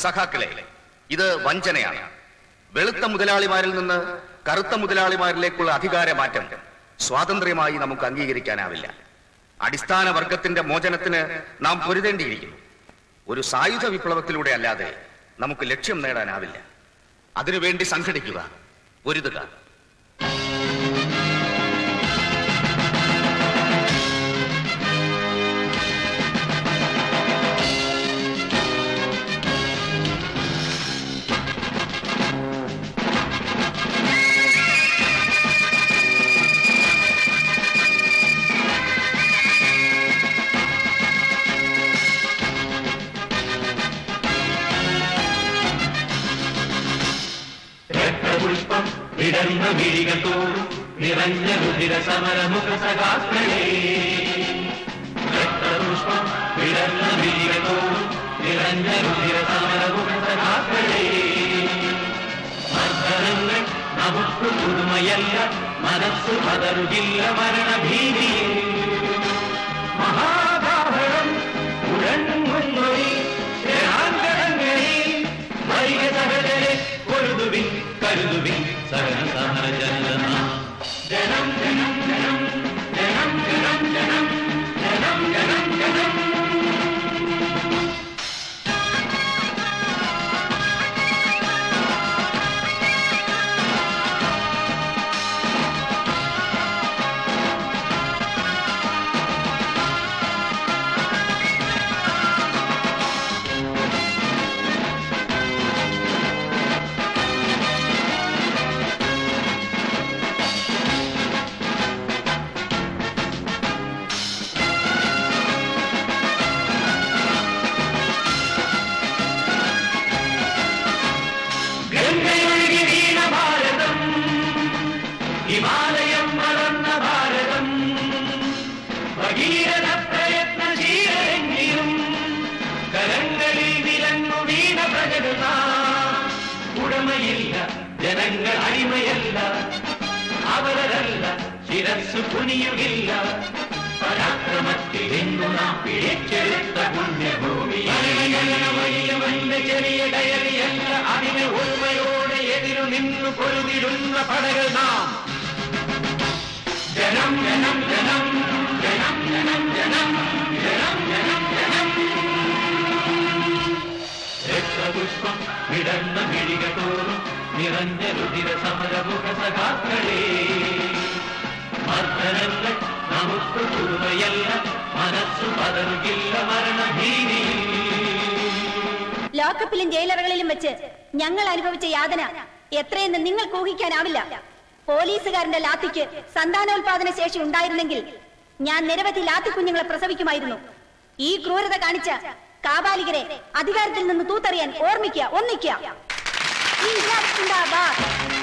സഖാക്കളെ ഇത് വഞ്ചനയാണ് വെളുത്ത മുതലാളിമാരിൽ നിന്ന് കറുത്ത മുതലാളിമാരിലേക്കുള്ള അധികാര മാറ്റം സ്വാതന്ത്ര്യമായി നമുക്ക് അംഗീകരിക്കാനാവില്ല അടിസ്ഥാന വർഗത്തിന്റെ മോചനത്തിന് നാം പൊരുതേണ്ടിയിരിക്കുന്നു ഒരു സായുധ വിപ്ലവത്തിലൂടെ അല്ലാതെ നമുക്ക് ലക്ഷ്യം നേടാനാവില്ല അതിനുവേണ്ടി സംഘടിക്കുക പൊരുതുക രക്തപുഷ്പം വിടർന്ന മിഴികൾ തോറും നിറഞ്ഞ രുതിര സമരമുഖ സഖാക്കളെ രക്തപുഷ്പം വിടർന്ന മിഴികൾ തോറും നിറഞ്ഞ രുതിര സമരമുഖ സഖാക്കളെ മർദ്ദനങ്ങൾ നമുക്ക് പുതുമയല്ല മനസ്സ് പതറുകില്ല മരണഭീതിയിൽ മഹാഭാരതം ഉഴങ്ങുന്നൊരു ജനാന്തരങ്ങളിൽ വൈക സഹജരെ പൊരുതുവിൻ കരുതുവിൻ സഹന സമര ജനന ജനം ജനം ജനം ജനം ജനം ജനം ജനം ജനം ജനം ഗംഗയൊഴുകി വീണ ഭാരതം ഹിമാലയം വളർന്ന ഭാരതം ഭഗീരഥ പ്രയത്നശീലെങ്കിലും കരങ്ങളിൽ വിലങ്ങു വീണ പ്രജകത ഉടമയില്ല ജനങ്ങൾ അടിമയല്ല അവരല്ല ശിരസ്സു കുനിയുകില്ല പരാക്രമത്തിൽ എന്നു നാം പിടിച്ചെടുത്ത പുണ്യഭൂമി വലിയവന്റെ ചെറിയ ഡയറിയല്ല അതിനെ ഒരുമയോടെ എതിരു നിന്നു പൊരുതിടുന്ന പടകൾ നാം ജനം ജനം ജനം ജനം ജനം ജനം ജനം ജനം ജനം രക്തപുഷ്പം വിടർന്ന മിഴിക തോറും നിറഞ്ഞ രുതിര സമരമുഖ സഖാക്കളെ മർദ്ദനങ്ങൾ നമുക്ക് പുതുമയല്ല മനസ്സു പതറുകില്ല മരണഭീതിയിൽ ലോക്കപ്പിലും ജയിലറുകളിലും വെച്ച് ഞങ്ങൾ അനുഭവിച്ച യാതന എത്രയെന്ന് നിങ്ങൾക്ക് ഊഹിക്കാനാവില്ല പോലീസുകാരന്റെ ലാത്തിക്ക് സന്താനോൽപാദന ശേഷി ഉണ്ടായിരുന്നെങ്കിൽ ഞാൻ നിരവധി ലാത്തി കുഞ്ഞുങ്ങളെ പ്രസവിക്കുമായിരുന്നു ഈ ക്രൂരത കാണിച്ച കാബാലികരെ അധികാരത്തിൽ നിന്ന് തൂത്തെറിയാൻ ഓർമ്മിക്കുക ഒന്നിക്കുക ഇൻക്ലാബ് സിന്ദാബാദ്.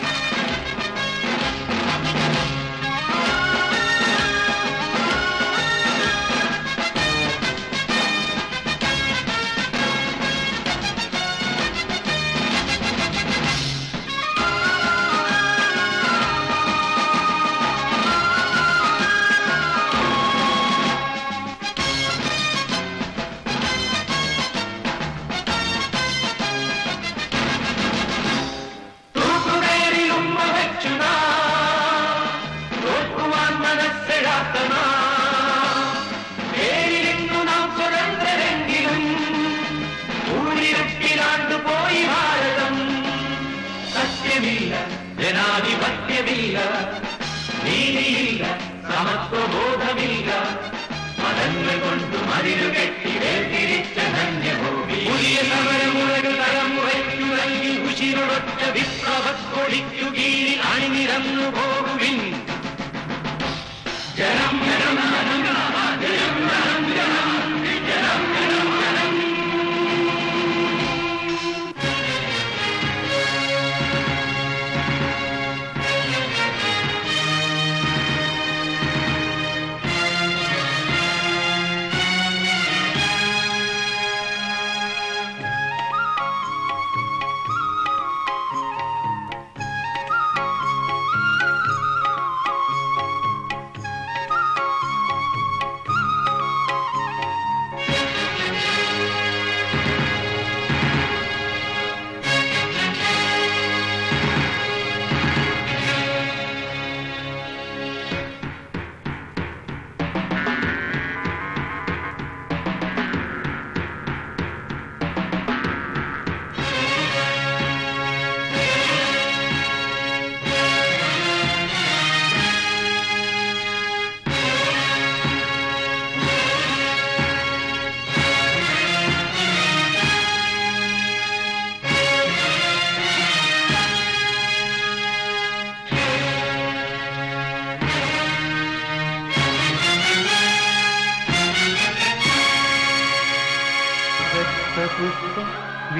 തൂക്കുകയറിൽ ഉമ്മ വെച്ചു നാം തോൽക്കുവാൻ മനസ്സിടാത്ത നാം പേരിലിന്നു നാം സ്വതന്ത്രരെങ്കിലും ഊരിരുട്ടിലാണ്ടു പോയി ഭാരതം സത്യമില്ല ജനാധിപത്യമില്ല നീതിയില്ല സമത്വബോധമില്ല മതങ്ങൾ കൊണ്ട് മതിലു കെട്ടി വേർതിരിച്ച ധന്യഭൂമി പുതിയ സമരമുറകൾ തലമുറയ്ക്കു നൽകി ഉശിരൊടൊറ്റ വിപ്ലവക്കൊടിക്കു കീഴിൽ അണിനിരന്നു പോകുവിൻ ജനം ജനം ജനം ജനം ജനം ജനം ജനം ജനം ജനം ും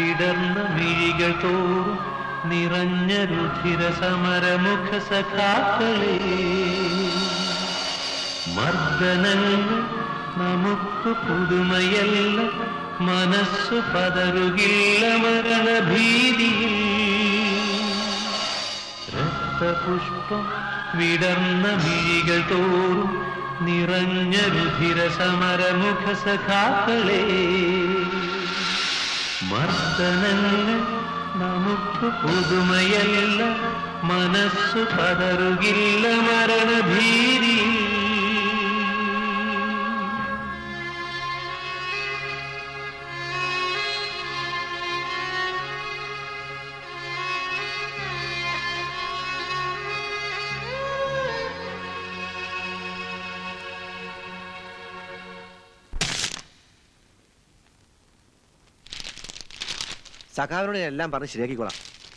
വിടർന്ന മിഴികൾ തോറും നിറഞ്ഞ രുധിര സമരമുഖ സഖാക്കളെ മർദ്ദനങ്ങൾ നമുക്ക് പുതുമയല്ല മനസ്സു പതറുകില്ല മരണഭീതിയിൽ രക്തപുഷ്പം വിടർന്ന മിഴികൾ തോറും നിറഞ്ഞ രുധിര സമരമുഖ സഖാക്കളെ മർദ്ദനങ്ങൾ നമുക്ക് പുതുമയല്ല മനസ്സു പതറുകില്ല മരണഭീതി സഖാവിനോട് ഞാൻ എല്ലാം പറഞ്ഞ് ശരിയാക്കിക്കോളാം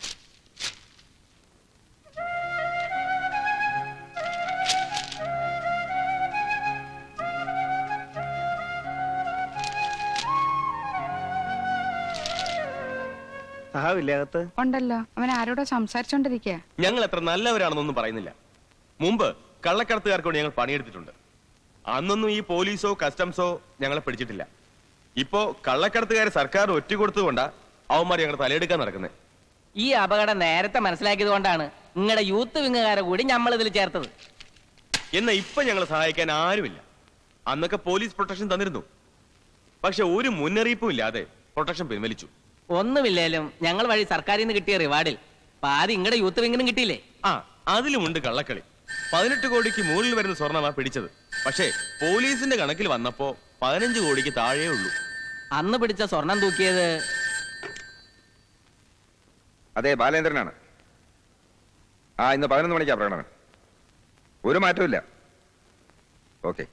സഹാവില്ലേ അകത്ത് ഉണ്ടല്ലോ അവൻ ആരോടോ സംസാരിച്ചോണ്ടിരിക്കുക ഞങ്ങൾ എത്ര നല്ലവരാണെന്നൊന്നും പറയുന്നില്ല മുമ്പ് കള്ളക്കടത്തുകാർക്ക് വേണ്ടി ഞങ്ങൾ പണിയെടുത്തിട്ടുണ്ട് അന്നൊന്നും ഈ പോലീസോ കസ്റ്റംസോ ഞങ്ങളെ പിടിച്ചിട്ടില്ല ഇപ്പോ കള്ളക്കടത്തുകാരെ സർക്കാർ ഒറ്റ കൊടുത്തുകൊണ്ടാ അവന്മാർ ഞങ്ങൾ തലയെടുക്കാൻ നടക്കുന്നത് ഈ അപകടം നേരത്തെ മനസ്സിലാക്കിയത് കൊണ്ടാണ് നിങ്ങളുടെ യൂത്ത് വിങ്ങുകാരെ കൂടി നമ്മൾ ഇതിൽ ചേർത്തത് എന്നാ ഇപ്പൊ ഞങ്ങളെ സഹായിക്കാൻ ആരുമില്ല അന്നൊക്കെ പോലീസ് പ്രൊട്ടക്ഷൻ തന്നിരുന്നു പക്ഷെ ഒരു മുന്നറിയിപ്പും ഇല്ലാതെ പ്രൊട്ടക്ഷൻ പിൻവലിച്ചു ഒന്നുമില്ലേലും ഞങ്ങൾ വഴി സർക്കാരിൽ നിന്ന് കിട്ടിയ റിവാർഡിൽ പാതി ഇങ്ങടെ യൂത്ത് വിങ്ങിനും കിട്ടിയില്ലേ ആ അതിലുമുണ്ട് കള്ളക്കളി പതിനെട്ട് കോടിക്ക് മുകളിൽ വരുന്ന സ്വർണമാ പിടിച്ചത് പക്ഷേ പോലീസിന്റെ കണക്കിൽ വന്നപ്പോ പതിനഞ്ച് കോടിക്ക് താഴെ ഉള്ളൂ അന്ന് പിടിച്ച സ്വർണം തൂക്കിയത് അതെ ബാലേന്ദ്രനാണ് ആ ഇന്ന് പതിനൊന്ന് മണിക്കാ പ്രകടനം ഒരു മാറ്റമില്ല ഓക്കെ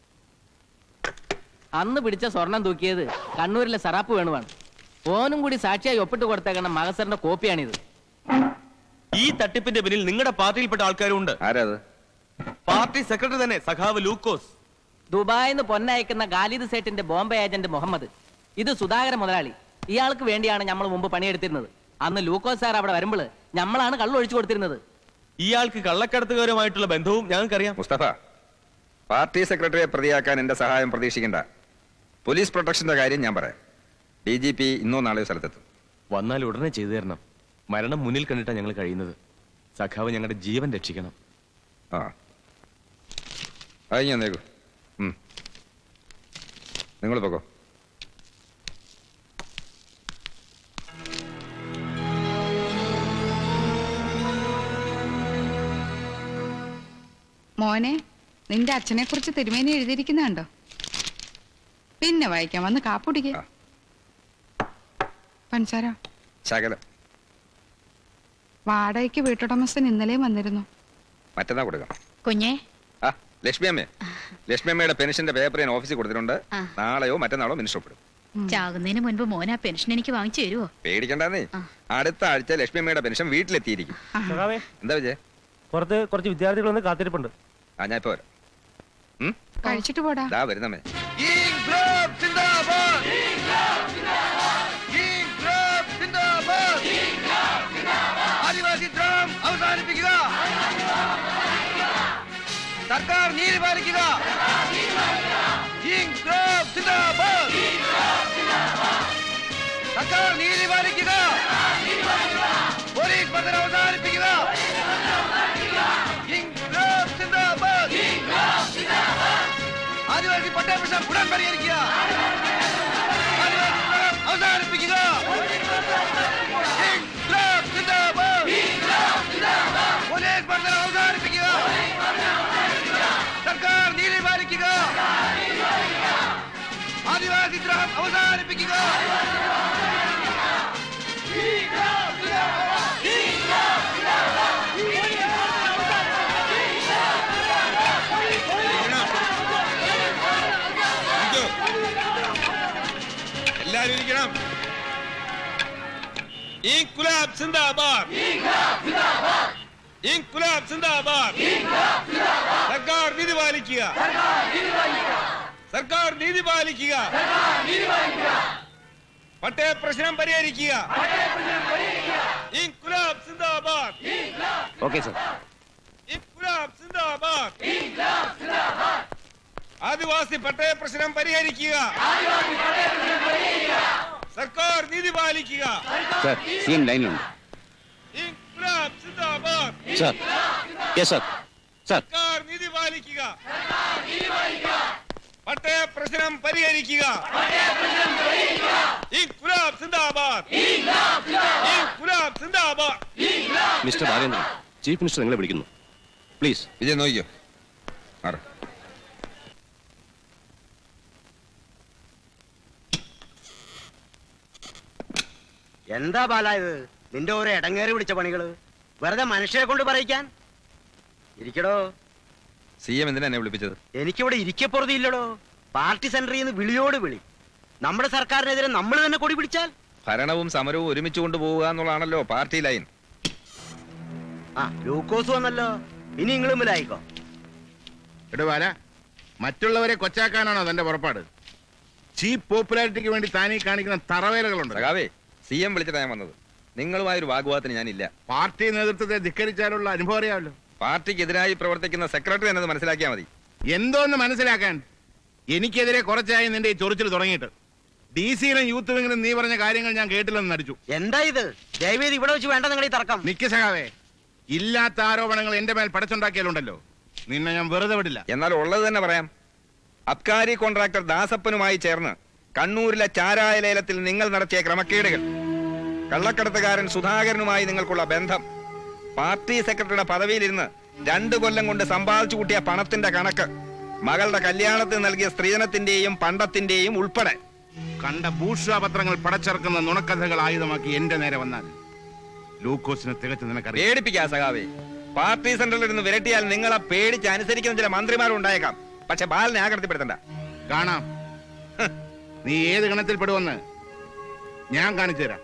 അന്ന് പിടിച്ച സ്വർണം തൂക്കിയത് കണ്ണൂരിലെ സറാപ്പ് വേണുവാണ് ഓനും കൂടി സാക്ഷിയായി ഒപ്പിട്ട് കൊടുത്തേക്കണ മകസറിന്റെ കോപ്പിയാണിത് ഈ തട്ടിപ്പിന്റെ പിന്നിൽ നിങ്ങളുടെ പാർട്ടിയിൽപ്പെട്ട ആൾക്കാരും ഉണ്ട് ആരാ അത് പാർട്ടി സെക്രട്ടറി തന്നെ സഖാവ് ലൂക്കോസ് ദുബായിന്ന് പൊന്നയക്കുന്ന ഖാലിദ് സേട്ടിന്റെ ബോംബെ ഏജന്റ് മുഹമ്മദ് ഇത് സുധാകര മുതലാളി ഇയാൾക്ക് വേണ്ടിയാണ് നമ്മൾ മുമ്പ് പണിയെടുത്തിരുന്നത് അന്ന് ലൂക്കോസ് സാർ അവിടെ വരുമ്പോൾ നമ്മളാണ് കള്ളു ഒഴിച്ചു കൊടുത്തിരുന്നത് ഇയാൾക്ക് കള്ളക്കടത്തുകാരുമായിട്ടുള്ള ബന്ധവും ഞങ്ങൾക്കറിയാം മുസ്തഫ പാർട്ടി സെക്രട്ടറിയെ പ്രതിയാക്കാൻ എന്റെ സഹായം പ്രതീക്ഷിക്കണ്ട പോലീസ് പ്രൊട്ടക്ഷന്റെ കാര്യം ഞാൻ പറയാം ഡി ജി പി ഇന്നോ നാളെയോ സ്ഥലത്തെത്തും വന്നാൽ ഉടനെ ചെയ്തു തരണം മരണം മുന്നിൽ കണ്ടിട്ടാണ് ഞങ്ങൾ കഴിയുന്നത് സഖാവ് ഞങ്ങളുടെ ജീവൻ രക്ഷിക്കണം ആ അത് ഞാൻ നേക്കൂ നിങ്ങൾ പോകോ മോനെ നിന്റെ അച്ഛനെ കുറിച്ച് തിരുമേനി എഴുതിയിരിക്കുന്നുണ്ടോ പിന്നെ വായിക്കാം വന്ന് കാപ്പുടിക്ക ആ. പഞ്ചാര ശകലം വാടകയ്ക്ക് വീട്ടുടമസ്ഥൻ ഇന്നലെയും വന്നിരുന്നു മറ്റന്നാ കൊടുക്കാം കുഞ്ഞേ ആ ലക്ഷ്മി അമ്മേ ലക്ഷ്മി അമ്മയുടെ പെൻഷന്റെ പേപ്പർ ഞാൻ ഓഫീസിൽ കൊടുത്തിട്ടുണ്ട് ആ. നാളെയോ മറ്റന്നാളോ മിനിസ്റ്റർ ഒപ്പിടും ചാകുന്നതിന് മുൻപ് മോൻ ആ പെൻഷൻ എനിക്ക് വാങ്ങിച്ചു തരുമോ പേടിക്കണ്ടെന്നേ അടുത്ത ആഴ്ച ലക്ഷ്മി അമ്മയുടെ പെൻഷൻ വീട്ടിലെത്തിയിരിക്കും എന്താ വിജയ് പുറത്ത് കുറച്ച് വിദ്യാർത്ഥികളൊന്ന് കാത്തിരിപ്പുണ്ട് ആ ഞാൻ ഇപ്പൊ വരാം ഉം? കഴിച്ചിട്ട് പോടാ ദാ വരുന്നമ്മേ ആദിവാസി ദ്രോഹം അവസാനിപ്പിക്കുക സർക്കാർ നീതി പാലിക്കുക ഇൻക്ലാബ് സിന്ദാബാദ്. സർക്കാർ നീതി പാലിക്കുക പോലീസ് മർദ്ദനം അവസാനിപ്പിക്കുക ഇൻക്ലാബ് സിന്ദാബാദ്. ആദിവാസി പട്ടയ പ്രശ്നം ഉടൻ പരിഹരിക്കുക ആദിവാസി ദ്രോഹം അവസാനിപ്പിക്കുക ഇൻക്ലാബ് സിന്ദാബാദ്. പോലീസ് മർദ്ദനം അവസാനിപ്പിക്കുക സർക്കാർ നീതി പാലിക്കുക ആദിവാസി ദ്രോഹം അവസാനിപ്പിക്കുക എല്ലാരും ഇരിക്കണം ഇൻകുലാബ് സിന്ദാബാദ് ഇൻകുലാബ് സിന്ദാബാദ് സർക്കാർ നീതി പാലിക്കുക സർക്കാർ നീതി പാലിക്കുക പട്ടയ പ്രശ്നം പരിഹരിക്കുക ഇൻകുലാബ് സിന്ദാബാദ് ഓക്കെ സർ ഇൻകുലാബ് സിന്ദാബാദ് ആദിവാസി പട്ടയ പ്രശ്നം പരിഹരിക്കുക സർക്കാർ നീതി പാലിക്കുക സർ സി എം ലൈനിലുണ്ട് ഇൻകുലാബ് സിന്ദാബാദ് സർ യെസ് സർ സർ സർക്കാർ നീതി പാലിക്കുക പട്ടയ പ്രശ്നം പരിഹരിക്കുക ഇൻകുലാബ് സിന്ദാബാദ് ഇൻകുലാബ് സിന്ദാബാദ് മിസ്റ്റർ ബാലേന്ദ്രൻ ചീഫ് മിനിസ്റ്റർ നിങ്ങളെ വിളിക്കുന്നു പ്ലീസ് വിജയ് നോക്കിയോ മാറ് എന്താ ബാല ഇത് നിന്റെ ഓരോ ഇടങ്ങേറി പിടിച്ച പണികള് വെറുതെ മനുഷ്യരെ കൊണ്ട് പറയിക്കാൻ ഇരിക്കടോ സി എം എന്തിനാ എന്നെ വിളിപ്പിച്ചത് എനിക്കിവിടെ ഇരിക്കപ്പുറതി ഇല്ലടോ പാർട്ടി സെന്ററിൽ നിന്ന് വിളിയോട് വിളി നമ്മുടെ സർക്കാരിനെതിരെ നമ്മൾ തന്നെ കൊടി പിടിച്ചാൽ ഭരണവും സമരവും ഒരുമിച്ച് കൊണ്ടുപോവുക എന്നുള്ളതാണല്ലോ പാർട്ടി ലൈൻ ആ ലൂക്കോസ് വന്നല്ലോ ഇനി നിങ്ങളും മുലായിക്കോ എടോ ബാല മറ്റുള്ളവരെ കൊച്ചാക്കാനാണോ തന്റെ പുറപ്പാട് ചീപ്പ് പോപ്പുലാരിറ്റിക്ക് വേണ്ടി താനീ കാണിക്കുന്ന തറവേലകളുണ്ട് സഖാവേ സി എം വിളിച്ചിട്ടാ ഞാൻ വന്നത് നിങ്ങളുമായ ഒരു വാഗ്വാദത്തിന് ഞാനില്ല പാർട്ടി നേതൃത്വത്തെ ധിക്കരിച്ചാലുള്ള അനുഭവം അറിയാമല്ലോ പാർട്ടിക്കെതിരായി പ്രവർത്തിക്കുന്ന സെക്രട്ടറി എന്നത് മനസ്സിലാക്കിയാൽ മതി എന്തോന്ന് മനസ്സിലാക്കാൻ എനിക്കെതിരെ കുറച്ചായി നിന്റെ ഈ ചൊറിച്ചിൽ തുടങ്ങിയിട്ട് ഡി സിയിലും യൂത്ത് വിങ്ങിലും നീ പറഞ്ഞ കാര്യങ്ങൾ ഞാൻ കേട്ടില്ലെന്ന് നടിച്ചു എന്താ ഇത് ദയവേത് ഇവിടെ വെച്ച് വേണ്ട നിങ്ങൾ ഈ തർക്കം നിക്ക് സഖാവേ ഇല്ലാത്ത ആരോപണങ്ങൾ എന്റെ മേൽ പടച്ചുണ്ടാക്കിയാലുണ്ടല്ലോ നിന്നെ ഞാൻ വെറുതെ വിടില്ല എന്നാൽ ഉള്ളത് തന്നെ പറയാം അബ്കാരി കോൺട്രാക്ടർ ദാസപ്പനുമായി ചേർന്ന് കണ്ണൂരിലെ ചാരായ ലേലത്തിൽ നിങ്ങൾ നടത്തിയ ക്രമക്കേടുകൾ കള്ളക്കടത്തുകാരൻ സുധാകരനുമായി നിങ്ങൾക്കുള്ള ബന്ധം പാർട്ടി സെക്രട്ടറിയുടെ പദവിയിലിരുന്ന് രണ്ടു കൊല്ലം കൊണ്ട് സമ്പാദിച്ചു കൂട്ടിയ പണത്തിന്റെ കണക്ക് മകളുടെ കല്യാണത്തിന് നൽകിയ സ്ത്രീധനത്തിന്റെയും പണ്ടത്തിന്റെയും ഉൾപ്പെടെ കണ്ട ഭൂഷാ പത്രങ്ങൾ പടച്ചിറക്കുന്ന നുണക്കഥകൾ ആയുധമാക്കി എന്റെ നേരെ വന്നാൽ ലൂക്കോസിനെ തികച്ച് നിനക്കറിയാം പേടിപ്പിക്കാ സഖാവേ പാർട്ടി സെന്ററിൽ ഇരുന്ന് വിരട്ടിയാൽ നിങ്ങളെ പേടിച്ച് അനുസരിക്കുന്ന ചില മന്ത്രിമാരുണ്ടായേക്കാം പക്ഷെ ബാലിനെ ആകൃതിപ്പെടുത്തണ്ട കാണാം ഹ്, നീ ഏത് ഗണത്തിൽ പെടുവെന്ന് ഞാൻ കാണിച്ചു തരാം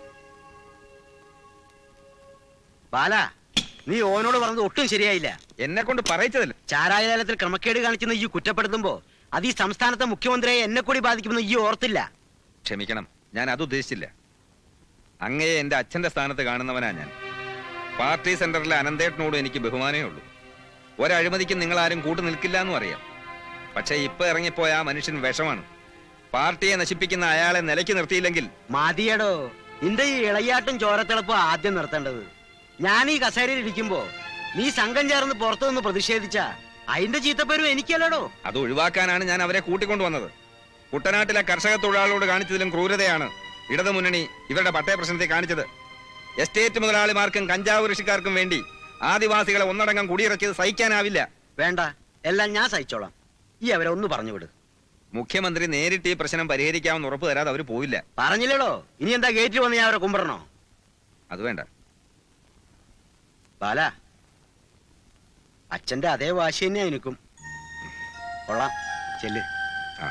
ബാല നീ ഓനോട് പറഞ്ഞത് ഒട്ടും ശരിയായില്ല എന്നെ കൊണ്ട് പറയിച്ചതല്ല ചാരായ ലേലത്തിൽ ക്രമക്കേട് കാണിക്കുന്ന ഈ കുറ്റപ്പെടുത്തുമ്പോ അത് ഈ സംസ്ഥാനത്തെ മുഖ്യമന്ത്രിയെ എന്നെ കൂടി ബാധിക്കുമെന്ന് ഈ ഓർത്തില്ല ക്ഷമിക്കണം ഞാൻ അത് ഉദ്ദേശിച്ചില്ല അങ്ങയെ എന്റെ അച്ഛന്റെ സ്ഥാനത്ത് കാണുന്നവനാ ഞാൻ പാർട്ടി സെന്ററിലെ അനന്തേട്ടനോട് എനിക്ക് ബഹുമാനമേ ഉള്ളൂ ഒരഴിമതിക്കും നിങ്ങൾ ആരും കൂട്ടു നിൽക്കില്ല എന്നും അറിയാം പക്ഷെ ഇപ്പൊ ഇറങ്ങിപ്പോയ ആ മനുഷ്യൻ വിഷമാണ് പാർട്ടിയെ നശിപ്പിക്കുന്ന അയാളെ നിലയ്ക്ക് നിർത്തിയില്ലെങ്കിൽ മതിയടോ നിന്റെ ഈ ഇളയാട്ടും ചോരത്തിളപ്പും ആദ്യം നിർത്തേണ്ടത് ഞാൻ ഈ കസേരയിൽ ഇരിക്കുമ്പോ നീ സംഘം ചേർന്ന് പുറത്തു നിന്ന് പ്രതിഷേധിച്ച അതിന്റെ ചീത്തപ്പേരും എനിക്കല്ലടോ അത് ഒഴിവാക്കാനാണ് ഞാൻ അവരെ കൂട്ടിക്കൊണ്ടുവന്നത് കുട്ടനാട്ടിലെ കർഷക തൊഴിലാളികളോട് കാണിച്ചതിലും ക്രൂരതയാണ് ഇടതുമുന്നണി ഇവരുടെ പട്ടയ പ്രശ്നത്തെ കാണിച്ചത് എസ്റ്റേറ്റ് മുതലാളിമാർക്കും കഞ്ചാവ് കൃഷിക്കാർക്കും വേണ്ടി ആദിവാസികളെ ഒന്നടങ്കം കുടിയിറക്കിയത് സഹിക്കാനാവില്ല വേണ്ട എല്ലാം ഞാൻ സഹിച്ചോളാം ഈ അവരെ ഒന്ന് പറഞ്ഞു വിട് മുഖ്യമന്ത്രി നേരിട്ട് ഈ പ്രശ്നം പരിഹരിക്കാമെന്ന് ഉറപ്പ് തരാതെ അവർ പോയില്ല പറഞ്ഞില്ലടോ ഇനി എന്താ ഗേറ്റിൽ വന്ന് ഞാൻ അവരെ കുമ്പിടണോ അത് വേണ്ട ബാല അച്ഛന്റെ അതേ വാശി തന്നെയാ എനിക്കും കൊള്ളാം ചെല്ല് ആ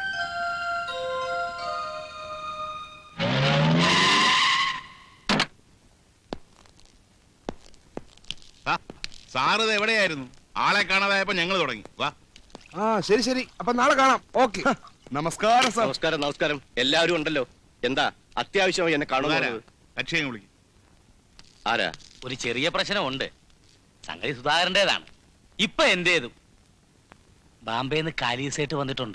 വാ, സാറ് ഇത് എവിടെയായിരുന്നു ആളെ കാണാതായപ്പോ ഞങ്ങൾ തുടങ്ങി വാ ആ ശരി ശരി അപ്പൊ നാളെ കാണാം ഓക്കെ നമസ്കാരം സാർ നമസ്കാരം നമസ്കാരം എല്ലാവരും ഉണ്ടല്ലോ എന്താ അത്യാവശ്യമായി എന്നെ ആരാ? കാണുന്നത് കക്ഷിയെ വിളിക്കും ആരാ ഒരു ചെറിയ പ്രശ്നമുണ്ട് സംഗതി സുധാകരന്റേതാണ് ഇപ്പൊ എന്റേതും ബാംബെന്ന് കാലീസായിട്ട് വന്നിട്ടുണ്ട്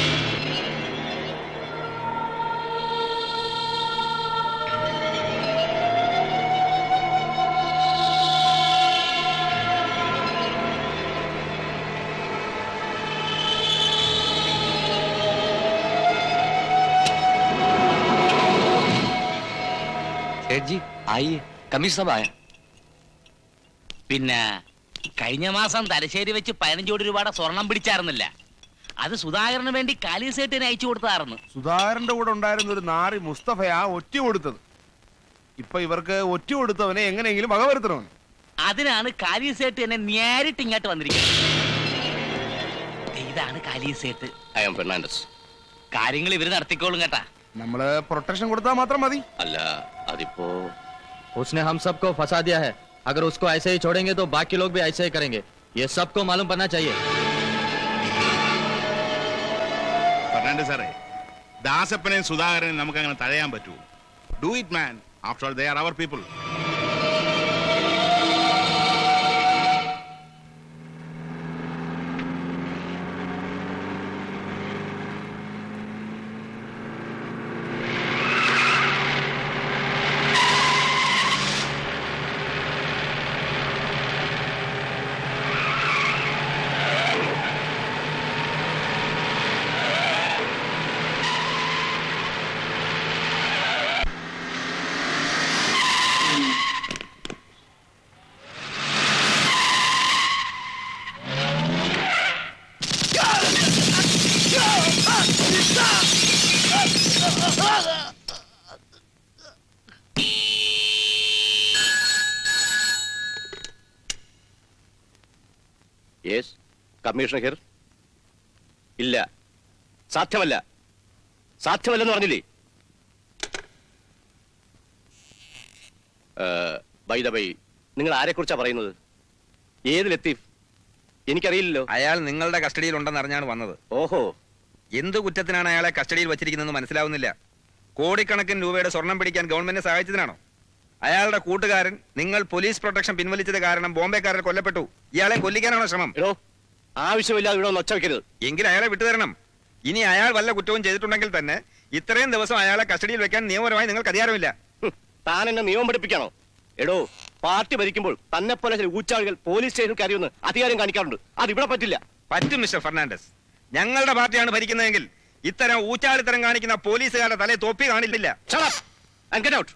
ജി ആയി കമ്മീഷൻ സഭ ആയ പിന്നെ കഴിഞ്ഞ മാസം തലശ്ശേരി വെച്ച് പതിനഞ്ച് കോടി രൂപയുടെ സ്വർണം പിടിച്ചായിരുന്നില്ല അത് സുധാകരന് വേണ്ടി കാലീസേട്ടിന് അയച്ചു കൊടുത്തായിരുന്നു സുധാകരന്റെ കൂടെ ഉണ്ടായിരുന്ന ഒരു നാറി മുസ്തഫയാ ഒറ്റ കൊടുത്തത് ഇപ്പൊ ഇവർക്ക് ഒറ്റ കൊടുത്തവനെ എങ്ങനെയെങ്കിലും വകവരുത്തണമെന്ന് അതിനാണ് കാലീസേട്ട് എന്നെ നേരിട്ട് ഇങ്ങോട്ട് വന്നിരിക്കുന്നത് ദേ ഇതാണ് കാലീസേട്ട് ഐ എം ഫെർണാണ്ടസ് കാര്യങ്ങൾ ഇവര് നടത്തിക്കോളും കേട്ടാ നമ്മള് പ്രൊട്ടക്ഷൻ കൊടുത്താൽ മാത്രം മതി അല്ല അതിപ്പോ उसने हम सबको फंसा दिया है अगर उसको ऐसे ही छोड़ेंगे तो बाकी लोग भी ऐसे ही करेंगे ये सबको मालूम पड़ना चाहिए ഫെർണാണ്ടസ് സാറേ ദാസപ്പനെയും സുധാകരനെയും നമുക്ക് അങ്ങനെ തഴയാൻ പറ്റുമോ do it man after all they are our people yes commissioner here ഇല്ല സാധ്യമല്ല സാധ്യമല്ലെന്ന് പറഞ്ഞില്ലേ ബൈ ദ ബൈ നിങ്ങൾ ആരെക്കുറിച്ചാ പറയുന്നത് ഏത് ലത്തീഫ് എനിക്കറിയില്ലല്ലോ അയാൾ നിങ്ങളുടെ കസ്റ്റഡിയിൽ ഉണ്ടെന്ന് അറിഞ്ഞാണ് വന്നത് ഓഹോ എന്ത് കുറ്റത്തിനാണ് അയാളെ കസ്റ്റഡിയിൽ വച്ചിരിക്കുന്നതെന്ന് മനസ്സിലാവുന്നില്ല കോടിക്കണക്കിന് രൂപയുടെ സ്വർണം പിടിക്കാൻ ഗവൺമെന്റിനെ സഹായിച്ചതിനാണോ അയാളുടെ കൂട്ടുകാരൻ നിങ്ങൾ പോലീസ് പ്രൊട്ടക്ഷൻ പിൻവലിച്ചത് കാരണം ബോംബെക്കാരൻ കൊല്ലപ്പെട്ടു ഇയാളെ കൊല്ലിക്കാനാണോ ശ്രമം ആവശ്യമില്ലാതെ ഇവിടെ ഒന്ന് ഒച്ച വെക്കരുത് എങ്കിൽ അയാളെ വിട്ടുതരണം ഇനി അയാൾ വല്ല കുറ്റവും ചെയ്തിട്ടുണ്ടെങ്കിൽ തന്നെ ഇത്രയും ദിവസം അയാളെ കസ്റ്റഡിയിൽ വെക്കാൻ നിയമപരമായി നിങ്ങൾക്ക് അധികാരമില്ല താൻ എന്നെ നിയമം പഠിപ്പിക്കാണോ എടോ പാർട്ടി ഭരിക്കുമ്പോൾ തന്നെ പോലെ ചില ഊച്ചാളികൾ പോലീസ് സ്റ്റേഷനിൽ കയറിയൊന്ന് അധികാരം കാണിക്കാറുണ്ട് അത് ഇവിടെ പറ്റില്ല പറ്റും മിസ്റ്റർ ഫെർണാണ്ടസ് ഞങ്ങളുടെ പാർട്ടിയാണ് ഭരിക്കുന്നതെങ്കിൽ ഇത്തരം ഊച്ചാളിത്തരം കാണിക്കുന്ന പോലീസുകാരുടെ തലേ തൊപ്പി കാണില്ല ഔട്ട്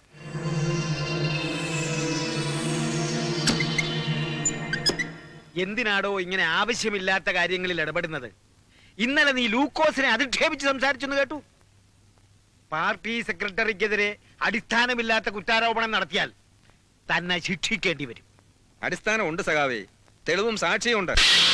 എന്തിനാടോ ഇങ്ങനെ ആവശ്യമില്ലാത്ത കാര്യങ്ങളിൽ ഇടപെടുന്നത് ഇന്നലെ നീ ലൂക്കോസിനെ അധിക്ഷേപിച്ച് സംസാരിച്ചെന്ന് കേട്ടു പാർട്ടി സെക്രട്ടറിക്കെതിരെ അടിസ്ഥാനമില്ലാത്ത കുറ്റാരോപണം നടത്തിയാൽ തന്നെ ശിക്ഷിക്കേണ്ടി വരും അടിസ്ഥാനമുണ്ട് സഖാവേ തെളിവും സാക്ഷിയുമുണ്ട്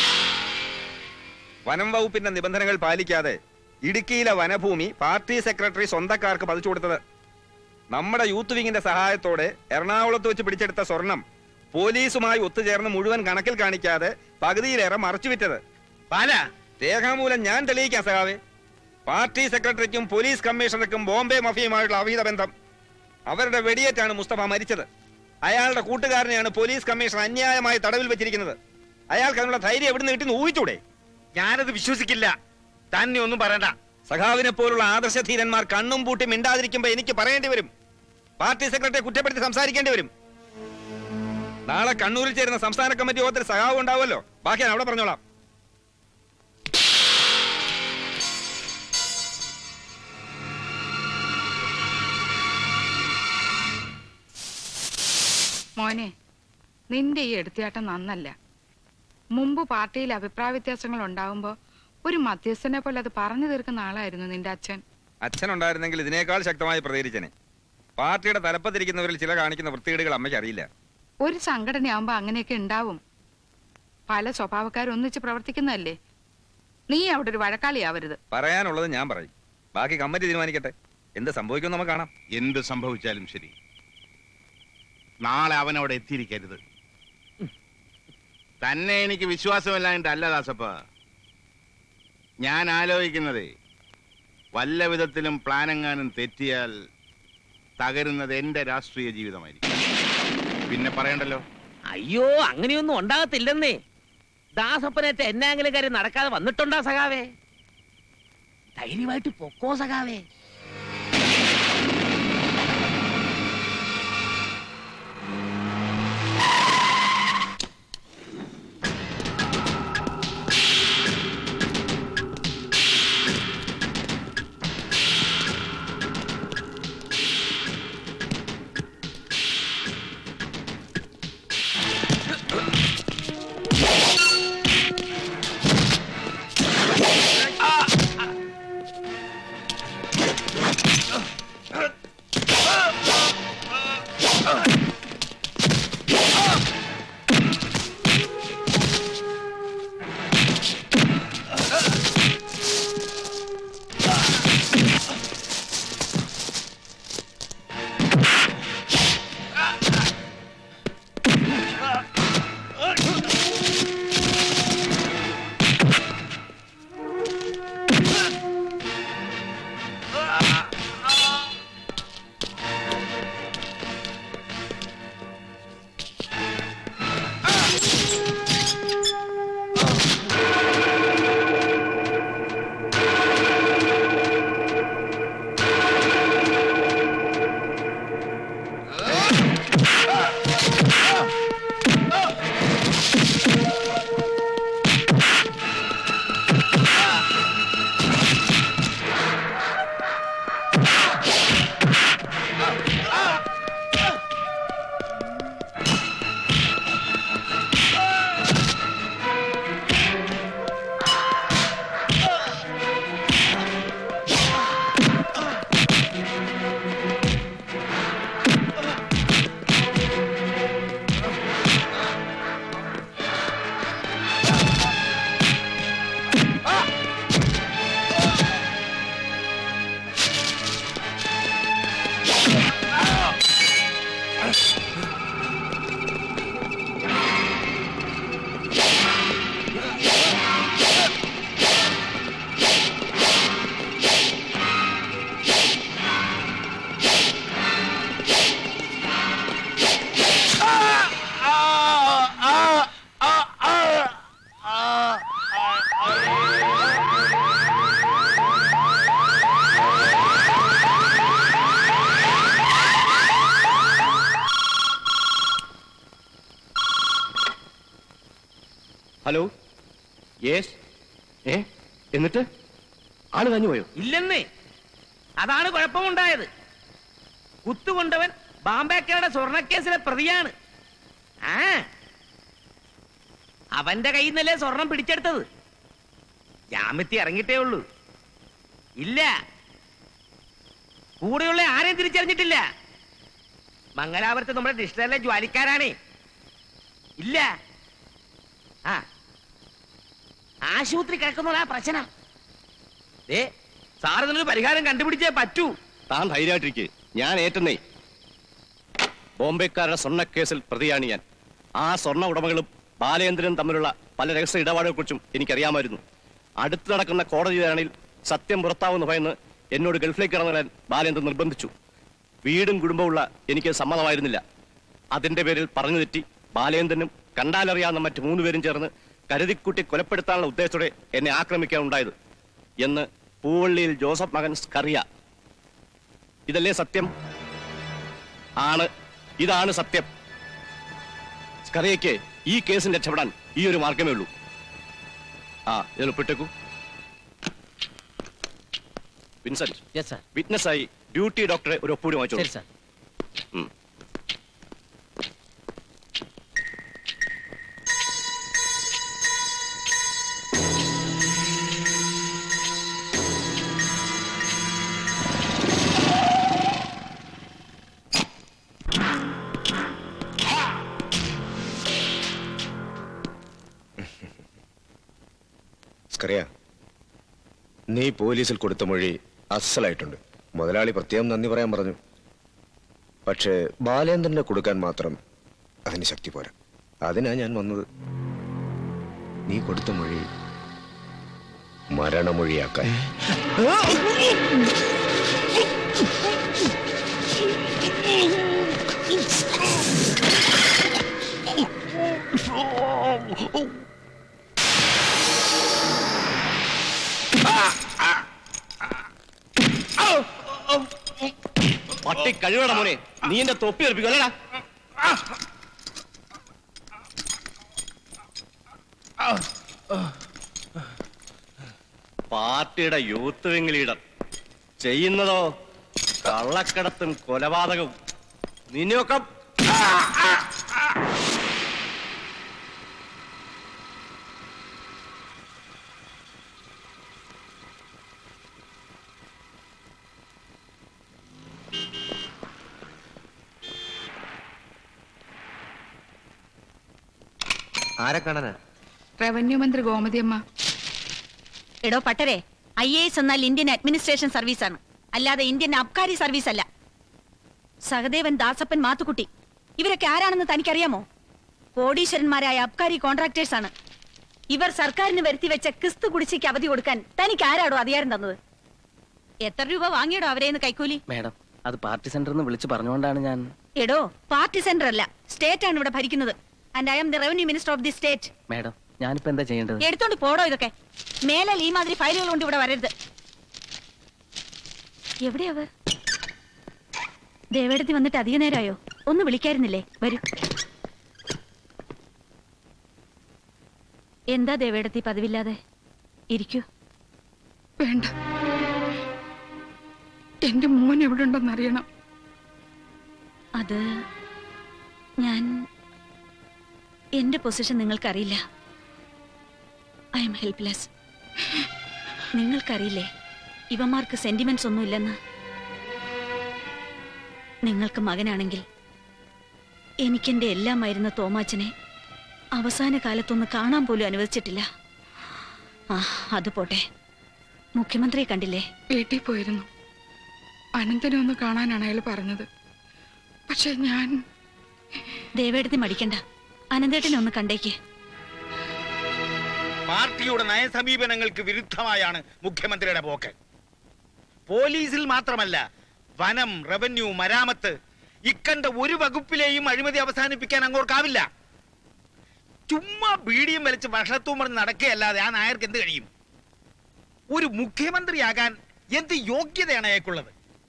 വനം വകുപ്പിന്റെ നിബന്ധനകൾ പാലിക്കാതെ ഇടുക്കിയിലെ വനഭൂമി പാർട്ടി സെക്രട്ടറി സ്വന്തക്കാർക്ക് പതിച്ചു കൊടുത്തത് നമ്മുടെ യൂത്ത് വിങ്ങിന്റെ സഹായത്തോടെ എറണാകുളത്ത് വെച്ച് പിടിച്ചെടുത്ത സ്വർണം പോലീസുമായി ഒത്തുചേർന്ന് മുഴുവൻ കണക്കിൽ കാണിക്കാതെ പകുതിയിലേറെ മറച്ചു വിറ്റത് പാല രേഖാമൂലം ഞാൻ തെളിയിക്കാം സഖാവേ പാർട്ടി സെക്രട്ടറിക്കും പോലീസ് കമ്മീഷണർക്കും ബോംബെ മഫിയുമായിട്ടുള്ള അവീത ബന്ധം അവരുടെ വെടിയേറ്റാണ് മുസ്തഫ മരിച്ചത് അയാളുടെ കൂട്ടുകാരനെയാണ് പോലീസ് കമ്മീഷണർ അന്യായമായി തടവിൽ വെച്ചിരിക്കുന്നത് അയാൾക്ക് അതിനുള്ള ധൈര്യം എവിടുന്ന് കിട്ടി ഊഹിച്ചൂടെ ഞാനത് വിശ്വസിക്കില്ല തന്നെ ഒന്നും പറയണ്ട സഖാവിനെ പോലുള്ള ആദർശധീരന്മാർ കണ്ണും പൂട്ടി മിണ്ടാതിരിക്കുമ്പോ എനിക്ക് പറയേണ്ടി വരും പാർട്ടി സെക്രട്ടറിയെ കുറ്റപ്പെടുത്തി സംസാരിക്കേണ്ടി വരും നാളെ കണ്ണൂരിൽ ചേരുന്ന സംസ്ഥാന കമ്മിറ്റി യോഗത്തിൽ സഖാവ് ഉണ്ടാവുമല്ലോ ബാക്കി ഞാൻ അവിടെ പറഞ്ഞോളാം മോനെ നിന്റെ ഈ എടുത്തിയാട്ടം നന്നല്ല മുമ്പ് പാർട്ടിയിൽ അഭിപ്രായ വ്യത്യാസങ്ങൾ ഉണ്ടാവുമ്പോ ഒരു മധ്യസ്ഥനെ പോലെ അത് പറഞ്ഞു തീർക്കുന്ന ആളായിരുന്നു നിന്റെ അച്ഛൻ അച്ഛനുണ്ടായിരുന്നെങ്കിൽ ഇതിനേക്കാൾ ശക്തമായി പ്രതികരിച്ചനെ പാർട്ടിയുടെ തലപ്പത്തിരിക്കുന്നവരിൽ ചില കാണിക്കുന്ന വൃത്തികേടുകൾ അമ്മയ്ക്ക് അറിയില്ല ഒരു സംഘടനയാവുമ്പോ അങ്ങനെയൊക്കെ ഉണ്ടാവും പല സ്വഭാവക്കാരും ഒന്നിച്ച് പ്രവർത്തിക്കുന്നതല്ലേ നീ അവിടെ ഒരു വഴക്കാളിയാവരുത് പറയാനുള്ളത് ഞാൻ പറയും ബാക്കി കമ്മിറ്റി തീരുമാനിക്കട്ടെ എന്ത് സംഭവിക്കും നമുക്ക് കാണാം എന്ത് സംഭവിച്ചാലും ശരി നാളെ അവൻ അവിടെ എത്തിയിരിക്കരുത് തന്നെ എനിക്ക് വിശ്വാസമില്ലായിട്ടല്ല ദാസപ്പ ഞാൻ ആലോചിക്കുന്നത് വല്ല വിധത്തിലും പ്ലാനെങ്ങാനും തെറ്റിയാൽ തകരുന്നത് എന്റെ രാഷ്ട്രീയ ജീവിതമായിരിക്കും പിന്നെ പറയണ്ടല്ലോ അയ്യോ അങ്ങനെയൊന്നും ഉണ്ടാകത്തില്ലെന്നേ ദാസപ്പനേറ്റ എന്നാങ്കിലും കാര്യം നടക്കാതെ വന്നിട്ടുണ്ടാ സഖാവേ ധൈര്യമായിട്ട് പൊക്കോ സഖാവേ ഹലോ യേസ് ഏ എന്നിട്ട് ആള് കഴിഞ്ഞു പോയോ ഇല്ലെന്നേ അതാണ് കുഴപ്പമുണ്ടായത് കുത്തുകൊണ്ടവൻ ബാംബേക്കയുടെ സ്വർണക്കേസിലെ പ്രതിയാണ് ആ അവന്റെ കയ്യിൽ നിന്നല്ലേ സ്വർണം പിടിച്ചെടുത്തത് ജാമ്യത്തി ഇറങ്ങിയിട്ടേ ഉള്ളൂ ഇല്ല കൂടെയുള്ള ആരെയും തിരിച്ചറിഞ്ഞിട്ടില്ല മംഗലാപുരത്ത് നമ്മുടെ ഡിസ്ട്രിക്റ്റിലെ ജ്വാലിക്കാരാണേ ഇല്ല ആ ആശുപത്രി കിടക്കുന്നതാ പ്രശ്നം ഏ സാറ് ഇതിനൊരു പരിഹാരം കണ്ടുപിടിച്ചേ പറ്റൂ താൻ ധൈര്യമായിട്ടിരിക്കെ ഞാൻ ഏറ്റെന്നേ ബോംബെക്കാരുടെ സ്വർണ്ണക്കേസിൽ പ്രതിയാണ് ഞാൻ ആ സ്വർണ്ണ ഉടമകളും ബാലേന്ദ്രനും തമ്മിലുള്ള പല രഹസ്യ ഇടപാടുകളെ കുറിച്ചും എനിക്കറിയാമായിരുന്നു അടുത്ത് നടക്കുന്ന കോടതി ധാരണയിൽ സത്യം പുറത്താവുന്ന ഭയന്ന് എന്നോട് ഗൾഫിലേക്ക് ഇറങ്ങാൻ ബാലേന്ദ്രൻ നിർബന്ധിച്ചു വീടും കുടുംബമുള്ള എനിക്ക് സമ്മതമായിരുന്നില്ല അതിന്റെ പേരിൽ പറഞ്ഞു തെറ്റി ബാലേന്ദ്രനും കണ്ടാലറിയാവുന്ന മറ്റു മൂന്ന് പേരും ചേർന്ന് കരുതിക്കുട്ടി കൊലപ്പെടുത്താനുള്ള ഉദ്ദേശത്തോടെ എന്നെ ആക്രമിക്കാൻ ഉണ്ടായത് എന്ന് പൂവള്ളിയിൽ ജോസഫ് മകൻ സ്കറിയ ഇതല്ലേ സത്യം ആണ് ഇതാണ് സത്യം സ്കറിയയ്ക്ക് ഈ കേസിൽ രക്ഷപ്പെടാൻ ഈ ഒരു മാർഗമേ ഉള്ളൂ ആ ഇതിൽ ഒപ്പിട്ടേക്കൂ വിൻസെന്റ് വിറ്റ്നസ് ആയി ഡ്യൂട്ടി ഡോക്ടറെ ഒരു ഒപ്പൂടി വാങ്ങിച്ചോളൂ ശരി, സർ. ഉം. സ്കറിയ നീ പോലീസിൽ കൊടുത്ത മൊഴി അസലായിട്ടുണ്ട് മുതലാളി പ്രത്യേകം നന്ദി പറയാൻ പറഞ്ഞു പക്ഷേ ബാലേന്ദ്രനെ കൊടുക്കാൻ മാത്രം അതിന് ശക്തി പോരാ അതിനാ ഞാൻ വന്നത് നീ കൊടുത്ത മൊഴി മരണമൊഴിയാക്കാൻ പട്ടി കഴിവട മോനെ നീ എന്റെ തൊപ്പി എറിപ്പിക്കും അല്ലടാ പാർട്ടിയുടെ യൂത്ത് വിംഗ് ലീഡർ ചെയ്യുന്നതോ കള്ളക്കടത്തും കൊലപാതകവും നിന്നെയൊക്കെ ആരെ കാണാനാ റവന്യൂ മന്ത്രി ഗോമതിയമ്മ എടോ പട്ടരെ ഐ എ എസ് എന്നാൽ ഇന്ത്യൻ അഡ്മിനിസ്ട്രേഷൻ സർവീസാണ് അല്ലാതെ ഇന്ത്യൻ അബ്കാരി സർവീസ് അല്ല സഹദേവൻ ദാസപ്പൻ മാത്തുക്കുട്ടി ഇവരൊക്കെ ആരാണെന്ന് തനിക്കറിയാമോ കോടീശ്വരന്മാരായ അബ്കാരി കോൺട്രാക്ടേഴ്സ് ആണ് ഇവർ സർക്കാരിന് വരുത്തി വെച്ച ക്രിസ്തു കുടിശ്ശിക്ക് അവധി കൊടുക്കാൻ തനിക്ക് ആരാടോ അധികാരം തന്നത് എത്ര രൂപ വാങ്ങിയടോ അവരേന്ന് കൈക്കൂലി മാഡം അത് പാർട്ടി സെന്ററിൽ നിന്ന് വിളിച്ച് പറഞ്ഞുകൊണ്ടാണ് ഞാൻ എടോ പാർട്ടി സെന്റർ അല്ല സ്റ്റേറ്റ് ആണ് ഇവിടെ ഭരിക്കുന്നത് and I am the revenue minister of the state madam ഞാനിപ്പോ എന്താ ചെയ്യേണ്ടത് എടുത്തോണ്ട് പോടോ ഇതൊക്കെ മേലാൽ ഈ മാതിരി ഫയലുകൾ കൊണ്ട് ഇവിടെ വരരുത് എവിടെയാവ് ദേവേടത്തി വന്നിട്ട് അധിക നേരമായോ ഒന്ന് വിളിക്കായിരുന്നില്ലേ വരൂ എന്താ ദേവേടത്തി പതിവില്ലാതെ ഇരിക്കൂ വേണ്ട എന്റെ മോൻ എവിടെ ഉണ്ടെന്ന് അറിയണം അത് ഞാൻ എന്റെ പൊസിഷൻ നിങ്ങൾക്കറിയില്ല ഐ എം ഹെൽപ്ലെസ് നിങ്ങൾക്കറിയില്ലേ ഇവന്മാർക്ക് സെന്റിമെന്റ്സ് ഒന്നുമില്ലെന്ന് നിങ്ങൾക്ക് മകനാണെങ്കിൽ എനിക്കെന്റെ എല്ലാമായിരുന്ന തോമാച്ചനെ അവസാന കാലത്തൊന്ന് കാണാൻ പോലും അനുവദിച്ചിട്ടില്ല ആ അത് പോട്ടെ മുഖ്യമന്ത്രിയെ കണ്ടില്ലേ വീട്ടിൽ പോയിരുന്നു അനന്തനെ ഒന്ന് കാണാനാണ് അയാൾ പറഞ്ഞത് പക്ഷെ ഞാൻ ദേവേടത്തി മടിക്കണ്ട അനന്തേട്ടനെ ഒന്ന് കണ്ടേക്ക് പാർട്ടിയുടെ നയസമീപനങ്ങൾക്ക് വിരുദ്ധമായാണ് മുഖ്യമന്ത്രിയുടെ പോക്ക് പോലീസിൽ മാത്രമല്ല വനം റവന്യൂ മരാമത്ത് ഇക്കണ്ട ഒരു വകുപ്പിലെയും അഴിമതി അവസാനിപ്പിക്കാൻ അങ്ങോർക്കാവില്ല ചുമ്മാ ബീഡിയും വലിച്ച് ഭക്ഷണത്തും പറഞ്ഞ് നടക്കുകയല്ലാതെ ആ നായർക്ക് എന്ത് കഴിയും ഒരു മുഖ്യമന്ത്രിയാകാൻ എന്ത് യോഗ്യതയാണ് അയാൾക്കുള്ളത്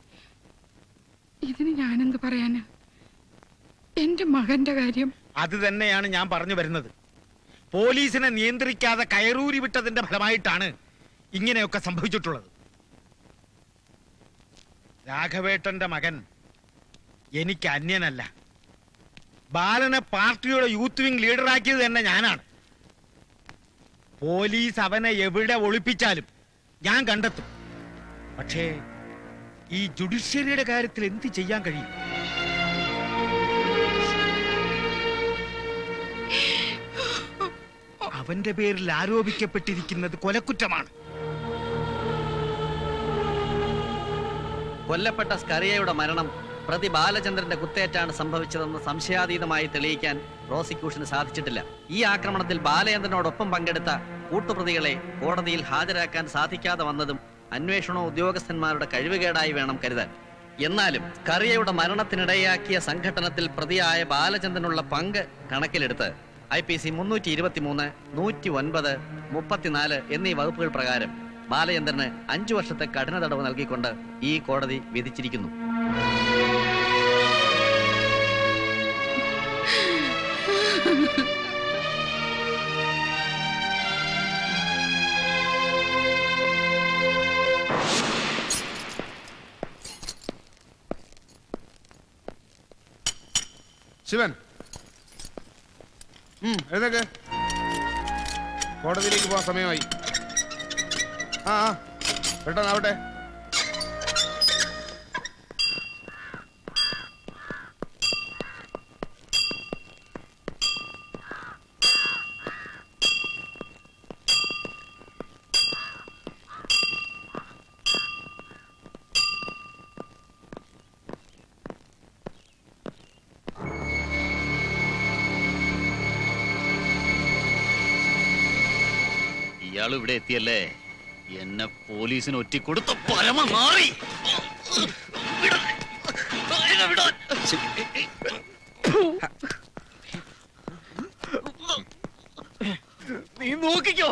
ഇതിന് ഞാനെന്ത് പറയാന് എന്റെ മകന്റെ കാര്യം അത് തന്നെയാണ് ഞാൻ പറഞ്ഞു വരുന്നത് പോലീസിനെ നിയന്ത്രിക്കാതെ കയറൂരി വിട്ടതിന്റെ ഫലമായിട്ടാണ് ഇങ്ങനെയൊക്കെ സംഭവിച്ചിട്ടുള്ളത് രാഘവേട്ടന്റെ മകൻ എനിക്ക് അന്യനല്ല ബാലനെ പാർട്ടിയുടെ യൂത്ത് വിംഗ് ലീഡറാക്കിയത് തന്നെ ഞാനാണ് പോലീസ് അവനെ എവിടെ ഒളിപ്പിച്ചാലും ഞാൻ കണ്ടെത്തും പക്ഷേ ഈ ജുഡീഷ്യറിയുടെ കാര്യത്തിൽ എന്ത് ചെയ്യാൻ കഴിയും അവന്റെ പേരിൽ ആരോപിക്കപ്പെട്ടിരിക്കുന്നത് കൊലക്കുറ്റമാണ് കൊല്ലപ്പെട്ട സ്കറിയയുടെ മരണം പ്രതി ബാലചന്ദ്രന്റെ കുത്തേറ്റാണ് സംഭവിച്ചതെന്ന് സംശയാതീതമായി തെളിയിക്കാൻ പ്രോസിക്യൂഷന് സാധിച്ചിട്ടില്ല ഈ ആക്രമണത്തിൽ ബാലചന്ദ്രനോടൊപ്പം പങ്കെടുത്ത കൂട്ടുപ്രതികളെ കോടതിയിൽ ഹാജരാക്കാൻ സാധിക്കാതെ വന്നതും അന്വേഷണ ഉദ്യോഗസ്ഥന്മാരുടെ കഴിവുകേടായി വേണം കരുതാൻ എന്നാലും സ്കറിയയുടെ മരണത്തിനിടയാക്കിയ സംഘട്ടനത്തിൽ പ്രതിയായ ബാലചന്ദ്രനുള്ള പങ്ക് കണക്കിലെടുത്ത് ഐ പി സി മുന്നൂറ്റി ഇരുപത്തിമൂന്ന് നൂറ്റി ഒൻപത് മുപ്പത്തിനാല് എന്നീ വകുപ്പുകൾ പ്രകാരം ബാലചന്ദ്രന് അഞ്ചു വർഷത്തെ കഠിന തടവ് നൽകിക്കൊണ്ട് ഈ കോടതി വിധിച്ചിരിക്കുന്നു ശിവൻ ഉം, എഴുന്നേക്ക് കോടതിയിലേക്ക് പോവാൻ സമയമായി ആ ആ പെട്ടെന്നാവട്ടെ ഇയാൾ ഇവിടെ എത്തിയല്ലേ എന്നെ പോലീസിന് ഒറ്റിക്കൊടുത്ത പരമ മാറി നീ നോക്കിക്കോ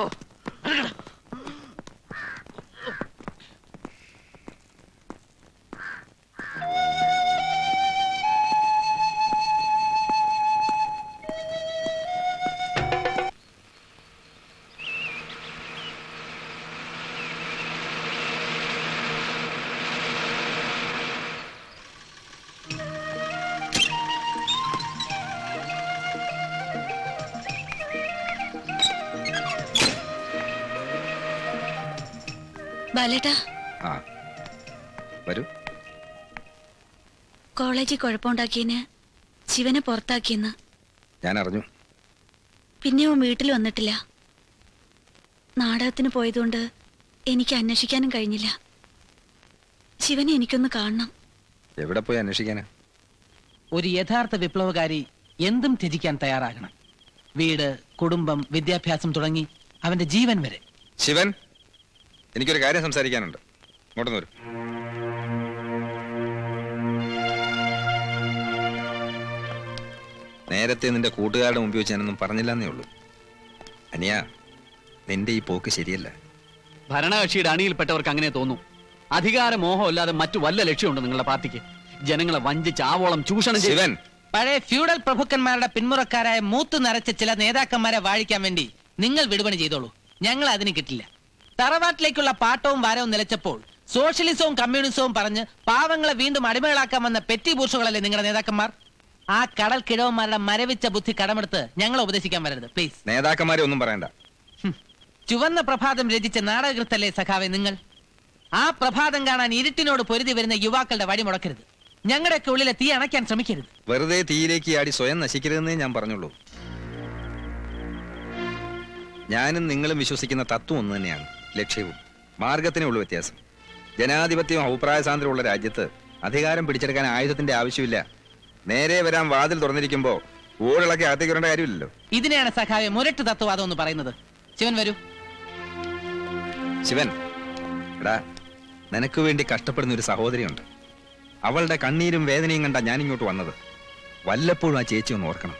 ബാലേട്ടാ ആ വരൂ കോളേജിൽ കുഴപ്പമുണ്ടാക്കിയതിന് ശിവനെ പുറത്താക്കിയെന്ന് ഞാൻ അറിഞ്ഞു പിന്നെ അവൻ വീട്ടിൽ വന്നിട്ടില്ല നാടകത്തിന് പോയതുകൊണ്ട് എനിക്ക് അന്വേഷിക്കാനും കഴിഞ്ഞില്ല ശിവനെ എനിക്കൊന്ന് കാണണം എവിടെ പോയി അന്വേഷിക്കാനാ ഒരു യഥാർത്ഥ വിപ്ലവകാരി എന്തും ത്യജിക്കാൻ തയ്യാറാകണം വീട് കുടുംബം വിദ്യാഭ്യാസം തുടങ്ങി അവന്റെ ജീവൻ വരെ ശിവൻ എനിക്കൊരു കാര്യം സംസാരിക്കാനുണ്ട് ഇങ്ങോട്ടൊന്ന് വരൂ നേരത്തെ നിന്റെ കൂട്ടുകാരുടെ മുമ്പിൽ വെച്ച് ഞാനൊന്നും പറഞ്ഞില്ലെന്നേ ഉള്ളൂ അനിയ നിന്റെ ഈ പോക്ക് ശരിയല്ല ഭരണകക്ഷിയുടെ അണിയിൽപ്പെട്ടവർക്ക് അങ്ങനെ തോന്നും അധികാര മോഹം അല്ലാതെ മറ്റു വല്ല ലക്ഷ്യമുണ്ട് നിങ്ങളുടെ പാർട്ടിക്ക് ജനങ്ങളെ വഞ്ചിച്ച് ആവോളം ചൂഷണം ശിവൻ പഴയ ഫ്യൂഡൽ പ്രഭുക്കന്മാരുടെ പിന്മുറക്കാരായ മൂത്ത് നിറച്ച ചില നേതാക്കന്മാരെ വാഴിക്കാൻ വേണ്ടി നിങ്ങൾ വിടുപണി ചെയ്തോളൂ ഞങ്ങൾ അതിന് കിട്ടില്ല തറവാട്ടിലേക്കുള്ള പാട്ടവും വാരവും നിലച്ചപ്പോൾ സോഷ്യലിസവും കമ്മ്യൂണിസവും പറഞ്ഞ് പാവങ്ങളെ വീണ്ടും അടിമകളാക്കാൻ വന്ന പെറ്റി ബൂർഷുകളല്ലേ നിങ്ങളുടെ നേതാക്കന്മാർ ആ കടൽ കിഴവന്മാരുടെ മരവിച്ച ബുദ്ധി കടമെടുത്ത് ഞങ്ങളെ ഉപദേശിക്കാൻ വരരുത് പ്ലീസ് നേതാക്കന്മാരെ ഒന്നും പറയണ്ട ചുവന്ന പ്രഭാതം രചിച്ച നാടകൃത്തല്ലേ സഖാവെ നിങ്ങൾ ആ പ്രഭാതം കാണാൻ ഇരുട്ടിനോട് പൊരുതി വരുന്ന യുവാക്കളുടെ വഴി മുടക്കരുത് ഞങ്ങളുടെയൊക്കെ ഉള്ളിലെ തീ അണയ്ക്കാൻ ശ്രമിക്കരുത് വെറുതെ തീയിലേക്ക് ആടി സ്വയം നശിക്കരുതെന്നേ ഞാൻ പറഞ്ഞുള്ളൂ ഞാനും നിങ്ങളും വിശ്വസിക്കുന്ന തത്വം ഒന്ന് തന്നെയാണ് ലക്ഷ്യവും മാർഗത്തിനേ ഉള്ളൂ വ്യത്യാസം ജനാധിപത്യവും അഭിപ്രായ സ്വാതന്ത്ര്യമുള്ള രാജ്യത്ത് അധികാരം പിടിച്ചെടുക്കാൻ ആയുധത്തിന്റെ ആവശ്യമില്ല നേരെ വരാൻ വാതിൽ തുറന്നിരിക്കുമ്പോ ഊഴിളക്കി അകത്തേക്ക് വരേണ്ട കാര്യമില്ലല്ലോ ഇതിനെയാണ് സഖാവെ മുരട്ട് തത്വവാദം എന്ന് പറയുന്നത് ശിവൻ വരൂ ശിവൻ എടാ നിനക്ക് വേണ്ടി കഷ്ടപ്പെടുന്ന ഒരു സഹോദരിയുണ്ട് അവളുടെ കണ്ണീരും വേദനയും കണ്ട ഞാൻ ഇങ്ങോട്ട് വന്നത് വല്ലപ്പോഴും ആ ചേച്ചി ഒന്ന് ഓർക്കണം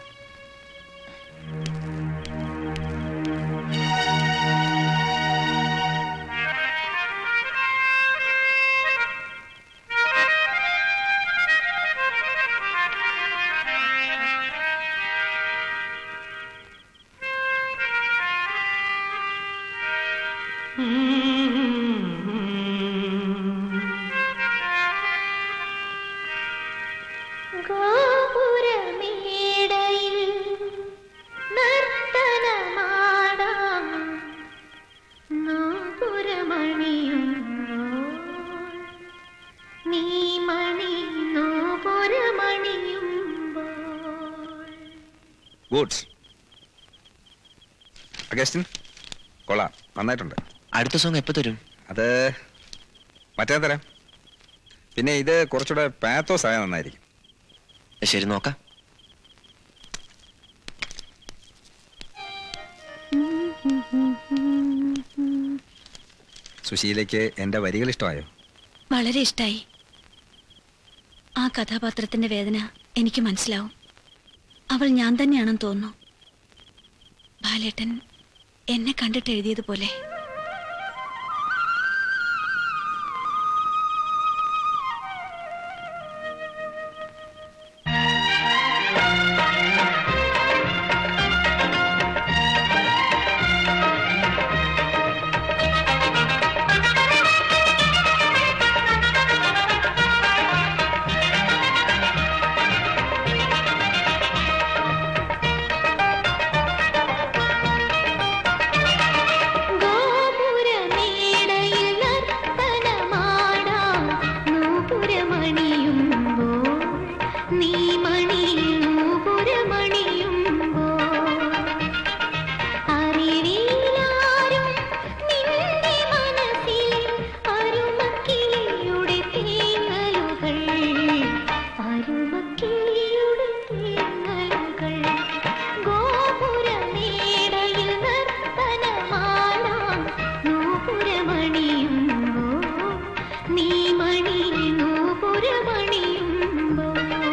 ഗുഡ്സ് അഗസ്റ്റിൻ കൊള്ളാം നന്നായിട്ടുണ്ട് അടുത്ത സോങ് എപ്പോ തരും അത് മറ്റേ തരാം പിന്നെ ഇത് കുറച്ചുകൂടെ പാത്തോസ് ആയ നന്നായിരിക്കും ശരി നോക്കാം സുശീലയ്ക്ക് എന്റെ വരികൾ ഇഷ്ടമായോ വളരെ ഇഷ്ടായി ആ കഥാപാത്രത്തിന്റെ വേദന എനിക്ക് മനസ്സിലാവും അവൾ ഞാൻ തന്നെയാണെന്ന് തോന്നുന്നു ബാലേട്ടൻ എന്നെ കണ്ടിട്ട് എഴുതിയതുപോലെ നീ മണി നൂപുരമണിയുമ്പോ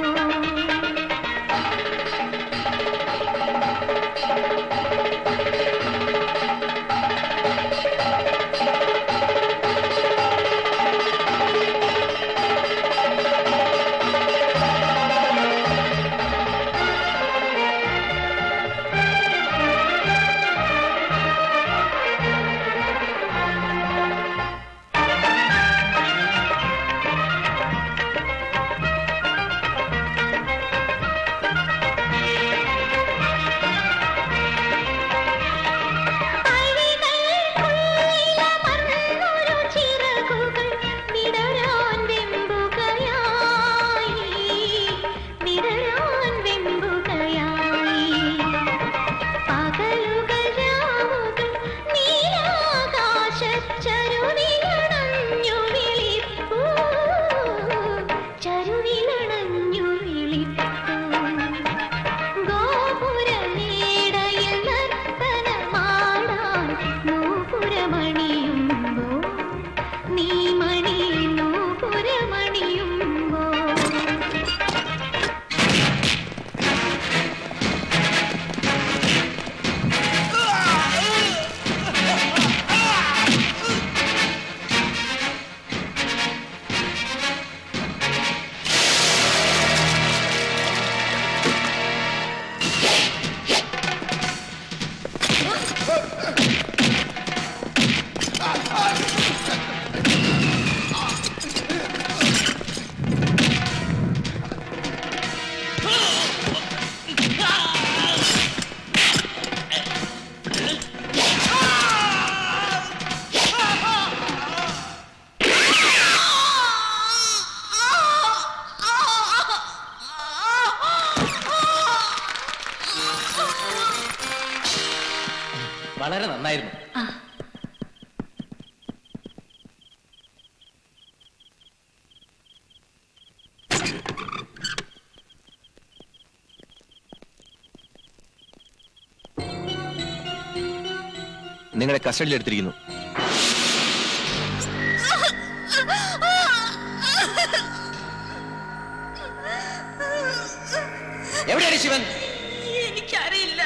വിടരാൻ വെമ്പുകയായി വിടരാൻ വെമ്പുകയായി പകലുകൾ രാവുകൾ നീലാകാശച്ചരുവിലണഞ്ഞു വിളിപ്പൂ ചരുവിലണഞ്ഞു വിളിപ്പൂ ഗോപുരമേടയിൽ നർത്തനമാടാൻ നൂപുരമണിയുമ്പോ നീ മണി നൂപുരമണിയുമ്പോ വളരെ നന്നായിരുന്നു നിങ്ങളെ കസ്റ്റഡിയിൽ എടുത്തിരിക്കുന്നു എവിടെയാണ് ശിവൻ എനിക്കറിയില്ല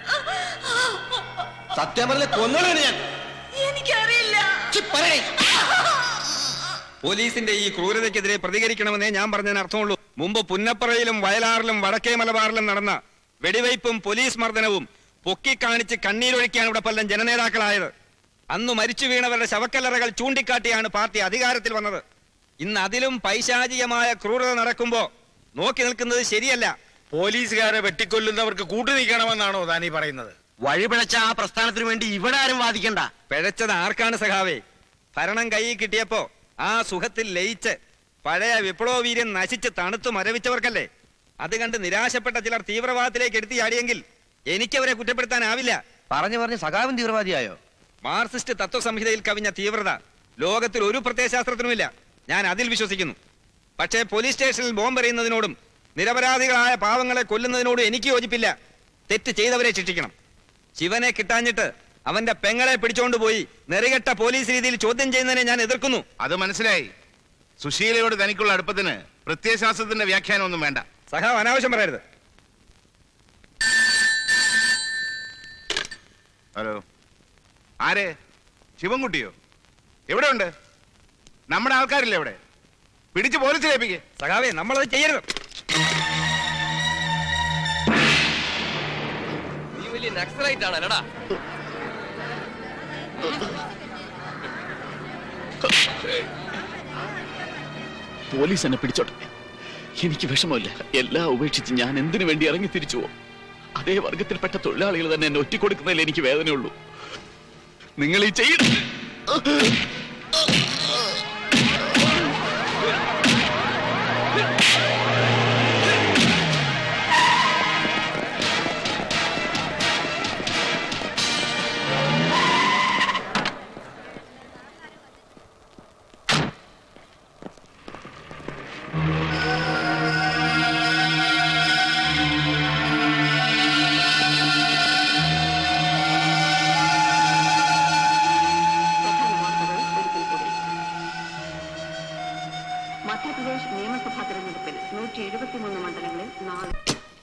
സത്യം പറഞ്ഞ കൊന്നോളാണ് ഞാൻ എനിക്കറിയില്ല പോലീസിന്റെ ഈ ക്രൂരതയ്ക്കെതിരെ പ്രതികരിക്കണമെന്നേ ഞാൻ പറഞ്ഞതിന് അർത്ഥമുള്ളൂ മുമ്പ് പുന്നപ്പറയിലും വയലാറിലും വടക്കേ മലബാറിലും നടന്ന വെടിവയ്പും പോലീസ് മർദ്ദനവും പൊക്കിക്കാണിച്ച് കണ്ണീരൊഴിക്കാണ് ഇവിടെ പലരും ജനനേതാക്കളായത് അന്ന് മരിച്ചു വീണവരുടെ ശവക്കല്ലറകൾ ചൂണ്ടിക്കാട്ടിയാണ് പാർട്ടി അധികാരത്തിൽ വന്നത് ഇന്ന് അതിലും പൈശാചികമായ ക്രൂരത നടക്കുമ്പോ നോക്കി നിൽക്കുന്നത് ശരിയല്ല പോലീസുകാരെ വെട്ടിക്കൊല്ലുന്നവർക്ക് കൂട്ടു നിൽക്കണമെന്നാണോ താനീ പറയുന്നത് വഴിപിഴച്ച ആ പ്രസ്ഥാനത്തിന് വേണ്ടി ഇവിടെ ആരും വാദിക്കണ്ട പിഴച്ചത് ആർക്കാണ് സഖാവേ ഭരണം കൈയിൽ കിട്ടിയപ്പോ ആ സുഖത്തിൽ ലയിച്ച് പഴയ വിപ്ലവ വീര്യം നശിച്ച് തണുത്തു മരവിച്ചവർക്കല്ലേ അത് കണ്ട് നിരാശപ്പെട്ട ചിലർ തീവ്രവാദത്തിലേക്ക് എടുത്തു ചാടിയെങ്കിൽ എനിക്ക് അവരെ കുറ്റപ്പെടുത്താനാവില്ല പറഞ്ഞു പറഞ്ഞ് സഖാവൻ തീവ്രവാദിയായോ മാർക്സിസ്റ്റ് തത്വസംഹിതയിൽ കവിഞ്ഞ തീവ്രത ലോകത്തിൽ ഒരു പ്രത്യയശാസ്ത്രത്തിനുമില്ല ഞാൻ അതിൽ വിശ്വസിക്കുന്നു പക്ഷേ പോലീസ് സ്റ്റേഷനിൽ ബോംബെറിയുന്നതിനോടും നിരപരാധികളായ പാവങ്ങളെ കൊല്ലുന്നതിനോടും എനിക്ക് യോജിപ്പില്ല തെറ്റ് ചെയ്തവരെ ശിക്ഷിക്കണം ശിവനെ കിട്ടാഞ്ഞിട്ട് അവന്റെ പെങ്ങളെ പിടിച്ചോണ്ട് പോയി നെറികെട്ട പോലീസ് രീതിയിൽ ചോദ്യം ചെയ്യുന്നതിനെ ഞാൻ എതിർക്കുന്നു അത് മനസ്സിലായി സുശീലയോട് തനിക്കുള്ള അടുപ്പത്തിന് പ്രത്യയശാസ്ത്രത്തിന്റെ വ്യാഖ്യാനം ഒന്നും വേണ്ട സഖാവ് അനാവശ്യം പറയരുത് ഹലോ ആരെ ശിവൻകുട്ടിയോ എവിടെ ഉണ്ട് നമ്മുടെ ആൾക്കാരില്ലേ ഇവിടെ പിടിച്ച് പോലീസിലേപ്പിക്കേ സഖാവേ നമ്മളത് ചെയ്യരുത് നീ വലിയ നക്സലൈറ്റ് ആണല്ലടാ പോലീസ് എന്നെ പിടിച്ചോട്ടെ എനിക്ക് വിഷമമില്ല എല്ലാം ഉപേക്ഷിച്ച് ഞാൻ എന്തിനു വേണ്ടി ഇറങ്ങി തിരിച്ചു പോകും അതേ വർഗത്തിൽപ്പെട്ട തൊഴിലാളികൾ തന്നെ എന്നെ ഒറ്റിക്കൊടുക്കുന്നതിൽ എനിക്ക് വേദനയുള്ളൂ നിങ്ങൾ ഈ ചെയ്യുന്നത് മധ്യപ്രദേശ് നിയമസഭാ തെരഞ്ഞെടുപ്പിൽ നൂറ്റി എഴുപത്തിമൂന്ന് മണ്ഡലങ്ങളിൽ നാല്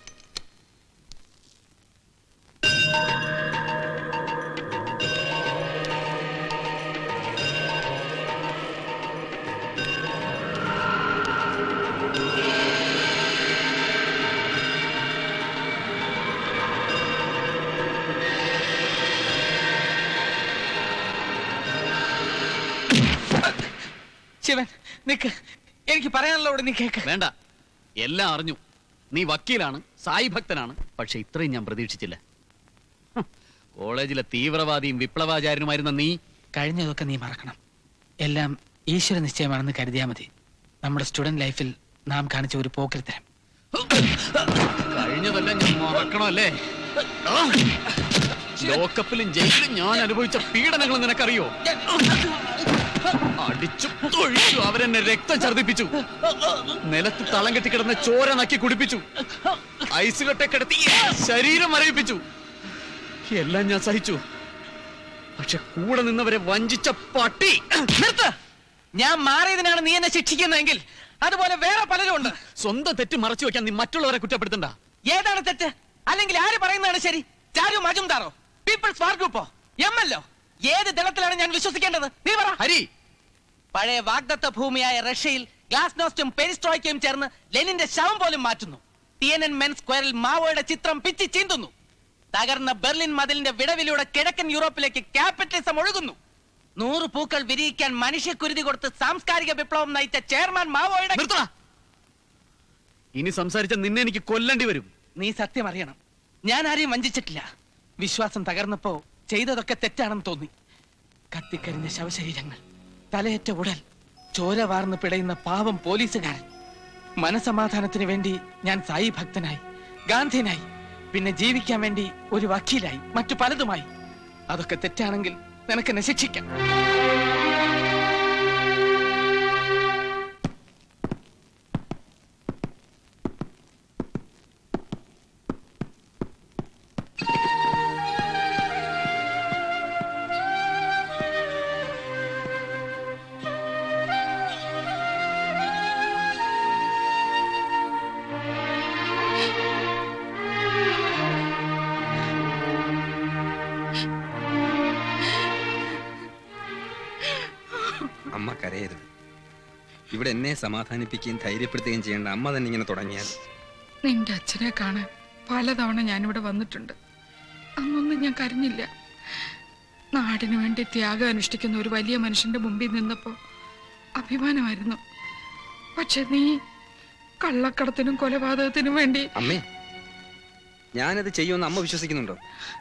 ശിവൻ നിക്ക് എനിക്ക് പറയാനുള്ള നീ കേക്ക് വേണ്ട എല്ലാം അറിഞ്ഞു നീ വക്കീലാണ് സായി ഭക്തനാണ് പക്ഷെ ഇത്രയും ഞാൻ പ്രതീക്ഷിച്ചില്ല ഹ്, കോളേജിലെ തീവ്രവാദിയും വിപ്ലവാചാര്യനുമായിരുന്ന നീ കഴിഞ്ഞതൊക്കെ നീ മറക്കണം എല്ലാം ഈശ്വര നിശ്ചയമാണെന്ന് കരുതിയാൽ മതി നമ്മുടെ സ്റ്റുഡന്റ് ലൈഫിൽ നാം കാണിച്ച ഒരു പോക്കരുത്തരം കഴിഞ്ഞതെല്ലാം ഞാൻ മറക്കണമല്ലേ ആ! ലോക്കപ്പിലും ജയിലിലും ഞാൻ അനുഭവിച്ച പീഡനങ്ങൾ നിനക്കറിയോ അടിച്ചു തൊഴിച്ചു അവരെന്നെ രക്തം ഛർദിപ്പിച്ചു നിലത്ത് തളം കെട്ടിക്കിടന്ന ചോര നക്കി കുടിപ്പിച്ചു ഐസ് കെട്ടെ കിടത്തി ശരീരം മരവിപ്പിച്ചു എല്ലാം ഞാൻ സഹിച്ചു പക്ഷെ കൂടെ നിന്നവരെ വഞ്ചിച്ച പട്ടി നിർത്ത് ഞാൻ മാറിയതിനാണ് നീ എന്നെ ശിക്ഷിക്കുന്നതെങ്കിൽ അതുപോലെ വേറെ പലരും ഉണ്ട് സ്വന്തം തെറ്റ് മറച്ചു വെക്കാൻ നീ മറ്റുള്ളവരെ കുറ്റപ്പെടുത്തണ്ട ഏതാണ് തെറ്റ് അല്ലെങ്കിൽ ആര് പറയുന്നതാണ് ശരി ചാരു മജുംദാറോ പീപ്പിൾസ് വാർ ഗ്രൂപ്പോ എം എൽ ഒ ഏത് ദളത്തിലാണ് ഞാൻ വിശ്വസിക്കേണ്ടത് നീ പറ ഹരി പഴയ വാഗ്ദത്ത ഭൂമിയായ റഷ്യയിൽ ഗ്ലാസ്നോസ്റ്റും പെരിസ്ട്രോയ്ക്കയും ചേർന്ന് ലെനിന്റെ ശവം പോലും മാറ്റുന്നു ടിയനൻ മെൻ സ്ക്വയറിൽ മാവോയുടെ ചിത്രം പിച്ചി ചീന്തുന്നു തകർന്ന ബെർലിൻ മതിലിന്റെ വിടവിലൂടെ കിഴക്കൻ യൂറോപ്പിലേക്ക് ക്യാപിറ്റലിസം ഒഴുകുന്നു നൂറ് പൂക്കൾ വിരിയിക്കാൻ മനുഷ്യക്കുരുതി കൊടുത്ത് സാംസ്കാരിക വിപ്ലവം നയിച്ച ചെയർമാൻ മാവോയുടെ ഇനി സംസാരിച്ച നിന്നെ എനിക്ക് കൊല്ലേണ്ടി വരും നീ സത്യം അറിയണം ഞാൻ ആരെയും വഞ്ചിച്ചിട്ടില്ല വിശ്വാസം തകർന്നപ്പോ ചെയ്തതൊക്കെ തെറ്റാണെന്ന് തോന്നി കത്തിക്കരിഞ്ഞ ശവശരീരങ്ങൾ തലയേറ്റ ഉടൽ ചോര വാർന്ന് പിടയുന്ന പാവം പോലീസുകാരൻ മനസമാധാനത്തിന് വേണ്ടി ഞാൻ സായി ഭക്തനായി ഗാന്ധിനായി പിന്നെ ജീവിക്കാൻ വേണ്ടി ഒരു വക്കീലായി മറ്റു പലതുമായി അതൊക്കെ തെറ്റാണെങ്കിൽ നിനക്കെന്നെ ശിക്ഷിക്കാം അമ്മ കരയരുത് ഇവിടെ എന്നെ സമാധാനിപ്പിക്കുകയും ധൈര്യപ്പെടുത്തുകയും ചെയ്യേണ്ട അമ്മ തന്നെ ഇങ്ങനെ തുടങ്ങിയാൽ നിന്റെ അച്ഛനെ കാണാൻ പലതവണ ഞാനിവിടെ വന്നിട്ടുണ്ട് അന്നൊന്നും ഞാൻ കരഞ്ഞില്ല നാടിനു വേണ്ടി ത്യാഗം അനുഷ്ഠിക്കുന്ന ഒരു വലിയ മനുഷ്യന്റെ മുമ്പിൽ നിന്നപ്പോ അഭിമാനമായിരുന്നു പക്ഷെ നീ കള്ളക്കടത്തിനും കൊലപാതകത്തിനും വേണ്ടി അമ്മേ ഞാനത് ചെയ്യുമെന്ന് അമ്മ വിശ്വസിക്കുന്നുണ്ടോ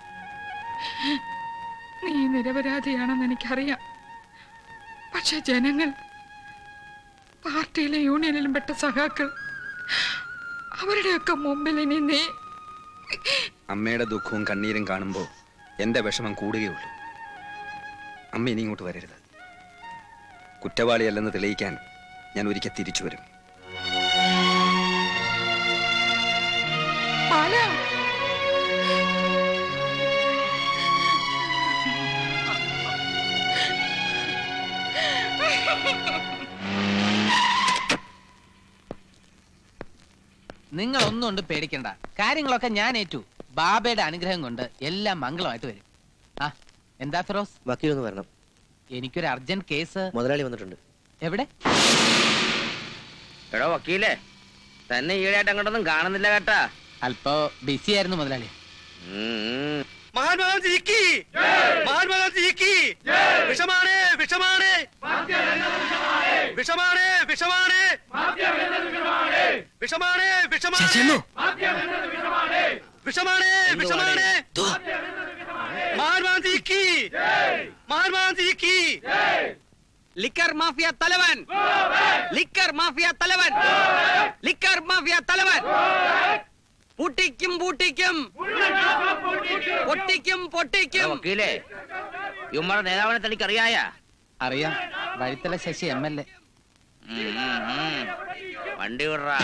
നീ നിരപരാധിയാണെന്ന് എനിക്കറിയാം പക്ഷെ ജനങ്ങൾ പാർട്ടിയിലെ യൂണിയനിലും പെട്ട സഖാക്കൾ അവരുടെയൊക്കെ മുമ്പിൽ ഇനി നീ അമ്മയുടെ ദുഃഖവും കണ്ണീരും കാണുമ്പോൾ എൻ്റെ വിഷമം കൂടുകയുള്ളൂ അമ്മ ഇനി ഇങ്ങോട്ട് വരരുത് കുറ്റവാളിയല്ലെന്ന് തെളിയിക്കാൻ ഞാൻ ഒരിക്കൽ തിരിച്ചു വരും നിങ്ങൾ ഒന്നും കൊണ്ട് പേടിക്കണ്ട കാര്യങ്ങളൊക്കെ ഞാൻ ഏറ്റു ബാബയുടെ അനുഗ്രഹം കൊണ്ട് എല്ലാം മംഗളമായിട്ട് വരും ആ എന്താ ഫിറോസ് വക്കീലൊന്ന് വരണം എനിക്കൊരു അർജന്റ് കേസ് മുതലാളി വന്നിട്ടുണ്ട് എവിടെ എടോ വക്കീലേ തന്നെ ഈടായിട്ട് അങ്ങോട്ടൊന്നും കാണുന്നില്ല കേട്ടാ അല്പോ ബിസി ആയിരുന്നു മുതലാളി മഹാത്മാഗാന്ധി ഇക്കി മഹാത്മാഗാന്ധി ഇക്കി വിഷമാണ് വിഷമാണ് വിഷമാണ് വിഷമാണ് വിഷമാണ് വിഷമാണ് വിഷമാണ് വിഷമാണ് മഹാത്മാഗാന്ധി ഇക്കി മഹാത്മാഗാന്ധി ഇക്കി ലിക്കർ മാഫിയ തലവൻ ലിക്കർ മാഫിയ തലവൻ ലിക്കർ മാഫിയ തലവൻ പൂട്ടിക്കും പൂട്ടിക്കും പൊട്ടിക്കും പൊട്ടിക്കും വക്കീലേ ഇവന്മാരുടെ നേതാവിനെ തനിക്ക് അറിയായ അറിയാം Vazhithala Sasi M L A വണ്ടി വിടറാ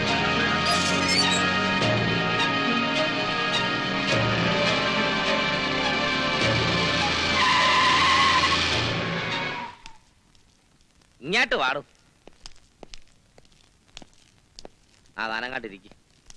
ഇങ്ങോട്ട് വാടും ആ താനങ്ങാട്ടിരിക്കും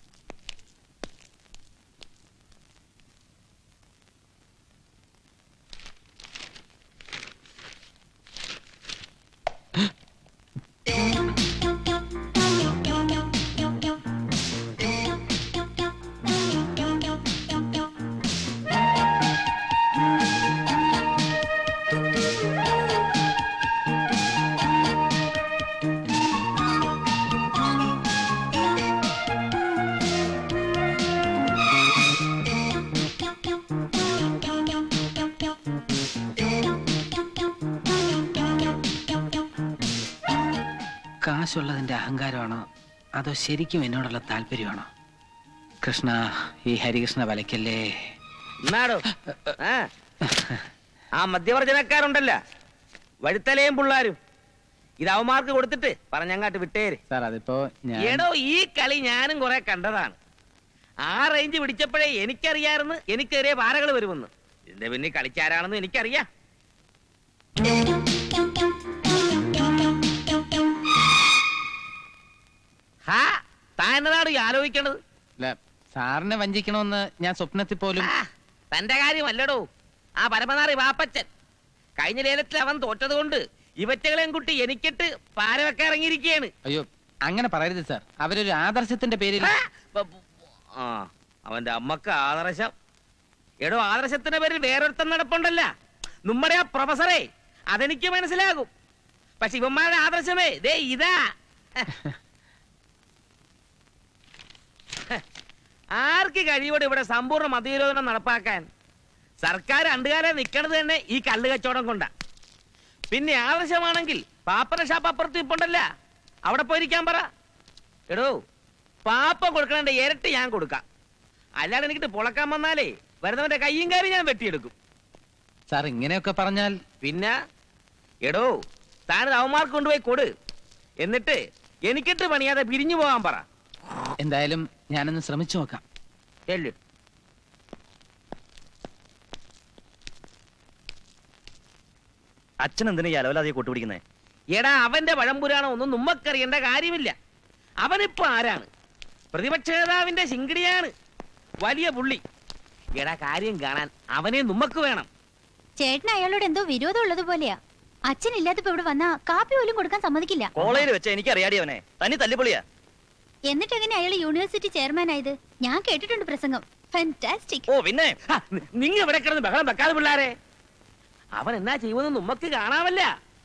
കാശുള്ളതിന്റെ അഹങ്കാരമാണോ അതോ ശരിക്കും എന്നോടുള്ള താല്പര്യമാണോ കൃഷ്ണ ഈ ഹരികൃഷ്ണ വലയ്ക്കല്ലേ എന്നാടോ ആ ആ മദ്യവർജനക്കാരുണ്ടല്ല വഴുത്തലയും പിള്ളാരും ഇത് അവന്മാർക്ക് കൊടുത്തിട്ട് പറഞ്ഞങ്ങാട്ട് വിട്ടേര് സാർ അതിപ്പോ ഞാൻ എടോ ഈ കളി ഞാനും കുറെ കണ്ടതാണ് ആ റേഞ്ച് പിടിച്ചപ്പോഴേ എനിക്കറിയായിരുന്നു എനിക്കെതിരെ പാരകൾ വരുമെന്ന് ഇതിന്റെ പിന്നിൽ കളിച്ചാരാണെന്ന് എനിക്കറിയാം ഹാ താനതാണ് ഈ ആലോചിക്കണത് അല്ല, സാറിനെ വഞ്ചിക്കണമെന്ന് ഞാൻ സ്വപ്നത്തിൽ പോലും തന്റെ കാര്യമല്ലടോ ആ പരമനാറി വാപ്പച്ചൻ കഴിഞ്ഞ ലേലത്തിൽ അവൻ തോറ്റത് കൊണ്ട് ഇവറ്റകളെയും കുട്ടി എനിക്കിട്ട് പാര വെക്കാൻ ഇറങ്ങിയിരിക്കുകയാണ് അയ്യോ അങ്ങനെ പറയരുത് സാർ അവരൊരു ആദർശത്തിന്റെ പേരിൽ ആ അവന്റെ അമ്മക്ക് ആദർശം എടോ ആദർശത്തിന്റെ പേരിൽ വേറൊരുത്തൻ നടപ്പുണ്ടല്ല നമ്മുടെ ആ പ്രൊഫസറെ അതെനിക്ക് മനസ്സിലാകും പക്ഷെ ഇവന്മാരുടെ ആദർശമേ ദേ ഇതാ ആർക്ക് കഴിയോടെ ഇവിടെ സമ്പൂർണ്ണ മതവിരോധനം നടപ്പാക്കാൻ സർക്കാർ രണ്ടുകാലം നിൽക്കണത് തന്നെ ഈ കള്ള് കച്ചവടം കൊണ്ടാ പിന്നെ ആവശ്യമാണെങ്കിൽ പാപ്പന ഷാപ്പ് അപ്പുറത്ത് ഇപ്പുണ്ടല്ല അവിടെ പോയിരിക്കാൻ പറ എടോ പാപ്പ കൊടുക്കണേണ്ട ഇരട്ടി ഞാൻ കൊടുക്കാം അല്ലാതെ എനിക്കിട്ട് പൊളക്കാൻ വന്നാലേ വരുന്നവന്റെ കയ്യും കാര്യം ഞാൻ വെട്ടിയെടുക്കും സാർ ഇങ്ങനെയൊക്കെ പറഞ്ഞാൽ പിന്നെ എടോ താനത് അവന്മാർക്ക് കൊണ്ടുപോയി കൊടു എന്നിട്ട് എനിക്കിട്ട് പണിയാതെ പിരിഞ്ഞു പോകാൻ പറ എന്തായാലും ഞാനൊന്ന് ശ്രമിച്ചു നോക്കാം ചെല്ലു അച്ഛൻ എന്തിനാ ഈ അലവലാതെ കൂട്ടുപിടിക്കുന്നേ എടാ അവന്റെ പഴംപുരാണം ഒന്നും നമ്മക്കറിയേണ്ട കാര്യമില്ല അവനിപ്പോ ആരാണ് പ്രതിപക്ഷ നേതാവിന്റെ ശിങ്കിടിയാണ് വലിയ പുള്ളി എടാ കാര്യം കാണാൻ അവനെ നമ്മക്ക് വേണം ചേട്ടന് അയാളോട് എന്തോ വിരോധം ഉള്ളത് പോലെയാ അച്ഛൻ ഇല്ലാത്തപ്പോ ഇവിടെ വന്നാ കാപ്പി പോലും കൊടുക്കാൻ സമ്മതിക്കില്ല കോളേജിൽ വെച്ച എനിക്ക് അറിയാടി അവനെ തനി തല്ലിപ്പൊളിയാ എന്നിട്ട് എങ്ങനെ അയാൾ യൂണിവേഴ്സിറ്റി ചെയർമാൻ ആയത് ഞാൻ കേട്ടിട്ടുണ്ട് പ്രസംഗം ഫാന്റാസ്റ്റിക് ഓ പിന്നെ നിങ്ങൾ ഇവിടെ കിടന്ന് ബഹളം വെക്കാതെ പിള്ളാരെ അവൻ എന്നാ ചെയ്യുമെന്ന് നമ്മക്ക് കാണാമല്ല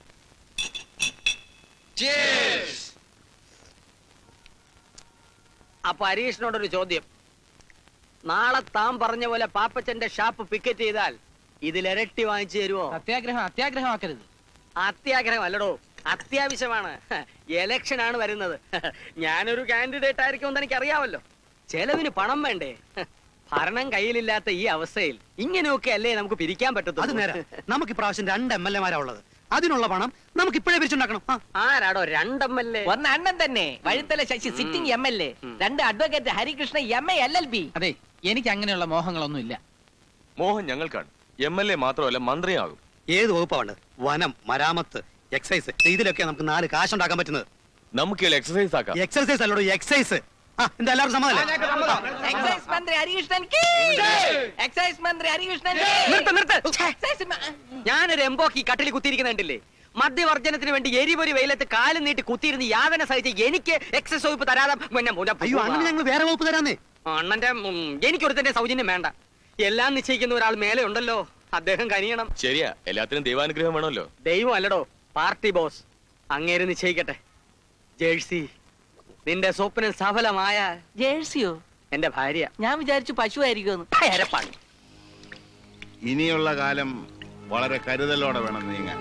അപ്പൊ ഹരീഷിനോടൊരു ചോദ്യം നാളെ താൻ പറഞ്ഞ പോലെ പാപ്പച്ചന്റെ ഷാപ്പ് പിക്കറ്റ് ചെയ്താൽ ഇതിലിരട്ടി വാങ്ങിച്ചു തരുമോ സത്യാഗ്രഹം അത്യാഗ്രഹമാക്കരുത് അത്യാഗ്രഹം അല്ലടോ അത്യാവശ്യമാണ് എലക്ഷൻ ആണ് വരുന്നത് ഞാനൊരു കാൻഡിഡേറ്റ് ആയിരിക്കുമെന്ന് എനിക്ക് അറിയാമല്ലോ ചെലവിന് പണം വേണ്ടേ ഭരണം കയ്യിലില്ലാത്ത ഈ അവസ്ഥയിൽ ഇങ്ങനെയൊക്കെ അല്ലേ നമുക്ക് പിരിക്കാൻ അത് പറ്റത്തുള്ളൂ നേരെ നമുക്ക് ഇപ്രാവശ്യം രണ്ട് എം എൽ എമാരാ ഉള്ളത് അതിനുള്ള പണം നമുക്ക് ഇപ്പോഴേ പിരിച്ചുണ്ടാക്കണം ആ. ആരാടോ രണ്ടെം എൽ എ ഒന്ന് അണ്ണൻ തന്നെ Vazhuthala Sasi sitting M L A രണ്ട് advocate Harikrishna M A L L B അതെ എനിക്ക് അങ്ങനെയുള്ള മോഹങ്ങളൊന്നും ഇല്ല മോഹൻ ഞങ്ങൾക്കാണ് എം എൽ എ മാത്രമല്ല മന്ത്രിയാകും ഏത് വകുപ്പാണ് വനം മരാമത്ത് എക്സൈസ് ഇതിലൊക്കെ നമുക്ക് നാല് കാശുണ്ടാക്കാൻ പറ്റുന്നത് നമുക്ക് എക്സസൈസ് ആക്കാം എക്സൈസ് അല്ലോടോ എക്സൈസ് ആ എന്താ എല്ലാവർക്കും സമ്മതമല്ലേ എക്സൈസ് മന്ത്രി ഹരികൃഷ്ണൻ എക്സൈസ് മന്ത്രി ഹരികൃഷ്ണൻ നിർത്ത് നിർത്ത് ഞാനൊരു എംബോക്ക് ഈ കട്ടിൽ കുത്തിയിരിക്കുന്നുണ്ടില്ലേ മദ്യവർജനത്തിന് വേണ്ടി എരിപൊരി വെയിലത്ത് കാലും നീട്ടി കുത്തിയിരുന്ന് യാതന സഹിച്ച് എനിക്ക് എക്സസ് വകുപ്പ് തരാതെ പിന്നെ മുന- അയ്യോ അങ്ങനെ ഞങ്ങൾ വേറെ വകുപ്പ് തരാന്നേ അണ്ണന്റെ ഉം, എനിക്കൊരുത്തന്റെ സൗജന്യം വേണ്ട എല്ലാം നിശ്ചയിക്കുന്ന ഒരാൾ മേലെ ഉണ്ടല്ലോ അദ്ദേഹം കനിയണം ശരിയാ എല്ലാത്തിനും ദൈവാനുഗ്രഹം വേണമല്ലോ ദൈവം അല്ലടോ പാർട്ടി ബോസ് അങ്ങേര് നിശ്ചയിക്കട്ടെ ജേഴ്സി നിന്റെ സ്വപ്നം സഫലമായ ജേഴ്സിയോ എന്റെ ഭാര്യ ഞാൻ വിചാരിച്ചു പശു ആയിരിക്കും എരപ്പാണ് ഇനിയുള്ള കാലം വളരെ കരുതലോടെ വേണം നീങ്ങാൻ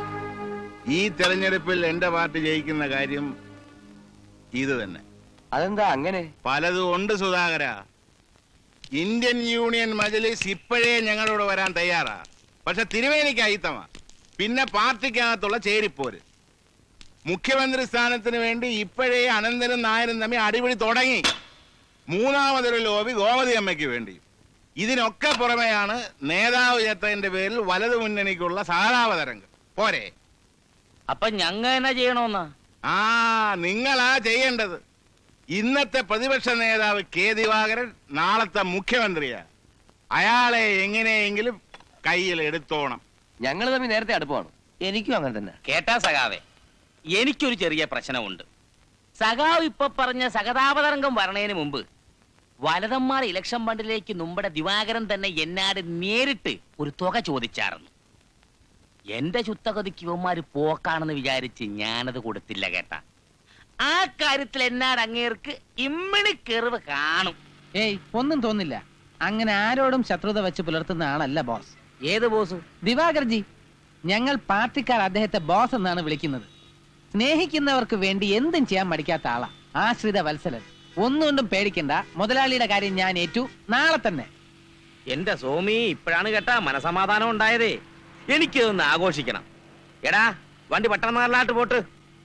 ഈ തെരഞ്ഞെടുപ്പിൽ എന്റെ പാർട്ടി ജയിക്കുന്ന കാര്യം ഇത് തന്നെ അതെന്താ അങ്ങനെ പലതും ഉണ്ട് സുധാകര ഇന്ത്യൻ യൂണിയൻ മജലിസ് ഇപ്പോഴേ ഞങ്ങളോട് വരാൻ തയ്യാറാ പക്ഷെ തിരുവേനിക്ക് അയിത്തമാ പിന്നെ പാർട്ടിക്കകത്തുള്ള ചേരിപ്പോര് മുഖ്യമന്ത്രി സ്ഥാനത്തിന് വേണ്ടി ഇപ്പോഴേ അനന്തനും നായരും തമ്മിൽ അടിപിടി തുടങ്ങി മൂന്നാമതൊരു ലോബി ഗോമതി അമ്മയ്ക്ക് വേണ്ടി ഇതിനൊക്കെ പുറമെയാണ് നേതാവ് ചേട്ടന്റെ പേരിൽ വലതു മുന്നണിക്കുള്ള സഹതാപതരംഗം പോരെ അപ്പൊ ഞങ്ങ എന്നാ ചെയ്യണോന്നാ ആ നിങ്ങളാ ചെയ്യേണ്ടത് ഇന്നത്തെ പ്രതിപക്ഷ നേതാവ് കെ ദിവാകരൻ നാളത്തെ മുഖ്യമന്ത്രിയാ അയാളെ എങ്ങനെയെങ്കിലും കയ്യിൽ എടുത്തോണം ഞങ്ങൾ തമ്മിൽ നേരത്തെ അടുപ്പമാണ് എനിക്കും അങ്ങനെ തന്നെ കേട്ടാ സഖാവേ എനിക്കൊരു ചെറിയ പ്രശ്നമുണ്ട് സഖാവ് ഇപ്പൊ പറഞ്ഞ സഹതാപതരംഗം വരണേന് മുമ്പ് വലതന്മാർ ഇലക്ഷൻ ഫണ്ടിലേക്ക് നമ്മുടെ ദിവാകരൻ തന്നെ എന്നാട് നേരിട്ട് ഒരു തുക ചോദിച്ചായിരുന്നു എന്റെ ചുത്തകതിക്ക് ഇവന്മാര് പോക്കാണെന്ന് വിചാരിച്ച് ഞാനത് കൊടുത്തില്ല കേട്ടാ ആ കാര്യത്തിൽ എന്നാട് അങ്ങേർക്ക് ഇമ്മിണി കെറിവ് കാണും ഏയ് ഒന്നും തോന്നില്ല അങ്ങനെ ആരോടും ശത്രുത വെച്ച് പുലർത്തുന്ന ആളല്ല ബോസ് ഏത് ബോസ് ദിവാകർജി ഞങ്ങൾ പാർട്ടിക്കാർ അദ്ദേഹത്തെ ബോസ് എന്നാണ് വിളിക്കുന്നത് സ്നേഹിക്കുന്നവർക്ക് വേണ്ടി എന്തും ചെയ്യാൻ മടിക്കാത്ത ആളാ ആശ്രിത വത്സലൻ ഒന്നുകൊണ്ടും പേടിക്കണ്ട മുതലാളിയുടെ കാര്യം ഞാൻ ഏറ്റു നാളെ തന്നെ എന്റെ സോമി ഇപ്പോഴാണ് കേട്ടാ മനസമാധാനം ഉണ്ടായതേ എനിക്കിതൊന്ന് ആഘോഷിക്കണം എടാ വണ്ടി പട്ടണനാളിലാട്ട് പോട്ട്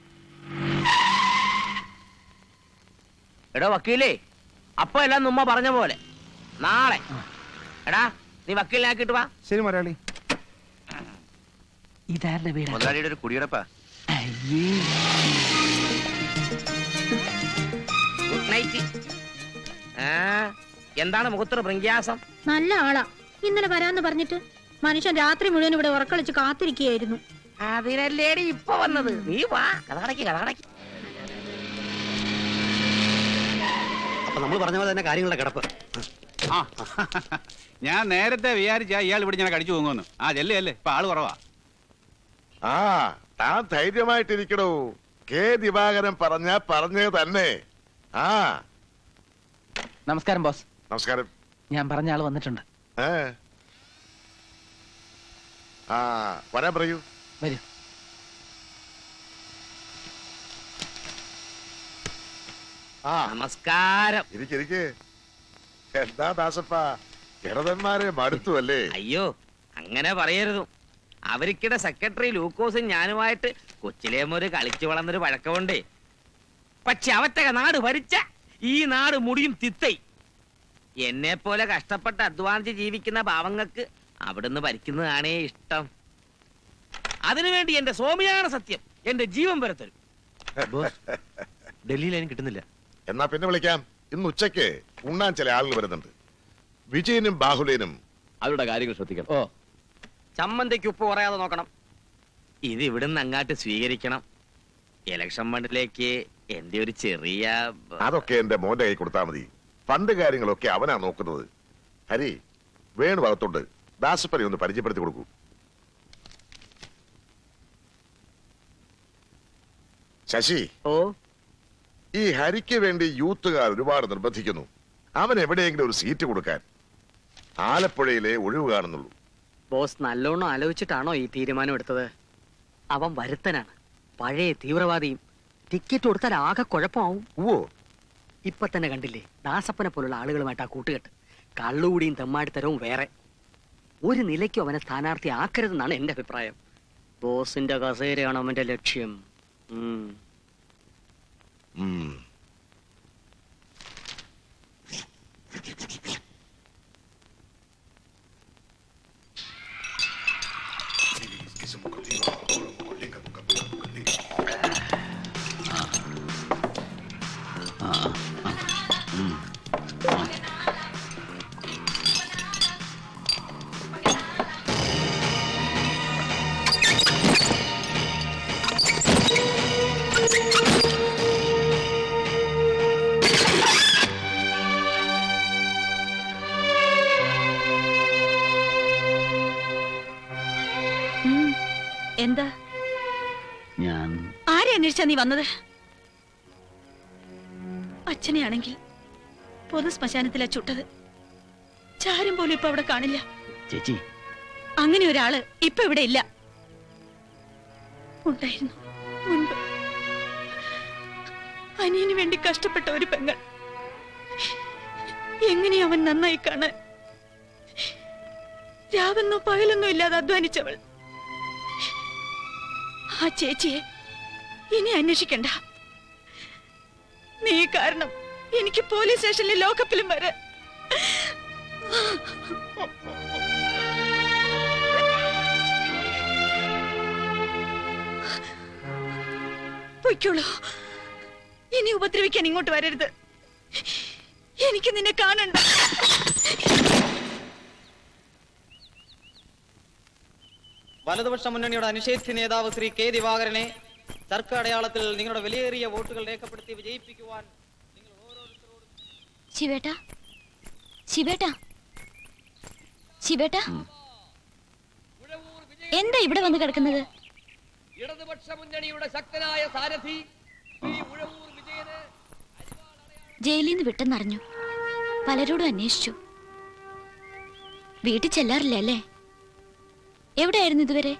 എടോ വക്കീലേ അപ്പൊ എല്ലാം നമ്മ പറഞ്ഞ പോലെ നാളെ എടാ നീ വക്കീലിനാക്കിട്ട് വാ ശരി മലയാളി ഇതാരുടെ വീട് മുതലാളിയുടെ ഒരു കുടിയടപ്പാ ഗുഡ് നൈറ്റ് ആ എന്താണ് മുഖത്തൊരു ഭൃങ്ക്യാസം നല്ല ആളാ ഇന്നലെ വരാന്ന് പറഞ്ഞിട്ട് മനുഷ്യൻ രാത്രി മുഴുവൻ ഇവിടെ ഉറക്കളിച്ച് കാത്തിരിക്കുകയായിരുന്നു അതിനല്ലേടി ഇപ്പൊ വന്നത് നീ വാ കഥകടക്കി കഥകടക്കി അപ്പൊ നമ്മൾ പറഞ്ഞ പോലെ തന്നെ കാര്യങ്ങളുടെ കിടപ്പ് ആ ഞാൻ നേരത്തെ വിചാരിച്ച ഇയാൾ ഇവിടെ ഞാൻ കടിച്ചു പോകുന്നു ആ ചെല്ലേ അല്ലേ ഇപ്പൊ ആള് കുറവാ ആ താൻ ധൈര്യമായിട്ടിരിക്കണോ കെ ദിവാകരൻ പറഞ്ഞ പറഞ്ഞത് തന്നെ ആ നമസ്കാരം ബോസ് നമസ്കാരം ഞാൻ പറഞ്ഞ ആള് വന്നിട്ടുണ്ട് ഏ ആ വരാൻ പറയൂ വരൂ ആ നമസ്കാരം ഇരിക്കിരിക്ക് എന്താ ദാസപ്പ കിടതന്മാരെ മടുത്തു അല്ലേ അയ്യോ അങ്ങനെ പറയരുത് അവർക്കിടെ സെക്രട്ടറി ലൂക്കോസും ഞാനുമായിട്ട് കൊച്ചിലെ ഒരു കളിച്ചു വളർന്നൊരു വഴക്കമുണ്ടേ പക്ഷെ അവറ്റക നാട് ഭരിച്ച ഈ നാട് മുടിയും തിത്തൈ എന്നെ പോലെ കഷ്ടപ്പെട്ട് അധ്വാനിച്ച് ജീവിക്കുന്ന പാവങ്ങൾക്ക് അവിടുന്ന് ഭരിക്കുന്നതാണേ ഇഷ്ടം അതിനുവേണ്ടി എന്റെ സോമിയാണ് സത്യം എന്റെ ജീവൻ വരെ തരും ഡൽഹിയിൽ അതിന് കിട്ടുന്നില്ല എന്നാ പിന്നെ വിളിക്കാം ഇന്ന് ഉച്ചയ്ക്ക് ഉണ്ണാൻ ചില ആളുകൾ വരുന്നുണ്ട് വിജയനും ബാഹുലേനും അവരുടെ കാര്യങ്ങൾ ശ്രദ്ധിക്കണം ഓ ചമ്മന്തിക്ക് ഉപ്പ് പറയാതെ നോക്കണം ഇത് ഇവിടുന്ന് അങ്ങാട്ട് സ്വീകരിക്കണം ഇലക്ഷൻ ഫണ്ടിലേക്ക് എന്റെ ഒരു ചെറിയ അതൊക്കെ എന്റെ മോന്റെ കൈ കൊടുത്താൽ മതി ഫണ്ട് കാര്യങ്ങളൊക്കെ അവനാ നോക്കുന്നത് ഹരി വേണു ഭാഗത്തുണ്ട് ദാസപ്പനെ ഒന്ന് പരിചയപ്പെടുത്തി കൊടുക്കൂ ശശി ഓ ഈ ഹരിക്ക് വേണ്ടി യൂത്തുകാർ ഒരുപാട് നിർബന്ധിക്കുന്നു അവൻ എവിടെയെങ്കിലും ഒരു സീറ്റ് കൊടുക്കാൻ ആലപ്പുഴയിലെ ഒഴിവ് കാണുന്നുള്ളൂ ബോസ് നല്ലോണം ആലോചിച്ചിട്ടാണോ ഈ തീരുമാനം എടുത്തത് അവൻ വരുത്തനാണ് പഴയ തീവ്രവാദിയും ടിക്കറ്റ് കൊടുത്താൽ ആകെ കുഴപ്പമാവും ഓ ഇപ്പൊ തന്നെ കണ്ടില്ലേ ദാസപ്പനെ പോലുള്ള ആളുകളുമായിട്ട് ആ കൂട്ടുകെട്ട് കള്ളുകൂടിയും തെമ്മാടിത്തരവും വേറെ ഒരു നിലയ്ക്കും അവനെ സ്ഥാനാർത്ഥി ആക്കരുതെന്നാണ് എന്റെ അഭിപ്രായം ബോസിന്റെ കസേരയാണ് അവന്റെ ലക്ഷ്യം ഉം. ഉം. ഉം. എന്താ ഞാൻ ആരെ അന്വേഷിച്ചാ നീ വന്നത് അച്ഛനെയാണെങ്കിൽ പൊതു ശ്മശാനത്തിലാ ചുട്ടത് ചാരും പോലും ഇപ്പൊ അവിടെ കാണില്ല ചേച്ചി അങ്ങനെ ഒരാള് ഇപ്പൊ ഇവിടെ ഇല്ല ഉണ്ടായിരുന്നു മുൻപ് അനിയന് വേണ്ടി കഷ്ടപ്പെട്ട ഒരു പെങ്ങൾ എങ്ങനെയാ അവൻ നന്നായി കാണാൻ രാവെന്നോ പകലെന്നോ ഇല്ലാതെ അധ്വാനിച്ചവൾ ആ ചേച്ചിയെ ഇനി അന്വേഷിക്കണ്ട നീ കാരണം എനിക്ക് പോലീസ് സ്റ്റേഷനിലെ ലോക്കപ്പിലും വരെ പൊയ്ക്കോളൂ ഇനി ഉപദ്രവിക്കാൻ ഇങ്ങോട്ട് വരരുത് എനിക്ക് നിന്നെ കാണണ്ട വലതുപക്ഷ മുന്നണിയുടെ അനിഷേധ്യ നേതാവ് ശ്രീ കെ ദിവാകരനെ തർക്ക അടയാളത്തിൽ നിങ്ങളുടെ വിലയേറിയ വോട്ടുകൾ രേഖപ്പെടുത്തി വിജയിപ്പിക്കുവാൻ ശിവേട്ട ശിവേട്ട ശിവേട്ട എന്താ ഇവിടെ വന്ന് കിടക്കുന്നത് ഇടതുപക്ഷ മുന്നണിയുടെ ശക്തനായ സാരഥി ശ്രീ ഉഴവൂർ വിജയന് ജയിലിൽ നിന്ന് വിട്ടെന്നറിഞ്ഞു പലരോടും അന്വേഷിച്ചു വീട്ടിൽ ചെല്ലാറില്ല അല്ലേ എവിടെയായിരുന്നു ഇതുവരെ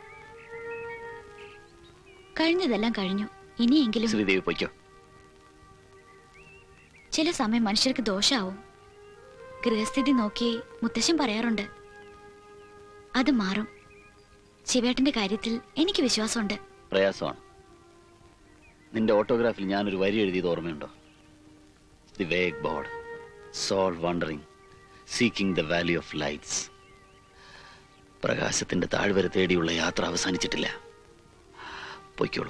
കഴിഞ്ഞതെല്ലാം കഴിഞ്ഞു ഇനിയെങ്കിലും ശ്രീദേവി പൊയ്ക്കോ ചില സമയം മനുഷ്യർക്ക് ദോഷാവും ഗൃഹസ്ഥിതി നോക്കി മുത്തശ്ശൻ പറയാറുണ്ട് അത് മാറും ശിവേട്ടന്റെ കാര്യത്തിൽ എനിക്ക് വിശ്വാസമുണ്ട് പ്രയാസമാണ് നിന്റെ ഓട്ടോഗ്രാഫിൽ ഞാനൊരു വരി എഴുതിയത് ഓർമ്മയുണ്ടോ the vague bored soul wandering seeking the valley of lights പ്രകാശത്തിന്റെ താഴ്വര തേടിയുള്ള യാത്ര അവസാനിച്ചിട്ടില്ല പൊയ്ക്കോളൂ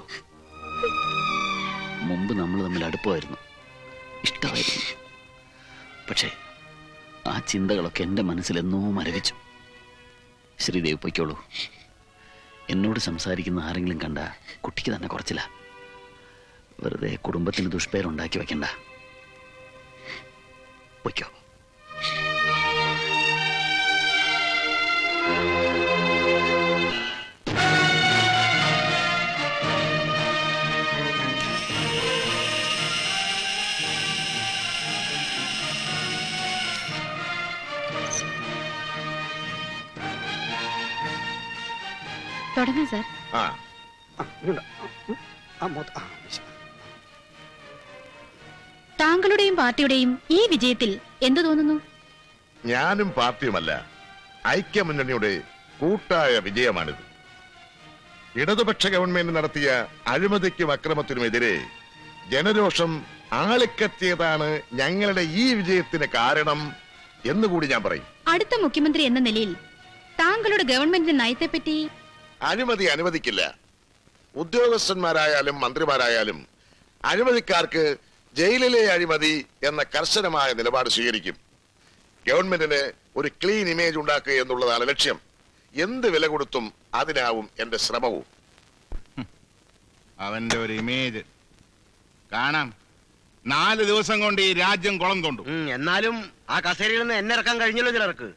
മുമ്പ് നമ്മൾ തമ്മിൽ അടുപ്പമായിരുന്നു ഇഷ്ടമായിരുന്നു പക്ഷേ ആ ചിന്തകളൊക്കെ എൻ്റെ മനസ്സിൽ എന്നോ മരവിച്ചു ശ്രീദേവ് പൊയ്ക്കോളൂ എന്നോട് സംസാരിക്കുന്ന ആരെങ്കിലും കണ്ട കുട്ടിക്ക് തന്നെ കുറച്ചില്ല വെറുതെ കുടുംബത്തിന് ദുഷ്പേരുണ്ടാക്കി വെക്കണ്ട പൊയ്ക്കോ തുടങ്ങാം സാർ ആ താങ്കളുടെയും പാർട്ടിയുടെയും ഈ വിജയത്തിൽ എന്തു തോന്നുന്നു ഞാനും പാർട്ടിയുമല്ല ഐക്യമുന്നണിയുടെ കൂട്ടായ വിജയമാണിത് ഇടതുപക്ഷ ഗവൺമെന്റ് നടത്തിയ അഴിമതിക്കും അക്രമത്തിനുമെതിരെ ജനരോഷം ആളിക്കത്തിയതാണ് ഞങ്ങളുടെ ഈ വിജയത്തിന് കാരണം എന്നുകൂടി ഞാൻ പറയും അടുത്ത മുഖ്യമന്ത്രി എന്ന നിലയിൽ താങ്കളുടെ ഗവൺമെന്റിന്റെ നയത്തെപ്പറ്റി അഴിമതി അനുവദിക്കില്ല ഉദ്യോഗസ്ഥന്മാരായാലും മന്ത്രിമാരായാലും അഴിമതിക്കാർക്ക് ജയിലിലെ അഴിമതി എന്ന കർശനമായ നിലപാട് സ്വീകരിക്കും ഗവൺമെന്റിന് ഒരു ക്ലീൻ ഇമേജ് ഉണ്ടാക്കുക എന്നുള്ളതാണ് ലക്ഷ്യം എന്ത് വില കൊടുത്തും അതിനാവും എന്റെ ശ്രമവും അവന്റെ ഒരു ഇമേജ് കാണാം നാല് ദിവസം കൊണ്ട് ഈ രാജ്യം കുളം തൊണ്ടു എന്നാലും ആ കസേരയിൽ നിന്ന് എന്നെ ഇറക്കാൻ കഴിഞ്ഞല്ലോ ചിലർക്ക്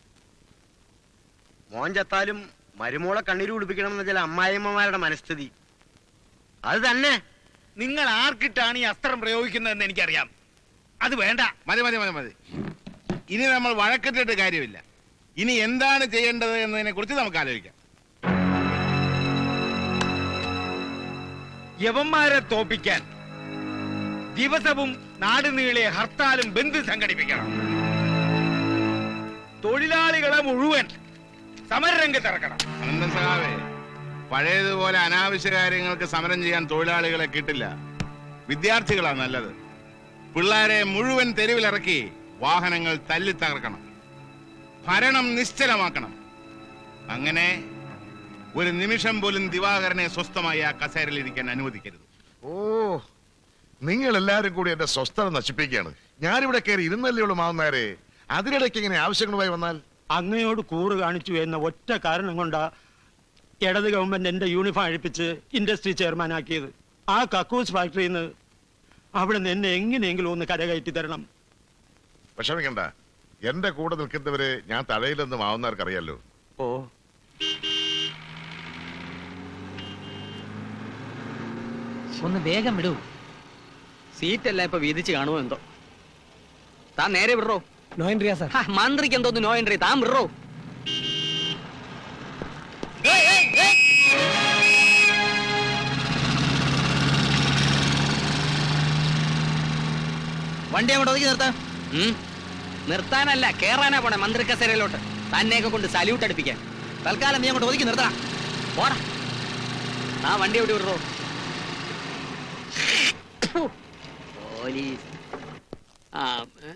മോൻ ചത്താലും മരുമോളെ കണ്ണീര് കുടിപ്പിക്കണമെന്ന ചില അമ്മായിമ്മമാരുടെ മനസ്ഥിതി അത് തന്നെ നിങ്ങൾ ആർക്കിട്ടാണ് ഈ അസ്ത്രം പ്രയോഗിക്കുന്നതെന്ന് എനിക്കറിയാം അത് വേണ്ട മതി മതി മതി മതി ഇനി നമ്മൾ വഴക്കിട്ടിട്ട് കാര്യമില്ല ഇനി എന്താണ് ചെയ്യേണ്ടത് എന്നതിനെ കുറിച്ച് നമുക്ക് ആലോചിക്കാം യവന്മാരെ തോപ്പിക്കാൻ ദിവസവും നാട് നീളെ ഹർത്താലും ബന്ദ് സംഘടിപ്പിക്കണം തൊഴിലാളികളെ മുഴുവൻ സമരരംഗത്തിറക്കണം അനന്തൻ സഖാവേ പഴയതുപോലെ അനാവശ്യ കാര്യങ്ങൾക്ക് സമരം ചെയ്യാൻ തൊഴിലാളികളെ കിട്ടില്ല വിദ്യാർത്ഥികളാ നല്ലത് പിള്ളേരെ മുഴുവൻ തെരുവിലിറക്കി വാഹനങ്ങൾ തല്ലി തകർക്കണം ഭരണം നിശ്ചലമാക്കണം അങ്ങനെ ഒരു നിമിഷം പോലും ദിവാകരനെ സ്വസ്ഥമായി ആ കസേരയിലിരിക്കാൻ അനുവദിക്കരുത് ഓ നിങ്ങൾ എല്ലാരും കൂടി എന്റെ സ്വസ്ഥത നശിപ്പിക്കുകയാണ് ഞാനിവിടെ കയറി ഇരുന്നല്ലേ ഉള്ളൂ മാവുന്നാരെ അതിനിടയ്ക്ക് ഇങ്ങനെ ആവശ്യങ്ങളുമായി വന്നാൽ അങ്ങയോട് കൂറ് കാണിച്ചു എന്ന ഒറ്റ കാരണം കൊണ്ടാ ഇടത് ഗവൺമെന്റ് എന്റെ യൂണിഫോം അഴിപ്പിച്ച് ഇൻഡസ്ട്രി ചെയർമാനാക്കിയത് ആ കക്കൂസ് ഫാക്ടറിയിൽ നിന്ന് അവിടെ നിന്ന് എന്നെ എങ്ങനെയെങ്കിലും ഒന്ന് കരകയറ്റി തരണം വിഷമിക്കണ്ട എന്റെ കൂടെ നിൽക്കുന്നവരെ ഞാൻ തഴയില്ലെന്ന് മാവുന്നവർക്ക് അറിയാലോ ഓ ഒന്ന് വേഗം വിടൂ സീറ്റല്ല ഇപ്പൊ വീതിച്ച് കാണുമോ എന്തോ താൻ നേരെ വിടറോ നോ എൻട്രിയാ സാർ ഹാ, മന്ത്രിക്ക് എന്തോന്ന് നോ എൻട്രി താൻ വിടറോ വണ്ടി അങ്ങോട്ട് ഒതുക്കി നിർത്താം ഉം. നിർത്താനല്ല കേറാനാ പോണേ മന്ത്രി കസേരയിലോട്ട് തന്നെയൊക്കെ കൊണ്ട് സല്യൂട്ട് അടുപ്പിക്കാൻ തൽക്കാലം നീ അങ്ങോട്ട് ഒതുക്കി നിർത്തണം പോടാ ആ വണ്ടി എവിടെ വിടറോ പോലീസ് ആ ഏ.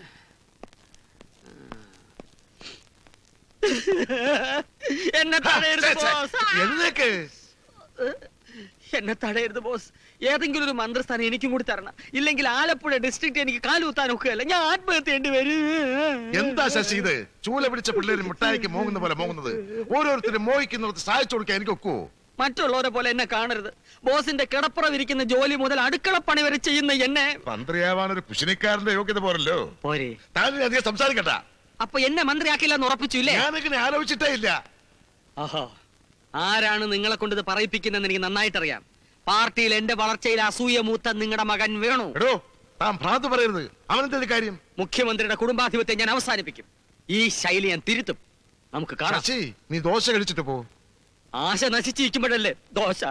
എന്നെ തടയരുത് ബോസ് എന്നേക്ക് എന്നെ തടയരുത് ബോസ് ഏതെങ്കിലും ഒരു മന്ത്രിസ്ഥാനം എനിക്കും കൂടി തരണം ഇല്ലെങ്കിൽ ആലപ്പുഴ ഡിസ്ട്രിക്ട് എനിക്ക് കാലുകുത്താൻ ഒക്കുകയല്ല ഞാൻ ആത്മഹത്യ ചെയ്യേണ്ടി വരും എന്താ ശശി ഇത് ചൂല പിടിച്ച പിള്ളേര് മിഠായിക്ക് മോങ്ങുന്ന പോലെ മോങ്ങുന്നത് ഓരോരുത്തരും മോഹിക്കുന്നിടത്ത് സഹായിച്ചു കൊടുക്കാൻ എനിക്ക് ഒക്കുവോ മറ്റുള്ളവരെ പോലെ എന്നെ കാണരുത് ബോസിന്റെ കിടപ്പുറം ഇരിക്കുന്ന ജോലി മുതൽ അടുക്കള പണി വരെ ചെയ്യുന്ന എന്നെ മന്ത്രിയാവാൻ ഒരു കുശിനിക്കാരന്റെ യോഗ്യത പോരല്ലോ പോരെ താൻ ഇനി അധികം സംസാരിക്കട്ട അപ്പൊ എന്നെ മന്ത്രിയാക്കില്ല എന്ന് ഉറപ്പിച്ചു ഇല്ലേ ഞാനിങ്ങനെ ആലോചിച്ചിട്ടേ ഇല്ല ആഹാ ആരാണ് നിങ്ങളെ കൊണ്ട് ഇത് പറയിപ്പിക്കുന്നെന്ന് എനിക്ക് നന്നായിട്ടറിയാം പാർട്ടിയിൽ എന്റെ വളർച്ചയിൽ അസൂയ മൂത്ത നിങ്ങളുടെ മകൻ വേണു എടോ താൻ ഭ്രാന്ത് പറയരുത് അവനെന്തൊരു കാര്യം മുഖ്യമന്ത്രിയുടെ കുടുംബാധിപത്യം ഞാൻ അവസാനിപ്പിക്കും ഈ ശൈലി ഞാൻ തിരുത്തും നമുക്ക് കാണാം ശശി നീ ദോശ കഴിച്ചിട്ട് പോ ആശ നശിച്ചിരിക്കുമ്പോഴല്ലേ ദോശ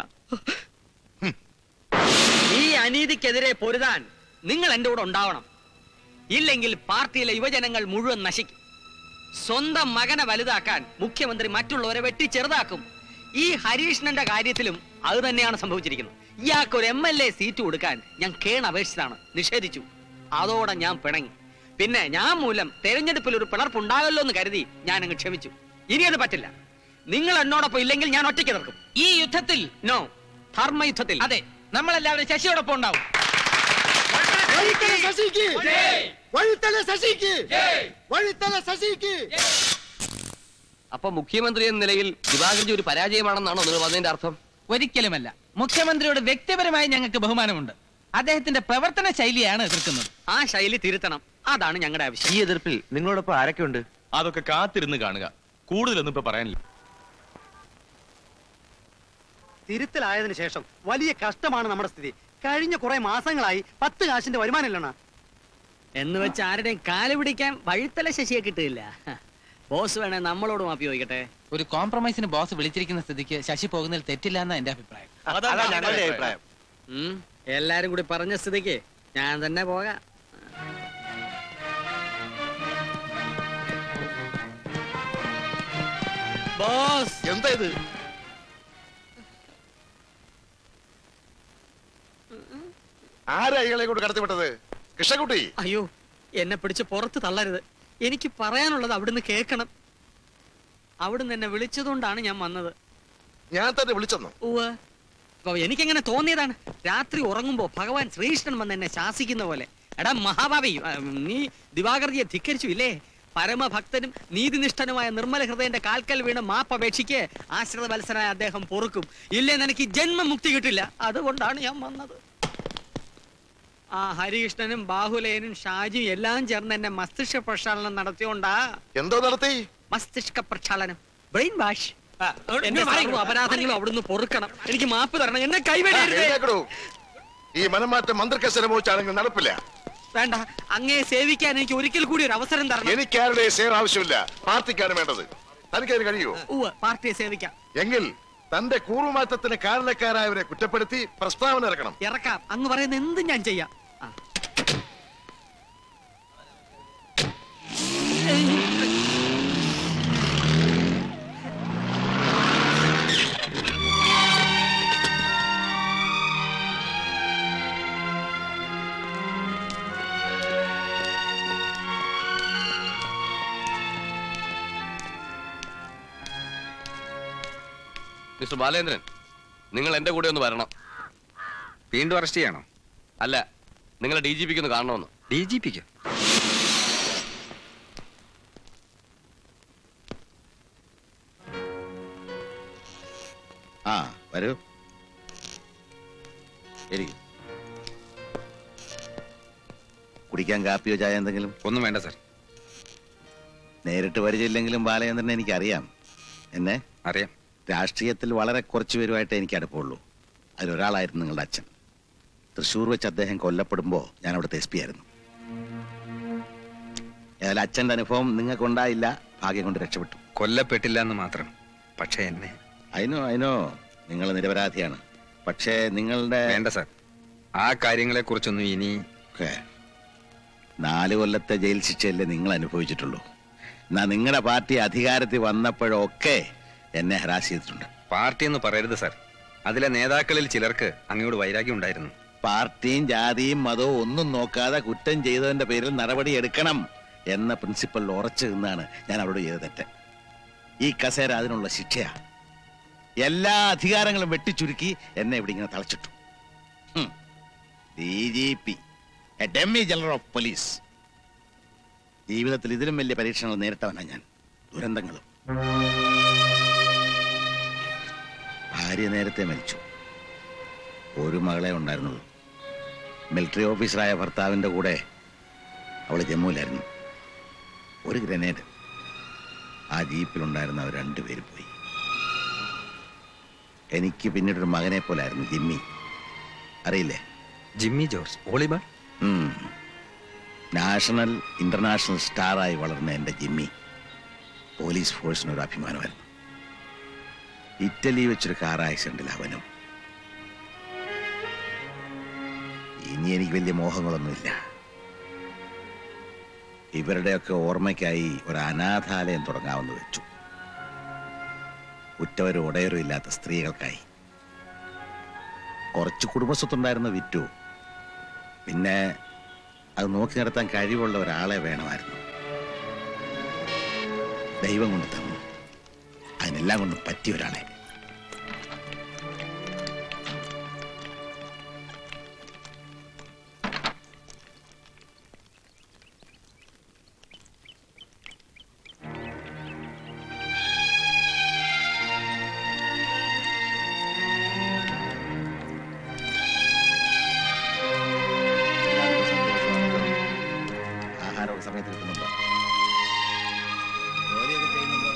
ഈ അനീതിക്കെതിരെ പൊരുതാൻ നിങ്ങൾ എന്റെ കൂടെ ഉണ്ടാവണം ഇല്ലെങ്കിൽ പാർട്ടിയിലെ യുവജനങ്ങൾ മുഴുവൻ നശിക്കും സ്വന്തം മകനെ വലുതാക്കാൻ മുഖ്യമന്ത്രി മറ്റുള്ളവരെ വെട്ടി ചെറുതാക്കും ഈ ഹരീഷ്ണന്റെ കാര്യത്തിലും അത് തന്നെയാണ് സംഭവിച്ചിരിക്കുന്നത് ഇയാൾക്ക് ഒരു എം എൽ എ സീറ്റ് കൊടുക്കാൻ ഞാൻ കേൺ അപേക്ഷിച്ചതാണ് നിഷേധിച്ചു അതോടെ ഞാൻ പിണങ്ങി പിന്നെ ഞാൻ മൂലം തെരഞ്ഞെടുപ്പിൽ ഒരു പിളർപ്പുണ്ടാകല്ലോ എന്ന് കരുതി ഞാൻ അങ്ങ് ക്ഷമിച്ചു ഇനി അത് പറ്റില്ല നിങ്ങൾ എന്നോടൊപ്പം ഇല്ലെങ്കിൽ ഞാൻ ഒറ്റയ്ക്ക് നിൽക്കും ഈ യുദ്ധത്തിൽ നോ ധർമ്മയുദ്ധത്തിൽ അതെ നമ്മളെല്ലാവരും ശശിയോടൊപ്പം ഉണ്ടാവും ശശിക്ക് വഴിത്തല ശശിക്ക് വഴിത്തല ശശിക്ക് അപ്പൊ മുഖ്യമന്ത്രി എന്ന നിലയിൽ ദിവാകർജി ഒരു പരാജയമാണെന്നാണോ നിങ്ങൾ വന്നതിന്റെ അർത്ഥം ഒരിക്കലുമല്ല മുഖ്യമന്ത്രിയോട് വ്യക്തിപരമായി ഞങ്ങൾക്ക് ബഹുമാനമുണ്ട് അദ്ദേഹത്തിന്റെ പ്രവർത്തന ശൈലിയാണ് എതിർക്കുന്നത് ആ ശൈലി തിരുത്തണം അതാണ് ഞങ്ങളുടെ ആവശ്യം ഈ എതിർപ്പിൽ നിങ്ങളോടൊപ്പം ആരൊക്കെ ഉണ്ട് അതൊക്കെ കാത്തിരുന്ന് കാണുക കൂടുതലൊന്നും ഇപ്പൊ പറയാനില്ല തിരുത്തലായതിനു ശേഷം വലിയ കഷ്ടമാണ് നമ്മുടെ സ്ഥിതി കഴിഞ്ഞ കുറെ മാസങ്ങളായി പത്ത് കാശിന്റെ വരുമാനമില്ലണ എന്ന് വെച്ച് ആരുടെയും കാല് പിടിക്കാൻ വഴിത്തല ശശിയെ കിട്ടില്ല ബോസ് വേണേ നമ്മളോട് മാപ്പി ചോദിക്കട്ടെ ഒരു കോംപ്രമൈസിന് ബോസ് വിളിച്ചിരിക്കുന്ന സ്ഥിതിക്ക് ശശി പോകുന്നതിൽ തെറ്റില്ല എന്നാ എന്റെ അഭിപ്രായം അതാ ഞങ്ങളുടെ അഭിപ്രായം ഉം, എല്ലാരും കൂടി പറഞ്ഞ സ്ഥിതിക്ക് ഞാൻ തന്നെ പോകാം ബോസ് എന്താ ഇത് ആരാ ഇയാളെ കൊണ്ട് കടത്തിവിട്ടത് കൃഷ്ണകുട്ടി അയ്യോ എന്നെ പിടിച്ച് പുറത്ത് തള്ളരുത് എനിക്ക് പറയാനുള്ളത് അവിടുന്ന് കേൾക്കണം അവിടുന്ന് എന്നെ വിളിച്ചതുകൊണ്ടാണ് ഞാൻ വന്നത് ഞാൻ തന്നെ വിളിച്ചെന്നു ഉവ്വ് അപ്പൊ എനിക്കെങ്ങനെ തോന്നിയതാണ് രാത്രി ഉറങ്ങുമ്പോ ഭഗവാൻ ശ്രീകൃഷ്ണൻ വന്ന് എന്നെ ശാസിക്കുന്ന പോലെ എടാ മഹാഭാവി ആ, നീ ദിവാകർജിയെ ധിക്കരിച്ചു ഇല്ലേ പരമഭക്തനും നീതിനിഷ്ഠനുമായ നിർമ്മല ഹൃദയന്റെ കാൽക്കൽ വീണ് മാപ്പപേക്ഷിക്ക് ആശ്രിത വത്സനായ അദ്ദേഹം പൊറുക്കും ഇല്ലേ എനിക്ക് ജന്മ മുക്തി കിട്ടില്ല അതുകൊണ്ടാണ് ഞാൻ വന്നത് ആ ഹരികൃഷ്ണനും ബാഹുലയനും ഷാജിയും എല്ലാം ചേർന്ന് എന്നെ മസ്തിഷ്ക പ്രക്ഷാളനം നടത്തിയോണ്ടാ എന്തോ നടത്തി മസ്തിഷ്ക പ്രക്ഷാളനം ബ്രെയിൻ വാഷ് എന്റെ സർവ്വ അപരാധങ്ങളും അവിടുന്ന് പൊറുക്കണം എനിക്ക് മാപ്പ് തരണം എന്നെ കൈവേടരുത് എഴുന്നേക്കടോ. ഈ മനംമാറ്റം മന്ത്രിക്കസര മോച്ചാണെങ്കിൽ നടപ്പില്ല വേണ്ട അങ്ങേ സേവിക്കാൻ എനിക്ക് ഒരിക്കൽ കൂടി ഒരു അവസരം തരണം എനിക്ക് ആരുടെ സേർ ആവശ്യമില്ല പാർട്ടിക്കാണ് വേണ്ടത് തനിക്കതിന് കഴിയുമോ ഉവ്വ് പാർട്ടിയെ സേവിക്കാം എങ്കിൽ തന്റെ കൂറുമാറ്റത്തിന് കാരണക്കാരായവരെ കുറ്റപ്പെടുത്തി പ്രസ്താവന ഇറക്കണം ഇറക്കാം അങ്ങ് പറയുന്ന എന്തും ഞാൻ ചെയ്യാം ആ. മിസ്റ്റർ ബാലേന്ദ്രൻ നിങ്ങൾ എന്റെ കൂടെ ഒന്ന് വരണം വീണ്ടും അറസ്റ്റ് ചെയ്യണോ അല്ല നിങ്ങളെ ഡി ജി പിക്ക് ഒന്ന് കാണണമെന്ന് ഡി ജി പിക്ക് ആ വരൂ ഇരിക്കും കുടിക്കാൻ കാപ്പിയോ ചായ എന്തെങ്കിലും ഒന്നും വേണ്ട സാർ നേരിട്ട് പരിചയമില്ലെങ്കിലും ബാലചന്ദ്രനെ എനിക്കറിയാം എന്നെ അറിയാം രാഷ്ട്രീയത്തിൽ വളരെ കുറച്ചു പേരുമായിട്ട് എനിക്ക് അടുപ്പമുള്ളൂ അതിലൊരാളായിരുന്നു നിങ്ങളുടെ അച്ഛൻ തൃശ്ശൂർ വെച്ച് അദ്ദേഹം കൊല്ലപ്പെടുമ്പോൾ ഞാൻ അവിടുത്തെ എസ് പി ആയിരുന്നു ഏതായാലും അച്ഛൻ്റെ അനുഭവം നിങ്ങൾക്കുണ്ടായില്ല ഭാഗ്യം കൊണ്ട് രക്ഷപ്പെട്ടു കൊല്ലപ്പെട്ടില്ല എന്ന് മാത്രം പക്ഷേ എന്നെ അതിനോ അതിനോ നിങ്ങൾ നിരപരാധിയാണ് പക്ഷേ നിങ്ങളുടെ വേണ്ട സാർ ആ കാര്യങ്ങളെ കുറിച്ചൊന്നും ഇനി ഒക്കെ നാല് കൊല്ലത്തെ ജയിൽ ശിക്ഷയല്ലേ നിങ്ങൾ അനുഭവിച്ചിട്ടുള്ളൂ എന്നാ നിങ്ങളുടെ പാർട്ടി അധികാരത്തിൽ വന്നപ്പോഴൊക്കെ എന്നെ ഹരാസ് ചെയ്തിട്ടുണ്ട് പാർട്ടി എന്ന് പറയരുത് സാർ അതിലെ നേതാക്കളിൽ ചിലർക്ക് അങ്ങയോട് വൈരാഗ്യം ഉണ്ടായിരുന്നു പാർട്ടിയും ജാതിയും മതവും ഒന്നും നോക്കാതെ കുറ്റം ചെയ്തതിന്റെ പേരിൽ നടപടി എടുക്കണം എന്ന പ്രിൻസിപ്പൽ ഉറച്ചു നിന്നാണ് ഞാൻ അവരോട് ചെയ്ത തെറ്റ് ഈ കസേര അതിനുള്ള ശിക്ഷയാ എല്ലാ അധികാരങ്ങളും വെട്ടിച്ചുരുക്കി എന്നെ ഇവിടെ ഇങ്ങനെ തളച്ചിട്ടു D G P dummy general of police ജീവിതത്തിൽ ഇതിലും വലിയ പരീക്ഷണങ്ങൾ നേരിട്ടവനാ ഞാൻ ദുരന്തങ്ങളും ഭാര്യ നേരത്തെ മരിച്ചു ഒരു മകളെ ഉണ്ടായിരുന്നുള്ളൂ മിലിറ്ററി ഓഫീസറായ ഭർത്താവിന്റെ കൂടെ അവൾ ജമ്മുവിലായിരുന്നു ഒരു ഗ്രനേഡ് ആ ജീപ്പിലുണ്ടായിരുന്ന അവർ രണ്ടുപേര് പോയി എനിക്ക് പിന്നീട് ഒരു മകനെ പോലായിരുന്നു ജിമ്മി അറിയില്ലേ ജിമ്മി ജോർജ് വോളിബോൾ ഉം. നാഷണൽ ഇന്റർനാഷണൽ സ്റ്റാറായി വളർന്ന എൻ്റെ ജിമ്മി പോലീസ് ഫോഴ്സിന് ഒരു അഭിമാനമായിരുന്നു ഇറ്റലി വെച്ചൊരു കാർ ആക്സിഡന്റിൽ അവനും ഇനി എനിക്ക് വലിയ മോഹങ്ങളൊന്നുമില്ല ഇവരുടെയൊക്കെ ഓർമ്മയ്ക്കായി ഒരു അനാഥാലയം തുടങ്ങാമെന്ന് വെച്ചു ഉറ്റവരും ഉടയരും ഇല്ലാത്ത സ്ത്രീകൾക്കായി കുറച്ച് കുടുംബസ്വത്തുണ്ടായിരുന്ന വിറ്റു പിന്നെ അത് നോക്കി നടത്താൻ കഴിവുള്ള ഒരാളെ വേണമായിരുന്നു ദൈവം കൊണ്ട് തന്നു അതിനെല്ലാം കൊണ്ടും പറ്റിയ ഒരാളെ ആഹാരമൊക്കെ സമയത്ത് കിട്ടുന്നുണ്ടോ ജോലിയൊക്കെ ചെയ്യുന്നുണ്ടോ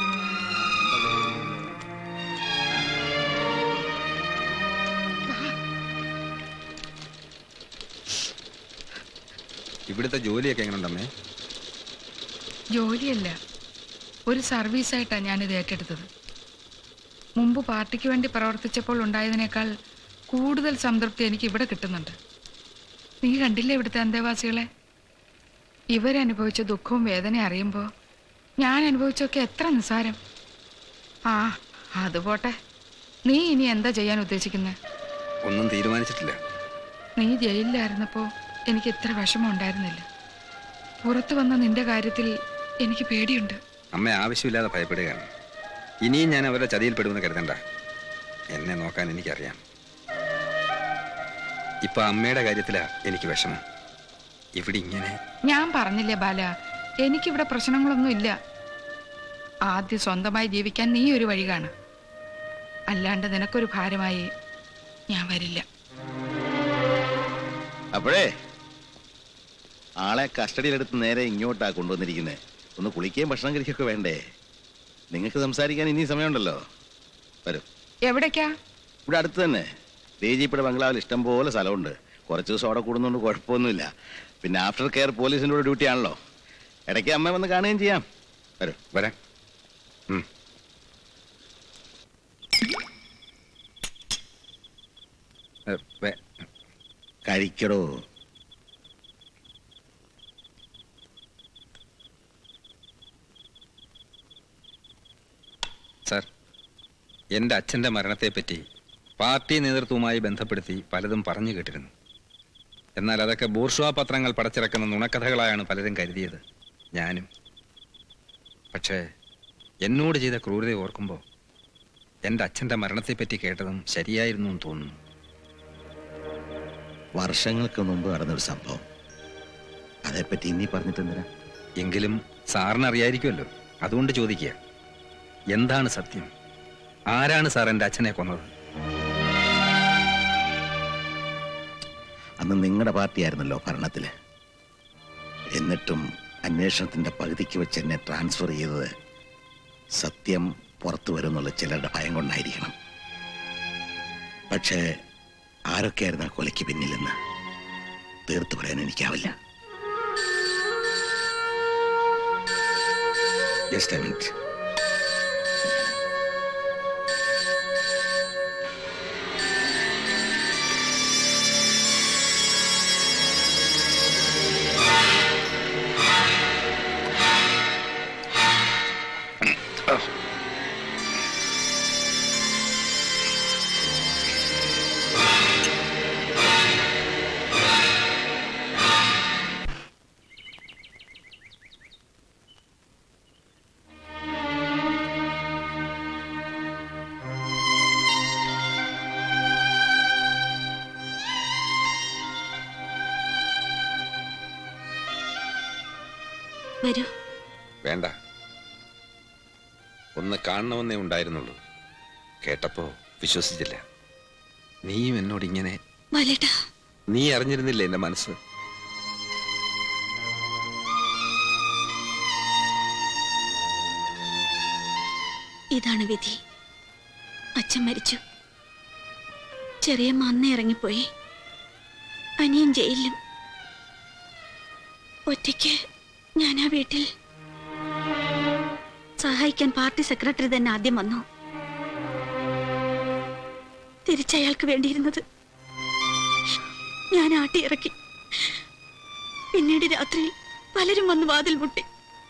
ഇവിടുത്തെ ജോലിയൊക്കെ എങ്ങനെ ഉണ്ടമ്മേ ജോലിയല്ല ഒരു സർവീസായിട്ടാണ് ഞാനിത് ഏറ്റെടുത്തത് മുമ്പ് പാർട്ടിക്ക് വേണ്ടി പ്രവർത്തിച്ചപ്പോൾ ഉണ്ടായതിനേക്കാൾ കൂടുതൽ സംതൃപ്തി എനിക്ക് ഇവിടെ കിട്ടുന്നുണ്ട് നീ കണ്ടില്ലേ ഇവിടുത്തെ അന്തേവാസികളെ ഇവരനുഭവിച്ച ദുഃഖവും വേദനയും അറിയുമ്പോൾ ഞാൻ അനുഭവിച്ചൊക്കെ എത്ര നിസ്സാരം ആ അത് പോട്ടെ നീ ഇനി എന്താ ചെയ്യാൻ ഉദ്ദേശിക്കുന്നത് ഒന്നും തീരുമാനിച്ചിട്ടില്ല നീ ജയിലിലായിരുന്നപ്പോൾ എനിക്ക് ഇത്ര വിഷമം ഉണ്ടായിരുന്നില്ല പുറത്തു വന്ന നിന്റെ കാര്യത്തിൽ എനിക്ക് പേടിയുണ്ട് അമ്മ ആവശ്യമില്ലാതെ ഭയപ്പെടുകയാണ് ഇനിയും ഞാൻ അവരുടെ ചതിയിൽപ്പെടുമെന്ന് കരുതണ്ട എന്നെ നോക്കാൻ എനിക്കറിയാം ഇപ്പൊ അമ്മയുടെ കാര്യത്തിലാ എനിക്ക് വിഷമം ഇവിടെ ഇങ്ങനെ ഞാൻ പറഞ്ഞില്ലേ ബാല എനിക്കിവിടെ പ്രശ്നങ്ങളൊന്നും ഇല്ല ആദ്യം സ്വന്തമായി ജീവിക്കാൻ നീ ഒരു വഴി കാണും അല്ലാണ്ട് നിനക്കൊരു ഭാരമായി ഞാൻ വരില്ല അപ്പോഴേ ആളെ കസ്റ്റഡിയിലെടുത്ത് നേരെ ഇങ്ങോട്ടാ കൊണ്ടുവന്നിരിക്കുന്നത് ഒന്ന് കുളിക്കുകയും ഭക്ഷണം കഴിക്കുകയൊക്കെ വേണ്ടേ നിങ്ങൾക്ക് സംസാരിക്കാൻ ഇനി സമയമുണ്ടല്ലോ വരും എവിടേക്കാ ഇവിടെ അടുത്ത് തന്നെ ഡി ജി പിയുടെ ബംഗ്ലാവിൽ ഇഷ്ടം പോലെ സ്ഥലമുണ്ട് കുറച്ച് ദിവസം അവിടെ കൂടുന്നതുകൊണ്ട് കുഴപ്പമൊന്നുമില്ല പിന്നെ ആഫ്റ്റർ കെയർ പോലീസിൻ്റെ കൂടെ ഡ്യൂട്ടി ആണല്ലോ ഇടയ്ക്ക് അമ്മ വന്ന് കാണുകയും ചെയ്യാം വരും വരാം കഴിക്കടോ സാർ എൻ്റെ അച്ഛൻ്റെ മരണത്തെപ്പറ്റി പാർട്ടി നേതൃത്വവുമായി ബന്ധപ്പെടുത്തി പലതും പറഞ്ഞു കേട്ടിരുന്നു എന്നാൽ അതൊക്കെ ബൂർഷ്വാ പത്രങ്ങൾ പടച്ചിറക്കുന്ന നുണക്കഥകളായാണ് പലരും കരുതിയത് ഞാനും പക്ഷേ എന്നോട് ചെയ്ത ക്രൂരത ഓർക്കുമ്പോൾ എന്റെ അച്ഛന്റെ മരണത്തെപ്പറ്റി കേട്ടതും ശരിയായിരുന്നു എന്ന് തോന്നുന്നു വർഷങ്ങൾക്ക് മുമ്പ് നടന്നൊരു സംഭവം അതേപ്പറ്റി ഇനി പറഞ്ഞിട്ട് എന്തിനാ എങ്കിലും സാറിന് അറിയായിരിക്കുമല്ലോ അതുകൊണ്ട് ചോദിക്കുക എന്താണ് സത്യം ആരാണ് സാർ എന്റെ അച്ഛനെ കൊന്നത് അന്ന് നിങ്ങളുടെ പാർട്ടിയായിരുന്നല്ലോ ഭരണത്തില് എന്നിട്ടും അന്വേഷണത്തിന്റെ പകുതിക്ക് വെച്ച് എന്നെ ട്രാൻസ്ഫർ ചെയ്തത് സത്യം പുറത്തു വരുന്നുള്ള ചിലരുടെ ഭയം കൊണ്ടായിരിക്കണം പക്ഷേ ആരൊക്കെയായിരുന്നു ആ കൊലയ്ക്ക് പിന്നിലെന്ന് തീർത്തു പറയാൻ എനിക്കാവില്ല ജസ്റ്റ് എ മിനിറ്റ് വരൂ വേണ്ട ഒന്ന് കാണണമെന്നേ ഉണ്ടായിരുന്നുള്ളൂ കേട്ടപ്പോ വിശ്വസിച്ചില്ല നീയും എന്നോട് ഇങ്ങനെ ബാലേട്ടാ നീ അറിഞ്ഞിരുന്നില്ല എന്റെ മനസ്സ് ഇതാണ് വിധി അച്ഛൻ മരിച്ചു ചെറിയമ്മ അന്നേ ഇറങ്ങിപ്പോയി അനിയൻ ജയിലിലും ഒറ്റയ്ക്ക് ഞാൻ ആ വീട്ടിൽ സഹായിക്കാൻ പാർട്ടി സെക്രട്ടറി തന്നെ ആദ്യം വന്നു തിരിച്ചയാൾക്ക് വേണ്ടിയിരുന്നത് ഞാൻ ആട്ടിയിറക്കി പിന്നീട് രാത്രി പലരും വന്ന് വാതിൽ മുട്ടി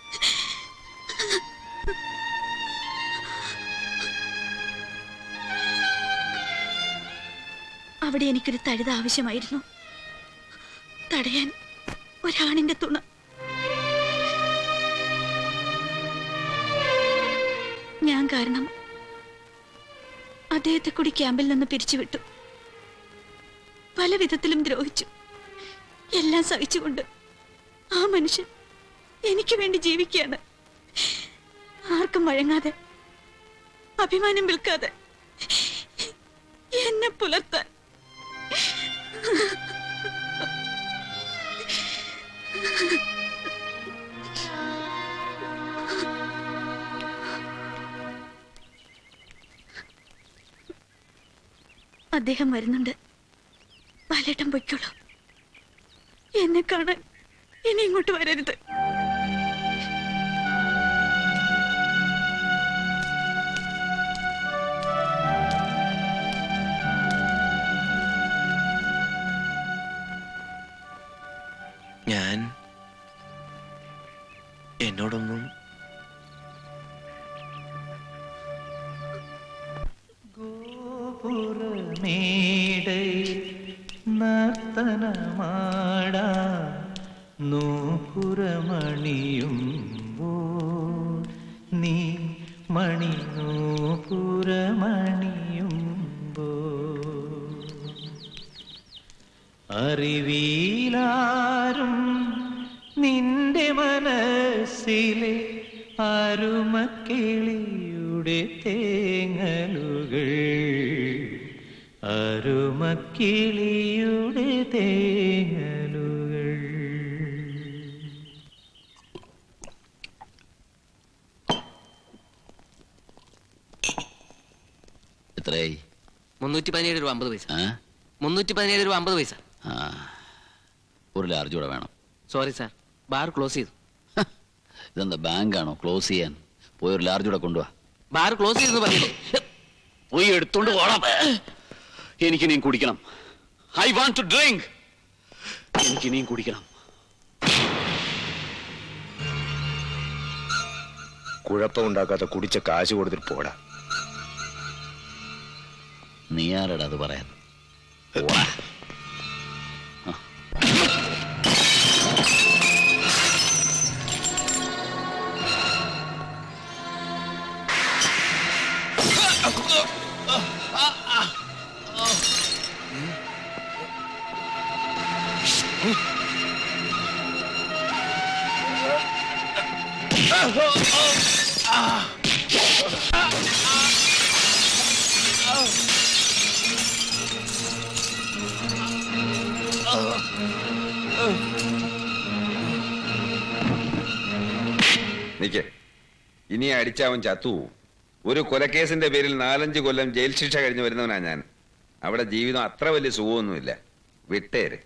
അവിടെ എനിക്കൊരു തഴുത ആവശ്യമായിരുന്നു തടയാൻ ഒരാണിന്റെ തുണ ഞാൻ കാരണം അദ്ദേഹത്തെ കൂടി ക്യാമ്പിൽ നിന്ന് പിരിച്ചുവിട്ടു പല വിധത്തിലും ദ്രോഹിച്ചു എല്ലാം സഹിച്ചുകൊണ്ട് ആ മനുഷ്യൻ എനിക്ക് വേണ്ടി ജീവിക്കുകയാണ് ആർക്കും വഴങ്ങാതെ അഭിമാനം വിൽക്കാതെ എന്നെ പുലർത്താൻ അദ്ദേഹം വരുന്നുണ്ട് ബാലേട്ടൻ പൊയ്ക്കോളൂ എന്നെ കാണാൻ ഇനി ഇങ്ങോട്ട് വരരുത് ഞാൻ എന്നോടൊന്നും മേടയിൽ നർത്തനമാടാ നൂപുരമണിയുമ്പോൾ നീ മണി നൂപുരമണിയുമ്പോൾ അറിവീലാരും നിന്റെ മനസ്സിലെ അരുമക്കിളിയുടെ തേങ്ങലുകൾ അരുമക്കിളിയുടെ തേങ്ങലുകൾ എത്രയായി മുന്നൂറ്റി പതിനേഴ് രൂപ അമ്പത് പൈസ ആ മുന്നൂറ്റി പതിനേഴ് രൂപ അമ്പത് പൈസ ആ ഒരു ലാർജ് കൂടെ വേണം സോറി സാർ ബാർ ക്ലോസ് ചെയ്തു ഇതെന്താ ബാങ്കാണോ ക്ലോസ് ചെയ്യാൻ പോയി ഒരു ലാർജ് കൂടെ കൊണ്ടുവാ ബാർ ക്ലോസ് ചെയ്തെന്ന് പറഞ്ഞില്ലേ പോയി എടുത്തോണ്ട് പോടാം എനിക്ക് ഇനിയും കുടിക്കണം ഐ വാണ്ട് ടു ഡ്രിങ്ക് എനിക്ക് ഇനിയും കുടിക്കണം കുഴപ്പമുണ്ടാക്കാത്ത കുടിച്ച കാശ് കൊടുത്തിട്ട് പോടാ നീ ആരടാ അത് പറയാൻ നിക്ക് ഇനി അടിച്ചാവൻ ചത്തു പോവും. ഒരു കൊലക്കേസിന്റെ പേരിൽ നാലഞ്ച് കൊല്ലം ജയിൽ ശിക്ഷ കഴിഞ്ഞ് വരുന്നവനാ ഞാൻ അവിടെ ജീവിതം അത്ര വലിയ സുഖമൊന്നുമില്ല വിട്ടേര്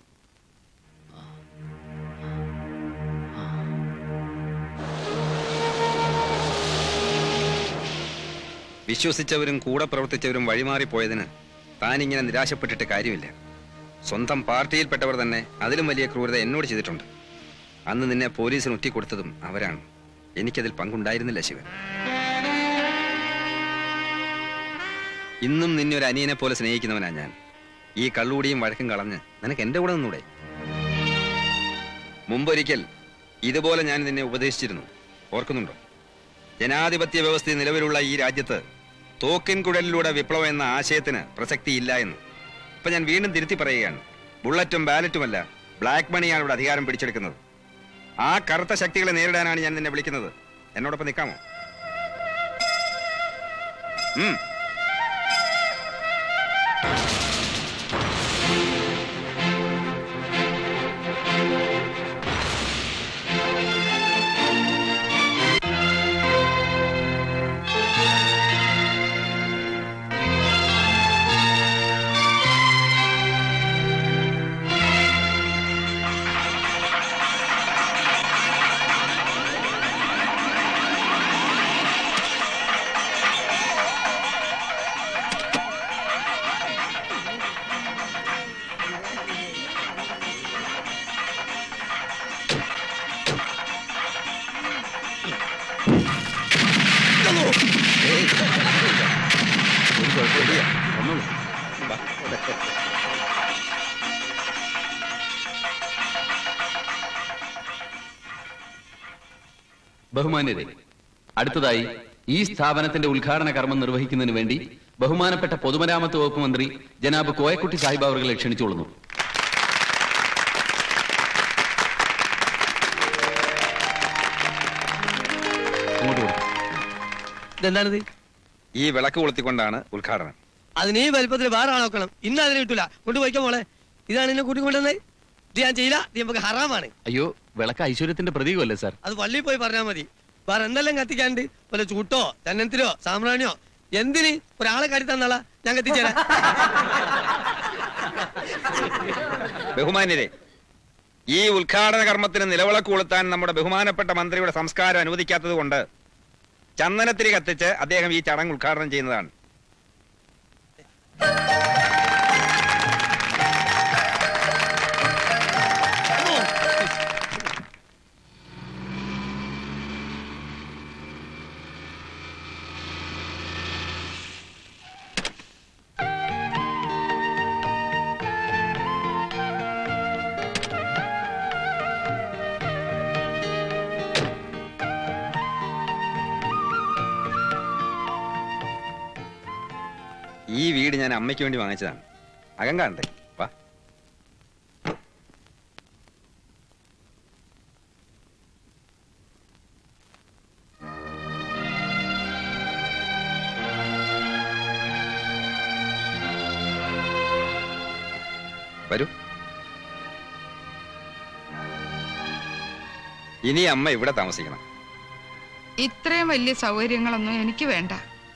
വിശ്വസിച്ചവരും കൂടെ പ്രവർത്തിച്ചവരും വഴിമാറിപ്പോയതിന് താനിങ്ങനെ നിരാശപ്പെട്ടിട്ട് കാര്യമില്ല സ്വന്തം പാർട്ടിയിൽപ്പെട്ടവർ തന്നെ അതിലും വലിയ ക്രൂരത എന്നോട് ചെയ്തിട്ടുണ്ട് അന്ന് നിന്നെ പോലീസിന് ഒറ്റിക്കൊടുത്തതും അവരാണ് എനിക്കതിൽ പങ്കുണ്ടായിരുന്നില്ല ശിവൻ ഇന്നും നിന്നെ ഒരു അനിയനെ പോലെ സ്നേഹിക്കുന്നവനാ ഞാൻ ഈ കള്ളുകൂടിയും വഴക്കും കളഞ്ഞ് നിനക്ക് എന്റെ കൂടെ നിന്നൂടെ മുമ്പൊരിക്കൽ ഇതുപോലെ ഞാൻ നിന്നെ ഉപദേശിച്ചിരുന്നു ഓർക്കുന്നുണ്ടോ ജനാധിപത്യ വ്യവസ്ഥ നിലവിലുള്ള ഈ രാജ്യത്ത് തോക്കിൻ കുഴലിലൂടെ വിപ്ലവം എന്ന ആശയത്തിന് പ്രസക്തിയില്ല എന്ന് ഇപ്പൊ ഞാൻ വീണ്ടും തിരുത്തി പറയുകയാണ് ബുള്ളറ്റും ബാലറ്റുമല്ല ബ്ലാക്ക് മണിയാണ് ഇവിടെ അധികാരം പിടിച്ചെടുക്കുന്നത് ആ കറുത്ത ശക്തികളെ നേരിടാനാണ് ഞാൻ നിന്നെ വിളിക്കുന്നത് എന്നോടൊപ്പം നിൽക്കാമോ ഉം ഒരു കുഴപ്പമില്ല വന്നോളൂ വാ. ബഹുമാന്യരെ അടുത്തതായി ഈ സ്ഥാപനത്തിന്റെ ഉദ്ഘാടന കർമ്മം നിർവഹിക്കുന്നതിന് വേണ്ടി ബഹുമാനപ്പെട്ട പൊതുമരാമത്ത് വകുപ്പ് മന്ത്രി ജനാബ് കോയക്കുട്ടി സാഹിബ് അവர்களை ക്ഷണിച്ചുകൊള്ളുന്നു അങ്ങോട്ട് കൊടുക്കും ഇതെന്താണിത് ഈ വിളക്ക് കൊളുത്തിക്കൊണ്ടാണ് ഉദ്ഘാടനം അതിന് ഈ വലിപ്പത്തിൽ വേറെ ആളോക്കണം ഇന്ന് അതിന് കിട്ടൂല കൊണ്ടുപോയിക്കോ മോളെ ഇതാണ് എന്നെ കൂട്ടിക്കൊണ്ടുവന്നത് ഇത് ഞാൻ ചെയ്യില്ല ഇത് നമുക്ക് ഹറാമാണ് അയ്യോ വിളക്ക് ഐശ്വര്യത്തിന്റെ പ്രതീകമല്ലേ സാർ അത് പള്ളിയിൽ പോയി പറഞ്ഞാൽ മതി വേറെ എന്തെല്ലാം കത്തിക്കാണ്ട് വല്ല ചൂട്ടോ ചന്നത്തിലോ സാമ്പ്രാണിയോ എന്തിന് ഒരാളെ കരുതി തന്നാളാ ഞാൻ കത്തിച്ചേരാ ബഹുമാന്യരെ ഈ ഉദ്ഘാടന കർമ്മത്തിന് നിലവിളക്ക് കൊളുത്താൻ നമ്മുടെ ബഹുമാനപ്പെട്ട മന്ത്രിയുടെ സംസ്കാരം അനുവദിക്കാത്തത് കൊണ്ട് ചന്ദനത്തിരി കത്തിച്ച് അദ്ദേഹം ഈ ചടങ്ങ് ഉദ്ഘാടനം ചെയ്യുന്നതാണ് ഈ വീട് ഞാൻ അമ്മയ്ക്ക് വേണ്ടി വാങ്ങിച്ചതാണ് അകം കാണട്ടെ വാ വരൂ ഇനി അമ്മ ഇവിടെ താമസിക്കണം ഇത്രയും വലിയ സൗകര്യങ്ങളൊന്നും എനിക്ക് വേണ്ട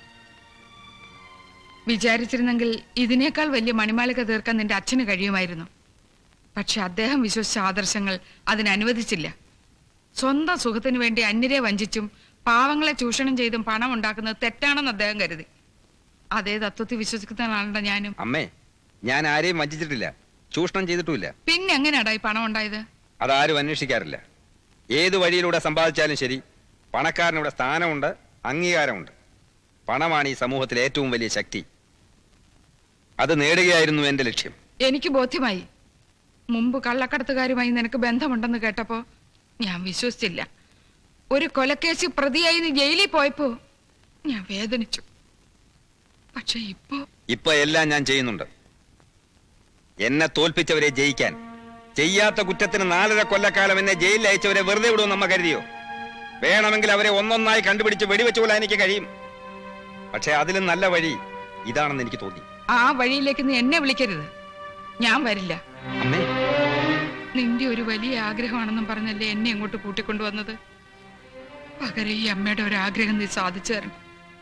വിചാരിച്ചിരുന്നെങ്കിൽ ഇതിനേക്കാൾ വലിയ മണിമാളിക തീർക്കാൻ നിന്റെ അച്ഛന് കഴിയുമായിരുന്നു പക്ഷെ അദ്ദേഹം വിശ്വസിച്ച ആദർശങ്ങൾ അതിന് അനുവദിച്ചില്ല സ്വന്തം സുഖത്തിനു വേണ്ടി അന്യരെ വഞ്ചിച്ചും പാവങ്ങളെ ചൂഷണം ചെയ്തും പണം ഉണ്ടാക്കുന്നത് തെറ്റാണെന്ന് അദ്ദേഹം കരുതി അതേ തത്വത്തിൽ വിശ്വസിക്കുന്നതാണ് ഞാനും അമ്മേ ഞാൻ ആരെയും വഞ്ചിച്ചിട്ടില്ല ചൂഷണം ചെയ്തിട്ടുമില്ല പിന്നെ എങ്ങനെയാടാ ഈ പണം ഉണ്ടായത് അതാരും അന്വേഷിക്കാറില്ല ഏത് വഴിയിലൂടെ സമ്പാദിച്ചാലും ശരി പണക്കാരനിവിടെ സ്ഥാനമുണ്ട് അംഗീകാരമുണ്ട് പണമാണ് ഈ സമൂഹത്തിലെ ഏറ്റവും വലിയ ശക്തി അത് നേടുകയായിരുന്നു എന്റെ ലക്ഷ്യം എനിക്ക് ബോധ്യമായി മുമ്പ് കള്ളക്കടത്തുകാരുമായി നിനക്ക് ബന്ധമുണ്ടെന്ന് കേട്ടപ്പോ ഞാൻ വിശ്വസിച്ചില്ല ഒരു കൊലക്കേസ് പ്രതിയായി നീ ജയിലിൽ പോയപ്പോ ഞാൻ വേദനിച്ചു പക്ഷെ ഇപ്പോ ഇപ്പൊ എല്ലാം ഞാൻ ചെയ്യുന്നുണ്ട് എന്നെ തോൽപ്പിച്ചവരെ ജയിക്കാൻ ചെയ്യാത്ത കുറ്റത്തിന് നാലര കൊല്ലക്കാലം എന്നെ ജയിലിൽ അയച്ചവരെ വെറുതെ വിടുമെന്ന് നമ്മ കരുതിയോ വേണമെങ്കിൽ അവരെ ഒന്നൊന്നായി കണ്ടുപിടിച്ച് വെടിവെച്ചു കൊല്ലാൻ എനിക്ക് കഴിയും പക്ഷെ അതിലും നല്ല വഴി ഇതാണെന്ന് എനിക്ക് തോന്നി ആ വഴിയിലേക്ക് നീ എന്നെ വിളിക്കരുത് ഞാൻ വരില്ല അമ്മേ നിന്റെ ഒരു വലിയ ആഗ്രഹമാണെന്നും പറഞ്ഞല്ലേ എന്നെ ഇങ്ങോട്ട് കൂട്ടിക്കൊണ്ടുവന്നത് പകരം ഈ അമ്മയുടെ ഒരു ആഗ്രഹം നീ സാധിച്ചു തരണം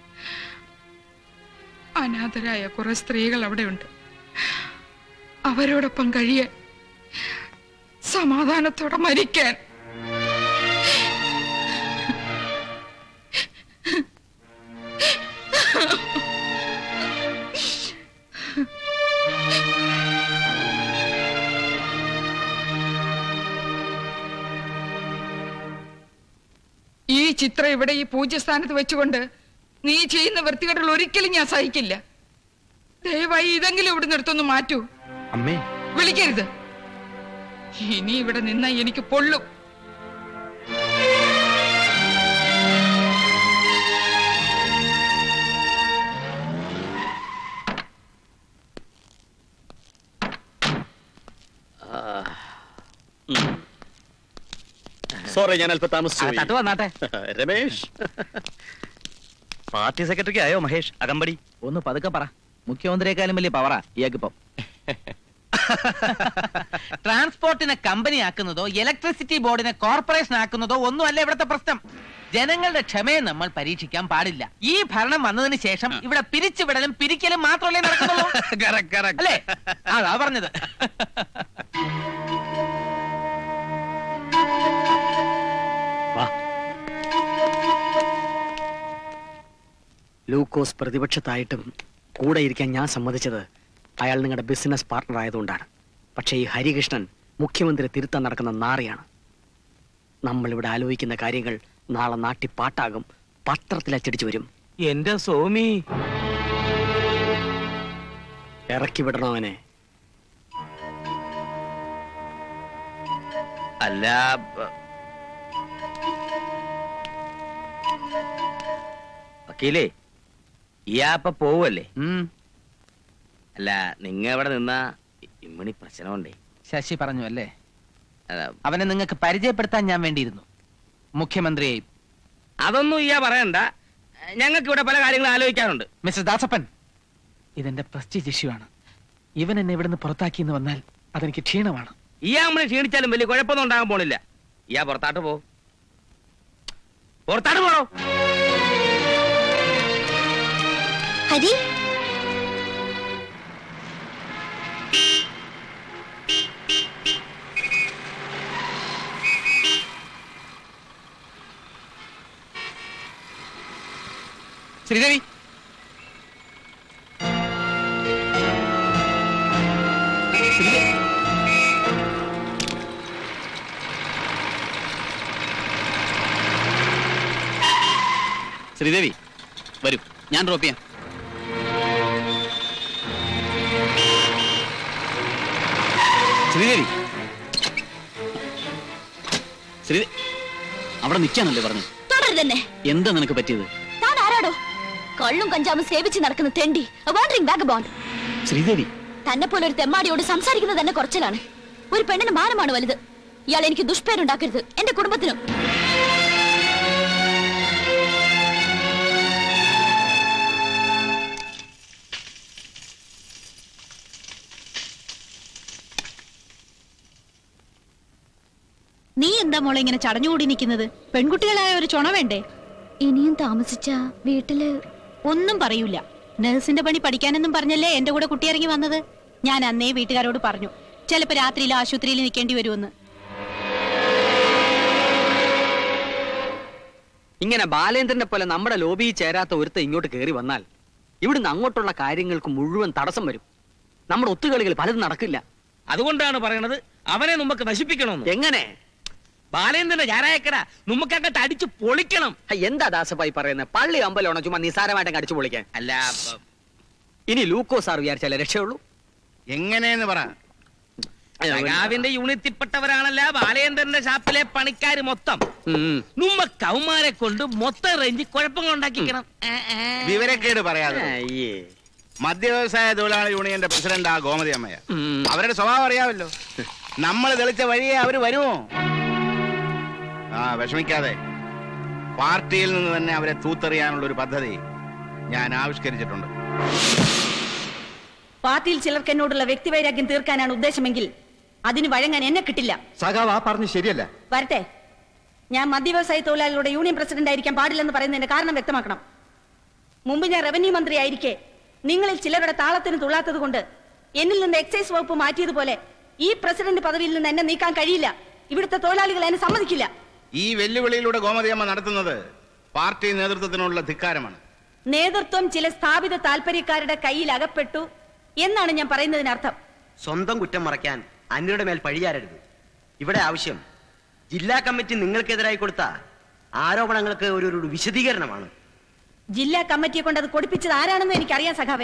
അനാഥരായ കുറെ സ്ത്രീകൾ അവിടെയുണ്ട് അവരോടൊപ്പം കഴിയാൻ സമാധാനത്തോടെ മരിക്കാൻ ഈ ചിത്രം ഇവിടെ ഈ പൂജ്യസ്ഥാനത്ത് വെച്ചുകൊണ്ട് നീ ചെയ്യുന്ന വൃത്തികേടുകൾ ഒരിക്കലും ഞാൻ സഹിക്കില്ല ദയവായി ഇതെങ്കിലും ഇവിടെ നിർത്തൊന്ന് മാറ്റൂ അമ്മേ വിളിക്കരുത് ഇനി ഇവിടെ നിന്ന എനിക്ക് പൊള്ളും സോറി ഞാൻ അല്പം താമസിച്ചു പോയി. തട്ട് വന്നാട്ടെ രമേശ് പാർട്ടി സെക്രട്ടറി ആയോ മഹേഷ് അകമ്പടി ഒന്ന് പതുക്കെ പറ മുഖ്യമന്ത്രിയെക്കാളും വലിയ പവറാ ഇയാൾക്കിപ്പം ട്രാൻസ്പോർട്ടിനെ കമ്പനി ആക്കുന്നതോ ഇലക്ട്രിസിറ്റി ബോർഡിനെ കോർപ്പറേഷൻ ആക്കുന്നതോ ഒന്നുമല്ല ഇവിടുത്തെ പ്രശ്നം ജനങ്ങളുടെ ക്ഷമയെ നമ്മൾ പരീക്ഷിക്കാൻ പാടില്ല ഈ ഭരണം വന്നതിന് ശേഷം ഇവിടെ പിരിച്ചുവിടലും പിരിക്കലും മാത്രമല്ലേ നടക്കുന്നുള്ളൂ അല്ലേ അതാ പറഞ്ഞത് ലൂക്കോസ് പ്രതിപക്ഷത്തായിട്ടും കൂടെ ഇരിക്കാൻ ഞാൻ സമ്മതിച്ചത് അയാൾ നിങ്ങളുടെ ബിസിനസ് പാർട്ണർ ആയതുകൊണ്ടാണ് പക്ഷേ ഈ ഹരികൃഷ്ണൻ മുഖ്യമന്ത്രി തിരുത്താൻ നടക്കുന്ന നാറിയാണ് നമ്മളിവിടെ ആലോചിക്കുന്ന കാര്യങ്ങൾ നാളെ നാട്ടി പാട്ടാകും പത്രത്തിൽ അച്ചടിച്ചു വരും എന്റെ സോമി ഇറക്കി വിടണോ അവനെ അല്ല വക്കീലേ ഇയാപ്പ പോവല്ലേ അല്ല നിങ്ങ ഇവിടെ നിന്ന ഇമ്മണി പ്രശ്നമുണ്ടേ ശശി പറഞ്ഞു അല്ലേ അവനെ നിങ്ങൾക്ക് പരിചയപ്പെടുത്താൻ ഞാൻ വേണ്ടിയിരുന്നു മുഖ്യമന്ത്രിയെയും അതൊന്നും ഇയാ പറയണ്ട ഞങ്ങൾക്ക് ഇവിടെ പല കാര്യങ്ങളും ആലോചിക്കാനുണ്ട് മിസ്റ്റർ ദാസപ്പൻ ഇതെന്റെ പ്രസ്റ്റീജ് ഇഷ്യൂ ആണ് ഇവൻ എന്നെ ഇവിടുന്ന് പുറത്താക്കിയെന്ന് വന്നാൽ അതെനിക്ക് ക്ഷീണമാണ് ഇയാ നമ്മളെ ക്ഷീണിച്ചാലും വലിയ കുഴപ്പമൊന്നും ഉണ്ടാകാൻ പോണില്ല ഇയാ പുറത്താട്ട് പോ പുറത്താട്ട് പോണോ ഹരി ശ്രീദേവി ശ്രീദേവി വരൂ ഞാൻ ഡ്രോപ്പ് ചെയ്യാം ശ്രീദേവി ശ്രീ അവിടെ നിൽക്കാനല്ലേ പറഞ്ഞു തുടരുതെന്നെ എന്താ നിനക്ക് പറ്റിയത് താൻ ആരാടോ കള്ളും കഞ്ചാവും സേവിച്ച് നടക്കുന്ന തെണ്ടി വാണ്ടറിംഗ് ബാഗബോൺ ശ്രീദേവി തന്നെ പോലെ ഒരു തെമ്മാടിയോട് സംസാരിക്കുന്നത് തന്നെ കുറച്ചിലാണ് ഒരു പെണ്ണിന് മാനമാണ് വലുത് ഇയാൾ എനിക്ക് ദുഷ്പേരുണ്ടാക്കരുത് എന്റെ കുടുംബത്തിനും നീ എന്താ മോളെ ഇങ്ങനെ ചടഞ്ഞുകൂടി നിൽക്കുന്നത് പെൺകുട്ടികളായ ഒരു ചുണ വേണ്ടേ ഇനിയും താമസിച്ച വീട്ടില് ഒന്നും പറയൂല നഴ്സിന്റെ പണി പഠിക്കാനെന്നും പറഞ്ഞല്ലേ എന്റെ കൂടെ കുട്ടി ഇറങ്ങി വന്നത് ഞാൻ അന്നേ വീട്ടുകാരോട് പറഞ്ഞു ചിലപ്പോ രാത്രിയിൽ ആശുപത്രിയിൽ നിൽക്കേണ്ടി വരുമെന്ന് ഇങ്ങനെ ബാലേന്ദ്രനെ പോലെ നമ്മുടെ ലോബിയിൽ ചേരാത്ത ഒരുത്ത ഇങ്ങോട്ട് കയറി വന്നാൽ ഇവിടുന്ന് അങ്ങോട്ടുള്ള കാര്യങ്ങൾക്ക് മുഴുവൻ തടസ്സം വരും നമ്മുടെ ഒത്തുകളികൾ പലതും നടക്കില്ല അതുകൊണ്ടാണ് പറയണത് അവനെ നമുക്ക് നശിപ്പിക്കണമെന്ന് എങ്ങനെ ബാലേന്ദ്രന്റെ ചാരായക്കട നമുക്ക് അങ്ങോട്ട് അടിച്ചു പൊളിക്കണം എന്താ ദാസപ്പായി പറയുന്നത് പള്ളി അമ്പലമാണോ ചുമ്മാ നിസാരമായിട്ട് അടിച്ചു പൊളിക്കാൻ അല്ല ഇനി ലൂക്കോ സാർ വിചാരിച്ചാലേ രക്ഷയുള്ളൂ എങ്ങനെയെന്ന് പറ സഖാവിന്റെ യൂണിറ്റിൽപ്പെട്ടവരാണല്ല ബാലേന്ദ്രന്റെ ഷാപ്പിലെ പണിക്കാര് മൊത്തം നമ്മ കൗമാരെ കൊണ്ട് മൊത്തം റേഞ്ച് കുഴപ്പങ്ങൾ ഉണ്ടാക്കിക്കണം വിവരക്കേട് പറയാതെ മദ്യ വ്യവസായ തൊഴിലാളി യൂണിയന്റെ പ്രസിഡന്റ് ആ ഗോമതി അമ്മയ അവരുടെ സ്വഭാവം അറിയാമല്ലോ നമ്മൾ തെളിച്ച വഴിയെ അവര് വരുമോ ആ വിഷമിക്കാതെ പാർട്ടിയിൽ നിന്ന് തന്നെ അവരെ തൂത്തെറിയാനുള്ള ഒരു പദ്ധതി ഞാൻ ആവിഷ്കരിച്ചിട്ടുണ്ട് പാർട്ടിയിൽ ചിലർക്ക് എന്നോടുള്ള വ്യക്തിവൈരാഗ്യം തീർക്കാനാണ് ഉദ്ദേശമെങ്കിൽ അതിന് വഴങ്ങാൻ എന്നെ കിട്ടില്ല സഖാവ് ആ പറഞ്ഞു ശരിയല്ല വരട്ടെ ഞാൻ മദ്യവ്യവസായ തൊഴിലാളികളുടെ യൂണിയൻ പ്രസിഡന്റ് ആയിരിക്കാൻ പാടില്ലെന്ന് പറയുന്നതിന്റെ കാരണം വ്യക്തമാക്കണം മുമ്പ് ഞാൻ റവന്യൂ മന്ത്രി ആയിരിക്കെ നിങ്ങളിൽ ചിലരുടെ താളത്തിന് തുള്ളാത്തത് കൊണ്ട് എന്നിൽ നിന്ന് എക്സൈസ് വകുപ്പ് മാറ്റിയതുപോലെ ഈ പ്രസിഡന്റ് പദവിയിൽ നിന്ന് എന്നെ നീക്കാൻ കഴിയില്ല ഇവിടുത്തെ തൊഴിലാളികൾ എന്നെ സമ്മതിക്കില്ല ഈ വെല്ലുവിളിയിലൂടെ ഗോമതിയമ്മ നടത്തുന്നത് പാർട്ടി നേതൃത്വത്തിനുള്ള ധിക്കാരമാണ് നേതൃത്വം ചില സ്ഥാപിത താല്പര്യക്കാരുടെ കയ്യിൽ അകപ്പെട്ടു എന്നാണ് ഞാൻ പറയുന്നതിനർത്ഥം സ്വന്തം കുറ്റം മറയ്ക്കാൻ അന്യരുടെ മേൽ പഴിയാരരുത് ഇവിടെ ആവശ്യം ജില്ലാ കമ്മിറ്റി നിങ്ങൾക്കെതിരായി കൊടുത്ത ആരോപണങ്ങൾക്ക് ഒരു ഒരു വിശദീകരണമാണ് ജില്ലാ കമ്മിറ്റിയെ കൊണ്ട് അത് കൊടുപ്പിച്ചത് ആരാണെന്ന് എനിക്കറിയാം സഖാവേ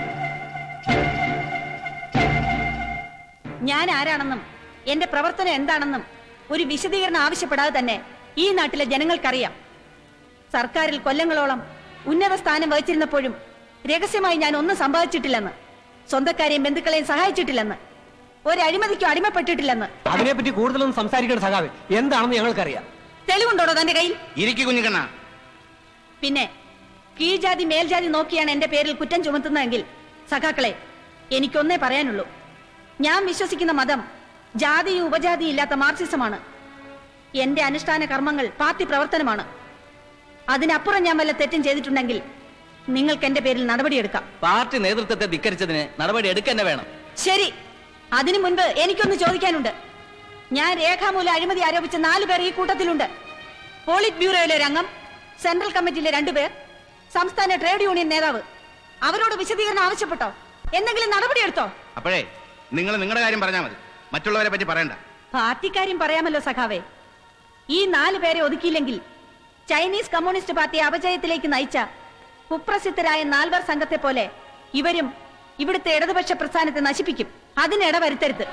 ഞാൻ ആരാണെന്നും എന്റെ പ്രവർത്തനം എന്താണെന്നും ഒരു വിശദീകരണം ആവശ്യപ്പെടാതെ തന്നെ ഈ നാട്ടിലെ ജനങ്ങൾക്കറിയാം സർക്കാരിൽ കൊല്ലങ്ങളോളം ഉന്നത സ്ഥാനം വഹിച്ചിരുന്നപ്പോഴും രഹസ്യമായി ഞാൻ ഒന്നും സമ്പാദിച്ചിട്ടില്ലെന്ന് സ്വന്തക്കാരെയും ബന്ധുക്കളെയും സഹായിച്ചിട്ടില്ലെന്ന് ഒരു അഴിമതിക്കും അടിമപ്പെട്ടിട്ടില്ലെന്ന് അതിനെപ്പറ്റി കൂടുതലൊന്നും സംസാരിക്കേണ്ട സഖാവ് എന്താണെന്ന് ഞങ്ങൾക്കറിയാം തെളിവുണ്ടോടോ തന്റെ കയ്യിൽ ഇരിക്കു കുഞ്ഞിക്കണ്ണ പിന്നെ കീഴ്ജാതി മേൽജാതി നോക്കിയാണ് എന്റെ പേരിൽ കുറ്റം ചുമത്തുന്നതെങ്കിൽ സഖാക്കളെ എനിക്കൊന്നേ പറയാനുള്ളൂ ഞാൻ വിശ്വസിക്കുന്ന മതം ജാതിയും ഉപജാതിയും ഇല്ലാത്ത മാർക്സിസമാണ് എന്റെ അനുഷ്ഠാന കർമ്മങ്ങൾ പാർട്ടി പ്രവർത്തനമാണ് അതിനപ്പുറം ഞാൻ വല്ല തെറ്റും ചെയ്തിട്ടുണ്ടെങ്കിൽ നിങ്ങൾക്ക് എന്റെ പേരിൽ നടപടിയെടുക്കാം പാർട്ടി നേതൃത്വത്തെ ധിക്കരിച്ചതിന് നടപടി എടുക്കന്നെ വേണം ശരി അതിനു മുൻപ് എനിക്കൊന്ന് ചോദിക്കാനുണ്ട് ഞാൻ രേഖാമൂലം അഴിമതി ആരോപിച്ച നാലു പേർ ഈ കൂട്ടത്തിലുണ്ട് പോളിറ്റ് ബ്യൂറോയിലെ ഒരു അംഗം സെൻട്രൽ കമ്മിറ്റിയിലെ രണ്ടുപേർ സംസ്ഥാന ട്രേഡ് യൂണിയൻ നേതാവ് അവരോട് വിശദീകരണം ആവശ്യപ്പെട്ടോ എന്തെങ്കിലും നടപടിയെടുത്തോ അപ്പോഴേ നിങ്ങൾ നിങ്ങളുടെ കാര്യം പറഞ്ഞാൽ മതി മറ്റുള്ളവരെ പറ്റി പറയണ്ട പാർട്ടിക്കാര്യം പറയാമല്ലോ സഖാവേ ഈ നാല് പേരെ ഒതുക്കിയില്ലെങ്കിൽ ചൈനീസ് കമ്മ്യൂണിസ്റ്റ് പാർട്ടിയെ അപജയത്തിലേക്ക് നയിച്ച കുപ്രസിദ്ധരായ നാൽവർ സംഘത്തെ പോലെ ഇവരും ഇവിടുത്തെ ഇടതുപക്ഷ പ്രസ്ഥാനത്തെ നശിപ്പിക്കും അതിനിട വരുത്തരുത്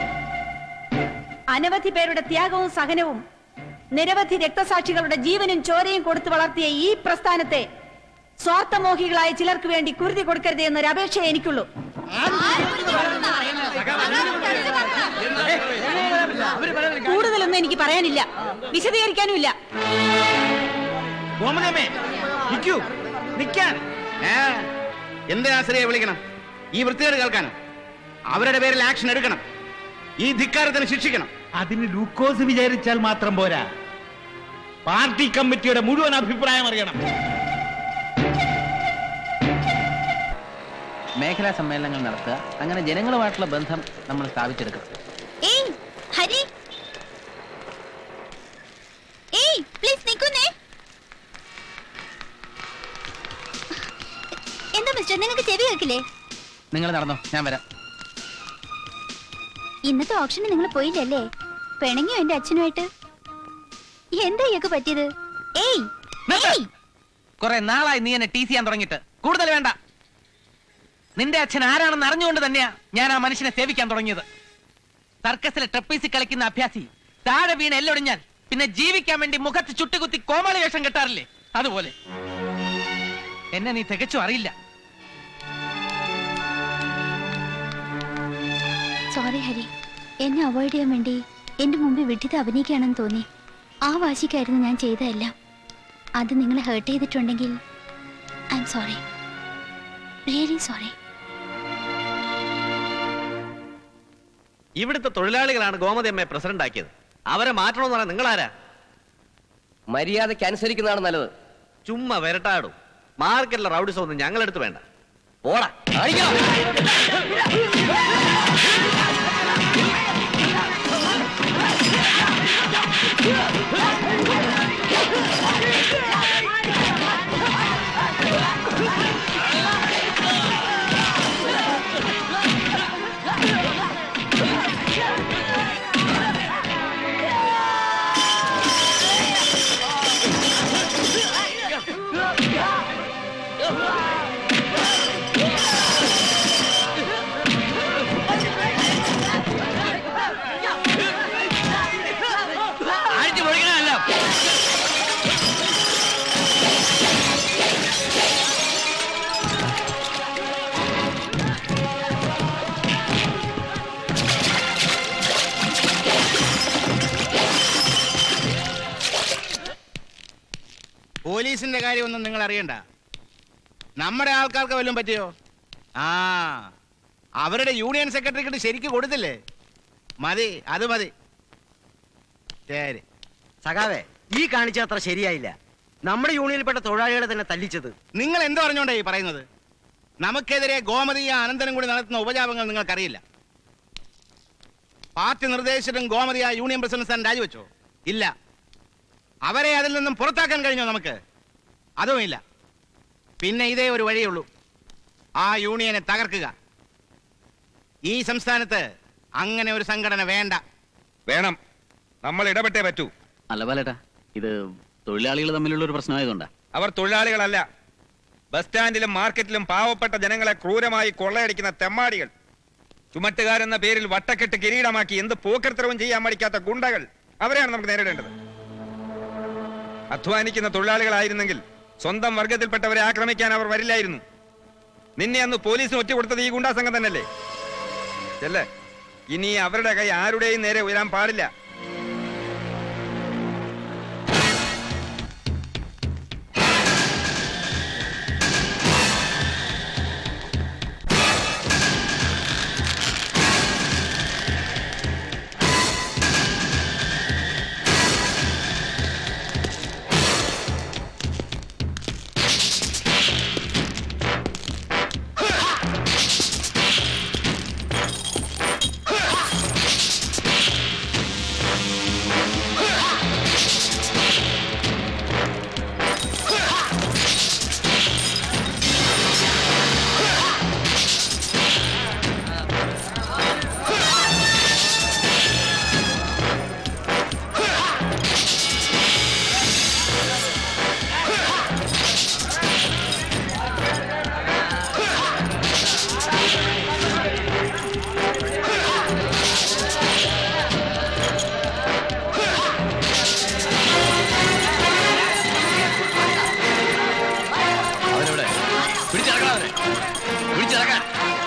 അനവധി പേരുടെ ത്യാഗവും സഹനവും നിരവധി രക്തസാക്ഷികളുടെ ജീവനും ചോരയും കൊടുത്തു വളർത്തിയ ഈ പ്രസ്ഥാനത്തെ സ്വാർത്ഥമോഹികളായ ചിലർക്ക് വേണ്ടി കുരുതി കൊടുക്കരുത് എന്നൊരു അപേക്ഷ എനിക്കുള്ളൂ കൂടുതലൊന്നും എനിക്ക് പറയാനില്ല വിശദീകരിക്കാനുമില്ല ഗോമതിയമ്മേ നിൽക്കൂ നിൽക്കാൻ എന്തിനാ ശ്രീയെ വിളിക്കണം ഈ വൃത്തികേട് കേൾക്കാനോ അവരുടെ പേരിൽ ആക്ഷൻ എടുക്കണം ഈ ധിക്കാരത്തിന് ശിക്ഷിക്കണം അതിന് ലൂക്കോസ് വിചാരിച്ചാൽ മാത്രം പോരാ പാർട്ടി കമ്മിറ്റിയുടെ മുഴുവൻ അഭിപ്രായം അറിയണം മേഖലാ സമ്മേളനങ്ങൾ നടത്തുക അങ്ങനെ ജനങ്ങളുമായിട്ടുള്ള ബന്ധം നമ്മൾ സ്ഥാപിച്ചെടുക്കും ഏയ് ഹരി ഏയ് പ്ലീസ് നിൽക്കുന്നേ എന്താ മിസ്റ്റർ നിങ്ങൾക്ക് ചെവി കേൾക്കില്ലേ നിങ്ങൾ നടന്നോ ഞാൻ വരാം ഇന്നത്തെ ഓപ്ഷന് നിങ്ങൾ പോയില്ലല്ലേ പിണങ്ങിയോ എന്റെ അച്ഛനുമായിട്ട് എന്താ ഇയൊക്കെ പറ്റിയത് ഏയ് ഏയ് കുറെ നാളായി നീ എന്നെ ടീ ചെയ്യാൻ തുടങ്ങിയിട്ട് കൂടുതൽ വേണ്ട നിന്റെ അച്ഛൻ ആരാണെന്ന് അറിഞ്ഞുകൊണ്ട് തന്നെയാ ഞാൻ ആ മനുഷ്യനെ സേവിക്കാൻ തുടങ്ങിയത് സർക്കസിലെ ട്രപ്പീസി കളിക്കുന്ന അഭ്യാസി താഴെ വീണ് എല്ലൊടിഞ്ഞാൽ പിന്നെ ജീവിക്കാൻ വേണ്ടി മുഖത്ത് ചുട്ടുകുത്തി കോമാളി വേഷം കെട്ടാറില്ലേ അതുപോലെ എന്നെ നീ തികച്ചും അറിയില്ല സോറി ഹരി എന്നെ അവോയ്ഡ് ചെയ്യാൻ വേണ്ടി എന്റെ മുമ്പിൽ വിട്ടിത് അഭിനയിക്കുകയാണെന്ന് തോന്നി ആ വാശിക്കായിരുന്നു ഞാൻ ചെയ്തതെല്ലാം അത് നിങ്ങളെ ഹേർട്ട് ചെയ്തിട്ടുണ്ടെങ്കിൽ I am sorry really sorry ഇവിടുത്തെ തൊഴിലാളികളാണ് ഗോമതിയമ്മയെ പ്രസിഡന്റ് ആക്കിയത് അവരെ മാറ്റണമെന്ന് പറയാൻ നിങ്ങളാരാ മര്യാദയ്ക്ക് അനുസരിക്കുന്നതാണ് നല്ലത് ചുമ്മാ വരട്ടാടും മാർക്കറ്റിലെ റൗഡിസം ഒന്നും ഞങ്ങളെടുത്ത് വേണ്ട പോടാ അടിച്ചു പൊളിക്കണമല്ല പോലീസിന്റെ കാര്യമൊന്നും നിങ്ങൾ അറിയണ്ട നമ്മുടെ ആൾക്കാർക്ക് വല്ലതും പറ്റിയോ ആ അവരുടെ യൂണിയൻ സെക്രട്ടറിക്ക് ശരിക്ക് കൊടുത്തില്ലേ മതി അത് മതി ശരി സഖാവേ ഈ കാണിച്ച അത്ര ശരിയായില്ല നമ്മുടെ യൂണിയനിൽപ്പെട്ട തൊഴിലാളികളെ തന്നെ തല്ലിച്ചത് നിങ്ങൾ എന്ത് പറഞ്ഞോണ്ടാ ഈ പറയുന്നത് നമുക്കെതിരെ ഗോമതിയ അനന്തരം കൂടി നടത്തുന്ന ഉപജാപങ്ങൾ നിങ്ങൾക്കറിയില്ല പാർട്ടി നിർദ്ദേശിച്ചിട്ടും ഗോമതിയ യൂണിയൻ പ്രസിഡന്റ് സ്ഥാനം രാജിവെച്ചോ ഇല്ല അവരെ അതിൽ നിന്നും പുറത്താക്കാൻ കഴിഞ്ഞോ നമുക്ക് അതും ഇല്ല പിന്നെ ഇതേ ഒരു വഴിയുള്ളൂ ആ യൂണിയനെ തകർക്കുക ഈ സംസ്ഥാനത്ത് അങ്ങനെ ഒരു സംഘടന വേണ്ട വേണം നമ്മൾ ഇടപെട്ടേ പറ്റൂ അല്ല ബാലേട്ടാ ഇത് തൊഴിലാളികൾ തമ്മിലുള്ള ഒരു പ്രശ്നമായതുകൊണ്ടാ അവർ തൊഴിലാളികളല്ല ബസ് സ്റ്റാൻഡിലും മാർക്കറ്റിലും പാവപ്പെട്ട ജനങ്ങളെ ക്രൂരമായി കൊള്ളയടിക്കുന്ന തെമ്മാടികൾ ചുമട്ടുകാരെന്ന പേരിൽ വട്ടക്കെട്ട് കിരീടമാക്കി എന്ത് പോക്കർത്തരവും ചെയ്യാൻ മടിക്കാത്ത ഗുണ്ടകൾ അവരെയാണ് നമുക്ക് നേരിടേണ്ടത് അധ്വാനിക്കുന്ന തൊഴിലാളികളായിരുന്നെങ്കിൽ സ്വന്തം വർഗത്തിൽപ്പെട്ടവരെ ആക്രമിക്കാൻ അവർ വരില്ലായിരുന്നു നിന്നെ അന്ന് പോലീസിന് ഒറ്റ കൊടുത്തത് ഈ ഗുണ്ടാ സംഘം തന്നെയല്ലേ ചെല്ലേ ഇനി അവരുടെ കൈ ആരുടെയും നേരെ ഉയരാൻ പാടില്ല അവനെവിടെ പിടിച്ചിറക്കണം അവനെ പിടിച്ചിറക്കാൻ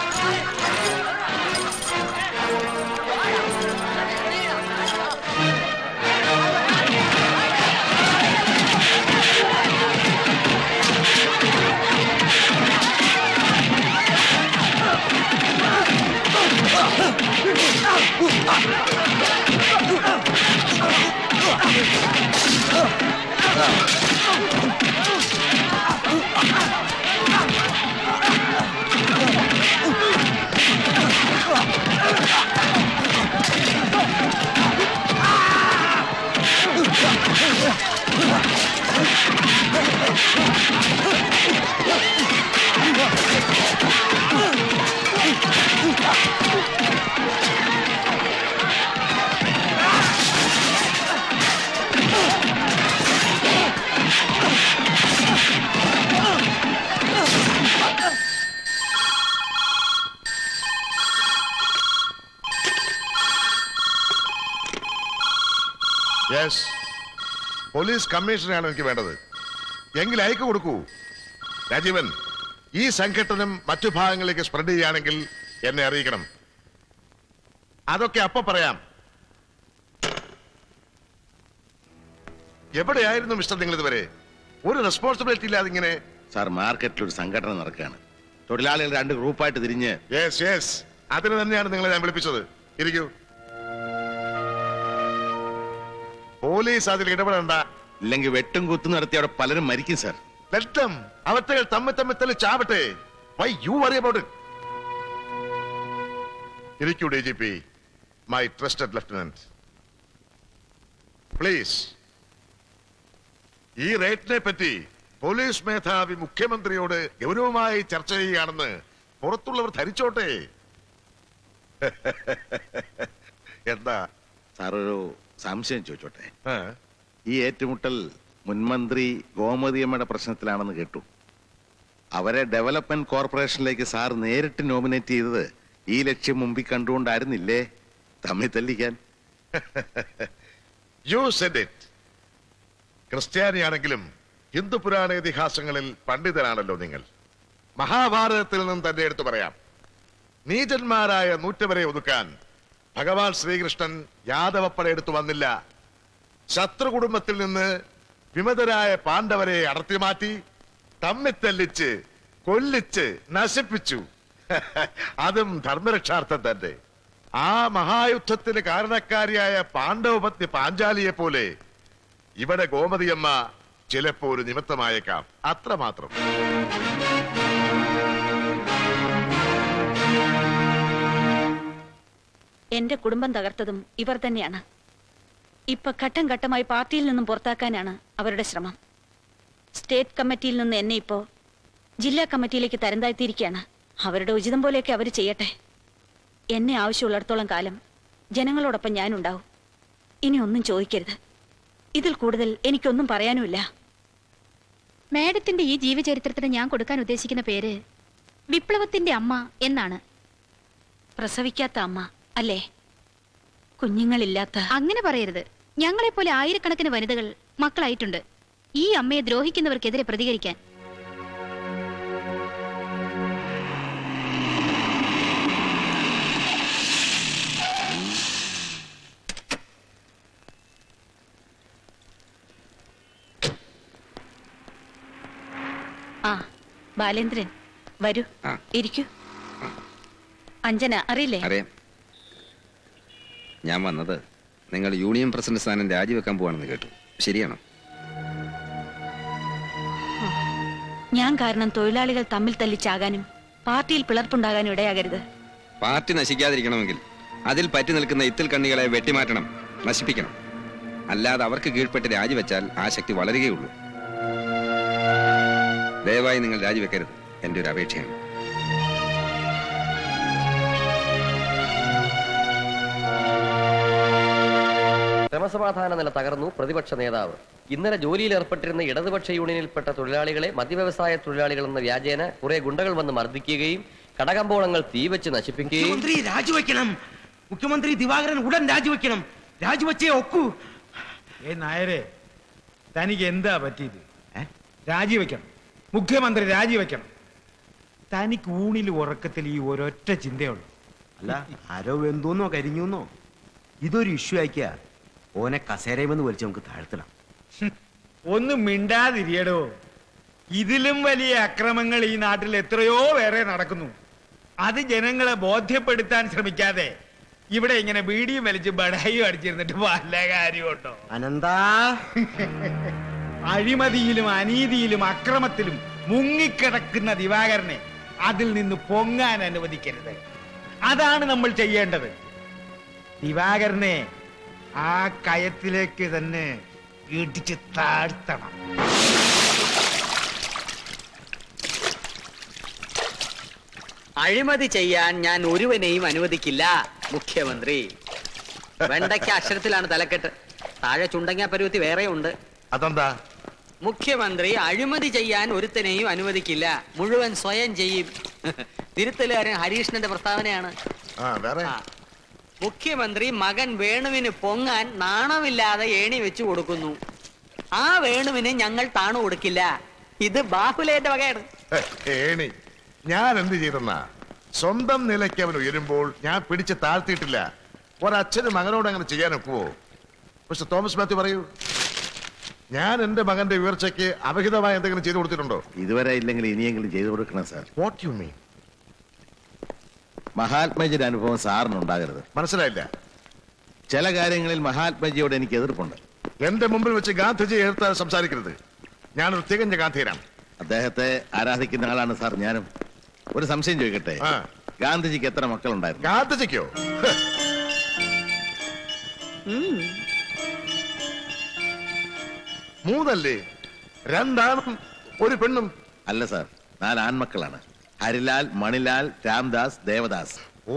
യെസ് പോലീസ് കമ്മീഷണറാണ് എനിക്ക് വേണ്ടത് എങ്കിൽ അയക്ക് കൊടുക്കൂ രാജീവൻ ഈ സംഘട്ടനം മറ്റു ഭാഗങ്ങളിലേക്ക് സ്പ്രെഡ് ചെയ്യുകയാണെങ്കിൽ എന്നെ അറിയിക്കണം അതൊക്കെ അപ്പൊ പറയാം എവിടെയായിരുന്നു മിസ്റ്റർ നിങ്ങൾ ഇതുവരെ ഒരു റെസ്പോൺസിബിലിറ്റി ഇല്ലാതെ ഇങ്ങനെ സാർ മാർക്കറ്റിൽ ഒരു സംഘടന നടക്കുകയാണ് തൊഴിലാളികൾ രണ്ട് ഗ്രൂപ്പായിട്ട് തിരിഞ്ഞ് യെസ് യെസ് അതിന് തന്നെയാണ് നിങ്ങളെ ഞാൻ വിളിപ്പിച്ചത് ഇരിക്കൂ പോലീസ് അതിൽ ഇടപെടണ്ട ഇല്ലെങ്കിൽ വെട്ടും കുത്തും നടത്തി അവിടെ പലരും മരിക്കും സാർ ലക്ഷം അവറ്റകൾ തമ്മിൽ തമ്മിൽ തല്ലി ചാവട്ടെ വൈ യു വറി അബൌട്ട് ഇരിക്കൂ D G P my trusted lieutenant please ഈ റേറ്റിനെ പറ്റി പോലീസ് മേധാവി മുഖ്യമന്ത്രിയോട് ഗൗരവമായി ചർച്ച ചെയ്യുകയാണെന്ന് പുറത്തുള്ളവർ ധരിച്ചോട്ടെ എന്താ സാർ ഒരു സംശയം ചോദിച്ചോട്ടെ ഈ ഏറ്റുമുട്ടൽ മുൻമന്ത്രി ഗോമതിയമ്മയുടെ പ്രശ്നത്തിലാണെന്ന് കേട്ടു അവരെ ഡെവലപ്മെന്റ് കോർപ്പറേഷനിലേക്ക് സാർ നേരിട്ട് നോമിനേറ്റ് ചെയ്തത് ഈ ലക്ഷ്യം മുമ്പിൽ കണ്ടുകൊണ്ടായിരുന്നില്ലേ തമ്മിൽ തല്ലിക്കാൻ യു സെഡ് ഇറ്റ് ക്രിസ്ത്യാനിയാണെങ്കിലും ഹിന്ദു പുരാണ ഇതിഹാസങ്ങളിൽ പണ്ഡിതനാണല്ലോ നിങ്ങൾ മഹാഭാരതത്തിൽ നിന്നും തന്നെ എടുത്തു പറയാം നീചന്മാരായ നൂറ്റവരെ ഒതുക്കാൻ ഭഗവാൻ ശ്രീകൃഷ്ണൻ യാദവപ്പട എടുത്തു വന്നില്ല ശത്രു കുടുംബത്തിൽ നിന്ന് വിമതരായ പാണ്ഡവരെ അടർത്തി മാറ്റി തമ്മിത്തല്ലിച്ച് കൊല്ലിച്ച് നശിപ്പിച്ചു അതും ധർമ്മരക്ഷാർത്ഥം തന്നെ ആ മഹായുദ്ധത്തിന് കാരണക്കാരിയായ പാണ്ഡവപത്നി പാഞ്ചാലിയെ പോലെ ഇവിടെ ഗോമതിയമ്മ ചിലപ്പോ ഒരു നിമിത്തമായേക്കാം അത്രമാത്രം എന്റെ കുടുംബം തകർത്തതും ഇവർ തന്നെയാണ് ഇപ്പൊ ഘട്ടം ഘട്ടമായി പാർട്ടിയിൽ നിന്നും പുറത്താക്കാനാണ് അവരുടെ ശ്രമം സ്റ്റേറ്റ് കമ്മിറ്റിയിൽ നിന്ന് എന്നെ ഇപ്പോ ജില്ലാ കമ്മിറ്റിയിലേക്ക് തരംതാഴ്ത്തിയിരിക്കുകയാണ് അവരുടെ ഉചിതം പോലെയൊക്കെ അവർ ചെയ്യട്ടെ എന്നെ ആവശ്യമുള്ളിടത്തോളം കാലം ജനങ്ങളോടൊപ്പം ഞാനുണ്ടാവും ഇനി ഒന്നും ചോദിക്കരുത് ഇതിൽ കൂടുതൽ എനിക്കൊന്നും പറയാനുമില്ല മാഡത്തിന്റെ ഈ ജീവചരിത്രത്തിന് ഞാൻ കൊടുക്കാൻ ഉദ്ദേശിക്കുന്ന പേര് വിപ്ലവത്തിന്റെ അമ്മ എന്നാണ് പ്രസവിക്കാത്ത അമ്മ അല്ലേ കുഞ്ഞുങ്ങളില്ലാത്ത അങ്ങനെ പറയരുത് ഞങ്ങളെപ്പോലെ ആയിരക്കണക്കിന് വനിതകൾ മക്കളായിട്ടുണ്ട് ഈ അമ്മയെ ദ്രോഹിക്കുന്നവർക്കെതിരെ പ്രതികരിക്കാൻ ആ ബാലേന്ദ്രൻ വരൂ ഇരിക്കൂ അഞ്ജന അറിയില്ലേ അറിയാം ഞാൻ വന്നത് നിങ്ങൾ യൂണിയൻ പ്രസിഡന്റ് സ്ഥാനം രാജിവെക്കാൻ പോവാണെന്ന് കേട്ടു ശരിയാണോ ഞാൻ കാരണം തൊഴിലാളികൾ തമ്മിൽ തല്ലിച്ചാകാനും പാർട്ടിയിൽ പിളർപ്പുണ്ടാകാനും ഇടയാകരുത് പാർട്ടി നശിക്കാതിരിക്കണമെങ്കിൽ അതിൽ പറ്റി നിൽക്കുന്ന ഇത്തിൽ കണ്ണികളെ വെട്ടിമാറ്റണം നശിപ്പിക്കണം അല്ലാതെ അവർക്ക് കീഴ്പ്പെട്ട് രാജിവെച്ചാൽ ആ ശക്തി വളരുകയുള്ളൂ ദയവായി നിങ്ങൾ രാജിവെക്കരുത് എൻ്റെ ഒരു അപേക്ഷയാണ് ക്രമസമാധാന നില തകർന്നു പ്രതിപക്ഷ നേതാവ് ഇന്നലെ ജോലിയിൽ ഏർപ്പെട്ടിരുന്ന ഇടതുപക്ഷ യൂണിയനിൽപ്പെട്ട തൊഴിലാളികളെ മദ്യവ്യവസായ തൊഴിലാളികൾ എന്ന വ്യാജേന കുറെ ഗുണ്ടകൾ വന്ന് മർദ്ദിക്കുകയും കടകമ്പോളങ്ങൾ തീവച്ച് നശിപ്പിക്കുകയും മുഖ്യമന്ത്രി രാജിവെക്കണം മുഖ്യമന്ത്രി ദിവാകരൻ ഉടൻ രാജിവെക്കണം രാജിവെച്ചേ ഒക്കൂ ഏ നായരെ തനിക്ക് എന്താ പറ്റിയത് രാജിവെക്കണം മുഖ്യമന്ത്രി രാജിവെക്കണം തനിക്ക് ഊണിൽ ഉറക്കത്തിൽ ഈ ഒരൊറ്റ ചിന്തയുള്ളൂ അല്ല ആരോ വെന്തോന്നോ കരിഞ്ഞൂന്നോ ഇതൊരു ഇഷ്യൂ ആക്കിയ ഓനെ കസേരയുമെന്ന് വലിച്ച് നമുക്ക് താഴ്ത്തണം ഒന്നും മിണ്ടാതിരിയടോ ഇതിലും വലിയ അക്രമങ്ങൾ ഈ നാട്ടിൽ എത്രയോ വേറെ നടക്കുന്നു അത് ജനങ്ങളെ ബോധ്യപ്പെടുത്താൻ ശ്രമിക്കാതെ ഇവിടെ ഇങ്ങനെ ബീഡിയും വലിച്ച് ബടായും അടിച്ചിരുന്നിട്ട് വല്ല കാര്യമുണ്ടോ അനന്താ അഴിമതിയിലും അനീതിയിലും അക്രമത്തിലും മുങ്ങിക്കിടക്കുന്ന ദിവാകരനെ അതിൽ നിന്ന് പൊങ്ങാൻ അനുവദിക്കരുത് അതാണ് നമ്മൾ ചെയ്യേണ്ടത് ദിവാകരനെ ആ കയത്തിലേക്ക് തന്നെ ഇടിച്ച് താഴ്ത്തണം അഴിമതി ചെയ്യാൻ ഞാൻ ഒരുവനെയും അനുവദിക്കില്ല മുഖ്യമന്ത്രി വെണ്ടയ്ക്ക അക്ഷരത്തിലാണ് തലക്കെട്ട് താഴെ ചുണ്ടങ്ങ പരുവത്തി വേറെ ഉണ്ട് അതെന്താ മുഖ്യമന്ത്രി അഴിമതി ചെയ്യാൻ ഒരുത്തനെയും അനുവദിക്കില്ല മുഴുവൻ സ്വയം ചെയ്യും തിരുത്തലുകാരൻ ഹരീഷ്ണന്റെ പ്രസ്താവനയാണ് ആ വേറെ മുഖ്യമന്ത്രി മകൻ വേണുവിന് പൊങ്ങാൻ നാണമില്ലാതെ ഏണി വെച്ചു കൊടുക്കുന്നു ആ വേണുവിന് ഞങ്ങൾ താണു കൊടുക്കില്ല ഇത് ബാഹുലേന്റെ വകയാണ് ഹെ, ഏണി ഞാൻ എന്ത് ചെയ്തെന്നാ സ്വന്തം നിലയ്ക്ക് അവൻ ഉയരുമ്പോൾ ഞാൻ പിടിച്ച് താഴ്ത്തിയിട്ടില്ല ഒരച്ഛന് മകനോട് അങ്ങനെ ചെയ്യാൻ ഒക്കുവോ മിസ്റ്റർ തോമസ് മാത്യു പറയൂ ഞാൻ എന്റെ മകന്റെ ഉയർച്ചയ്ക്ക് അവിഹിതമായ എന്തെങ്കിലും ചെയ്തു കൊടുത്തിട്ടുണ്ടോ ഇതുവരെ ഇല്ലെങ്കിൽ ഇനിയെങ്കിലും ചെയ്തു കൊടുക്കണം സാർ വാട്ട് യു മീൻ മഹാത്മജിയുടെ അനുഭവം സാറിന് ഉണ്ടാകരുത് മനസ്സിലായില്ല ചില കാര്യങ്ങളിൽ മഹാത്മജിയോട് എനിക്ക് എതിർപ്പുണ്ട് എന്റെ മുമ്പിൽ വെച്ച് ഗാന്ധിജി എഴുത്താൻ സംസാരിക്കരുത് ഞാനൊരു തികഞ്ഞ ഗാന്ധിയനാണ് അദ്ദേഹത്തെ ആരാധിക്കുന്ന ആളാണ് സാർ ഞാനും ഒരു സംശയം ചോദിക്കട്ടെ ഗാന്ധിജിക്ക് എത്ര മക്കളുണ്ടായിരുന്നു ഗാന്ധിജിക്കോ ഹ്, മൂന്നല്ലേ രണ്ടാണും ഒരു പെണ്ണും അല്ല സാർ നാല് ആൺമക്കളാണ് ഹരിലാൽ മണിലാൽ രാംദാസ് ദേവദാസ് ഓ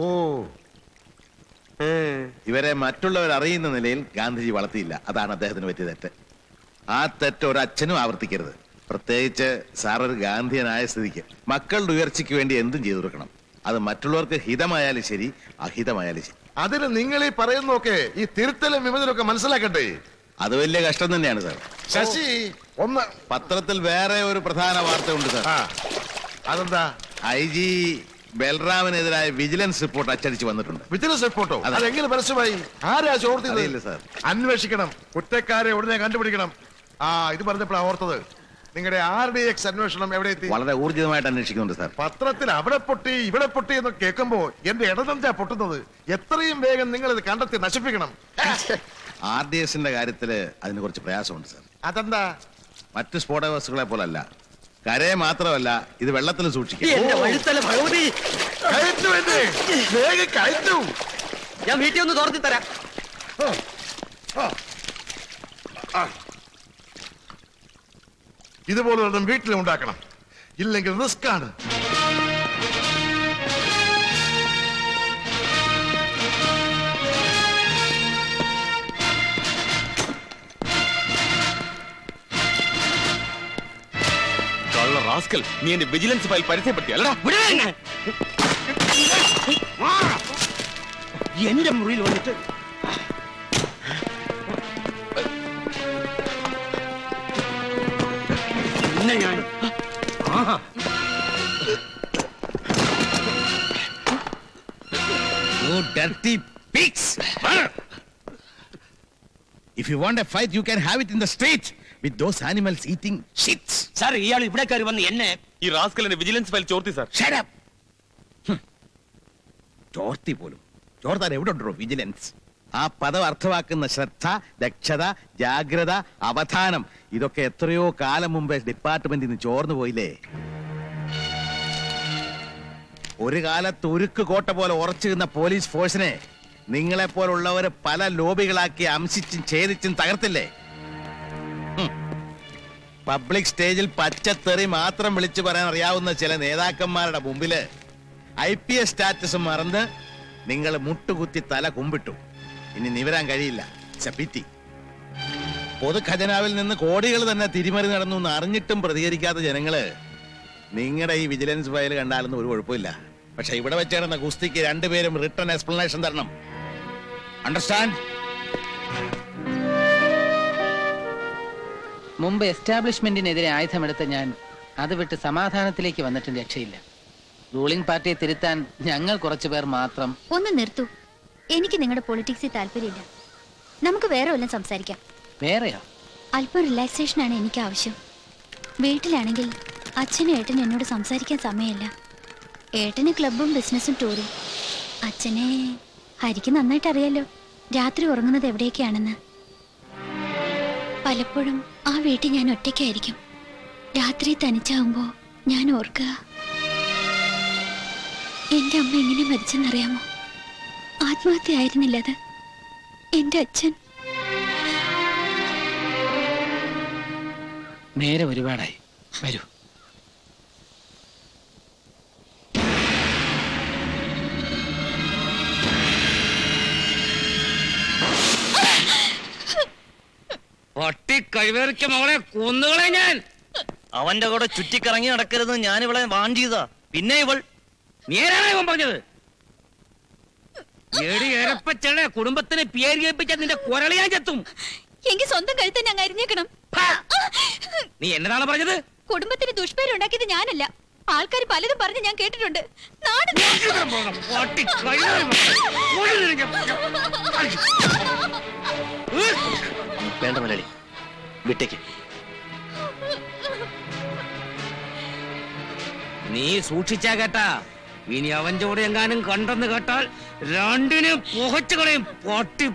ഇവരെ മറ്റുള്ളവർ അറിയുന്ന നിലയിൽ ഗാന്ധിജി വളർത്തിയില്ല അതാണ് അദ്ദേഹത്തിന് പറ്റിയ തെറ്റ് ആ തെറ്റ് ഒരു അച്ഛനും ആവർത്തിക്കരുത് പ്രത്യേകിച്ച് സാർ ഒരു ഗാന്ധിയനായ സ്ഥിതിക്ക് മക്കളുടെ ഉയർച്ചയ്ക്ക് വേണ്ടി എന്തും ചെയ്തു കൊടുക്കണം അത് മറ്റുള്ളവർക്ക് ഹിതമായാലും ശരി അഹിതമായാലും ശരി അതിന് നിങ്ങൾ ഈ പറയുന്നൊക്കെ ഈ തിരുത്തലും വിമതനൊക്കെ മനസ്സിലാക്കട്ടെ അത് വലിയ കഷ്ടം തന്നെയാണ് സാർ ശശി ഒന്ന് പത്രത്തിൽ വേറെ ഒരു പ്രധാന വാർത്ത ഉണ്ട് സാർ അതെന്താ ഐ ജി ബൽറാമിനെതിരായ വിജിലൻസ് റിപ്പോർട്ട് അച്ചടിച്ച് വന്നിട്ടുണ്ട് വിജിലൻസ് റിപ്പോർട്ടോ അതെ. അതെങ്ങനെ പരസ്യമായി ആരാ ചോർത്തിയത് അറിയില്ല സാർ അന്വേഷിക്കണം കുറ്റക്കാരെ ഉടനെ കണ്ടുപിടിക്കണം ആ ഇത് പറഞ്ഞപ്പോഴാ ഓർത്തത് നിങ്ങളുടെ ആർ ഡി എക്സ് അന്വേഷണം എവിടെ എത്തി വളരെ ഊർജിതമായിട്ട് അന്വേഷിക്കുന്നുണ്ട് സാർ പത്രത്തിൽ അവിടെ പൊട്ടി ഇവിടെ പൊട്ടി എന്ന് കേൾക്കുമ്പോ എന്റെ ഇടതഞ്ചാ പൊട്ടുന്നത് എത്രയും വേഗം നിങ്ങൾ ഇത് കണ്ടെത്തി നശിപ്പിക്കണം ആർ ഡി എസിന്റെ കാര്യത്തില് അതിന് കുറച്ച് പ്രയാസമുണ്ട് സാർ അതെന്താ മറ്റ് സ്ഫോടക വസ്തുക്കളെ പോലല്ല കരയെ മാത്രമല്ല ഇത് വെള്ളത്തിൽ സൂക്ഷിക്കും എന്റെ വഴുത്തല ഭഗവതി കയറ്റു എന്നെ വേഗം കയറ്റു ഞാൻ വീട്ടിൽ ഒന്ന് തുറത്തി തരാം ഇതുപോലെ വീട്ടിൽ ഉണ്ടാക്കണം ഇല്ലെങ്കിൽ റിസ്ക് ആണ് കള്ള റാസ്കൽ നീ എന്റെ വിജിലൻസ് ഫയൽ പരിചയപ്പെടുത്തി അല്ലടാ എന്റെ മുറിയിൽ വന്നിട്ട് പിന്നെ ഞാൻ ആഹാ You dirty pigs! If you want a fight, you can have it in the street with those animals eating shits. സാർ ഇയാൾ ഇവിടെ കയറി വന്ന് എന്നെ ഈ റാസ്കൽ എന്റെ വിജിലൻസ് ഫയൽ ചോർത്തി സാർ Shut up! ഹും. ചോർത്തി പോലും ചോർത്താൻ എവിടെ ഉണ്ടോ വിജിലൻസ് ആ പദം അർത്ഥമാക്കുന്ന ശ്രദ്ധ ദക്ഷത ജാഗ്രത അവധാനം ഇതൊക്കെ എത്രയോ കാലം മുമ്പേ ഡിപ്പാർട്ട്മെന്റിൽ നിന്ന് ചോർന്നു പോയില്ലേ ഒരു കാലത്ത് ഉരുക്ക് കോട്ട പോലെ ഉറച്ചു നിന്ന പോലീസ് ഫോഴ്സിനെ നിങ്ങളെ പോലുള്ളവര് പല ലോബികളാക്കി അംശിച്ചും ഛേദിച്ചും തകർത്തില്ലേ ഹും. പബ്ലിക് സ്റ്റേജിൽ പച്ചത്തെറി മാത്രം വിളിച്ചു പറയാൻ അറിയാവുന്ന ചില നേതാക്കന്മാരുടെ മുമ്പില് ഐ പി എസ് സ്റ്റാറ്റസ് മറന്ന് നിങ്ങൾ മുട്ടുകുത്തി തല കുമ്പിട്ടു ഇനി നിവരാൻ കഴിയില്ല ചപ്പിത്തി പൊതു ഖജനാവിൽ നിന്ന് കോടികൾ തന്നെ തിരിമറി നടന്നു എന്ന് അറിഞ്ഞിട്ടും പ്രതികരിക്കാത്ത ജനങ്ങള് നിങ്ങളുടെ ഈ വിജിലൻസ് ഫയൽ കണ്ടാലൊന്നും ഒരു കുഴപ്പമില്ല പക്ഷെ ഇവിടെ വെച്ച് നടന്ന കുസ്തിക്ക് രണ്ടുപേരും റിട്ടേൺ എക്സ്പ്ലനേഷൻ തരണം അണ്ടർസ്റ്റാൻഡ് മുമ്പ് എസ്റ്റാബ്ലിഷ്മെന്റിനെതിരെ ആയുധമെടുത്ത ഞാൻ അത് വിട്ട് സമാധാനത്തിലേക്ക് വന്നിട്ടും രക്ഷയില്ല റൂളിംഗ് പാർട്ടിയെ തിരുത്താൻ ഞങ്ങൾ കുറച്ചു പേർ മാത്രം ഒന്ന് നിർത്തൂ എനിക്ക് നിങ്ങളുടെ പൊളിറ്റിക്സിൽ താല്പര്യമില്ല നമുക്ക് വേറെ വല്ലതും സംസാരിക്കാം വേറെയോ അല്പം റിലാക്സേഷൻ ആണ് എനിക്ക് ആവശ്യം വീട്ടിലാണെങ്കിൽ അച്ഛനും ഏട്ടനും എന്നോട് സംസാരിക്കാൻ സമയമില്ല ഏട്ടന് ക്ലബും ബിസിനസ്സും ടൂറും അച്ഛനെ ഹരിക്ക് നന്നായിട്ട് അറിയാലോ രാത്രി ഉറങ്ങുന്നത് എവിടെയൊക്കെയാണെന്ന് പലപ്പോഴും ആ വീട്ടിൽ ഞാൻ ഒറ്റയ്ക്കായിരിക്കും രാത്രി തനിച്ചാവുമ്പോ ഞാൻ ഓർക്കുക എന്റെ അമ്മ എങ്ങനെ മരിച്ചെന്നറിയാമോ ആത്മഹത്യ ആയിരുന്നില്ല അത് എന്റെ അച്ഛൻ നേരെ ഒരുപാടായി വരൂ പട്ടി കഴിവേറിക്ക മകളെ കൊന്നുകളെ ഞാൻ അവന്റെ കൂടെ ചുറ്റിക്കറങ്ങി നടക്കരുത് ഞാൻ ഇവളെ വാൺ ചെയ്താ പിന്നെ ഇവൾ നേരാണ് ഇവൻ പറഞ്ഞത് എടി ഏറപ്പച്ചളെ കുടുംബത്തിന് പേര് കേൾപ്പിച്ച നിന്റെ കുരളിയാൻ ചെത്തും എങ്കിൽ സ്വന്തം കഴുത്ത് ഞാൻ അരിഞ്ഞേക്കണം നീ എന്നതാണ് പറഞ്ഞത് കുടുംബത്തിന് ദുഷ്പേരുണ്ടാക്കിയത് ഞാനല്ല ആൾക്കാർ പലതും പറഞ്ഞ് ഞാൻ കേട്ടിട്ടുണ്ട് നാട് പട്ടി കഴിവേറി വേണ്ട മലയാളി വിട്ടേക്ക് നീ സൂക്ഷിച്ചാ കേട്ടാ ഇനി അവന്റെ കൂടെ എങ്ങാനും കണ്ടെന്ന് കേട്ടാൽ രണ്ടിനും പുകച്ചു കളയും പട്ടി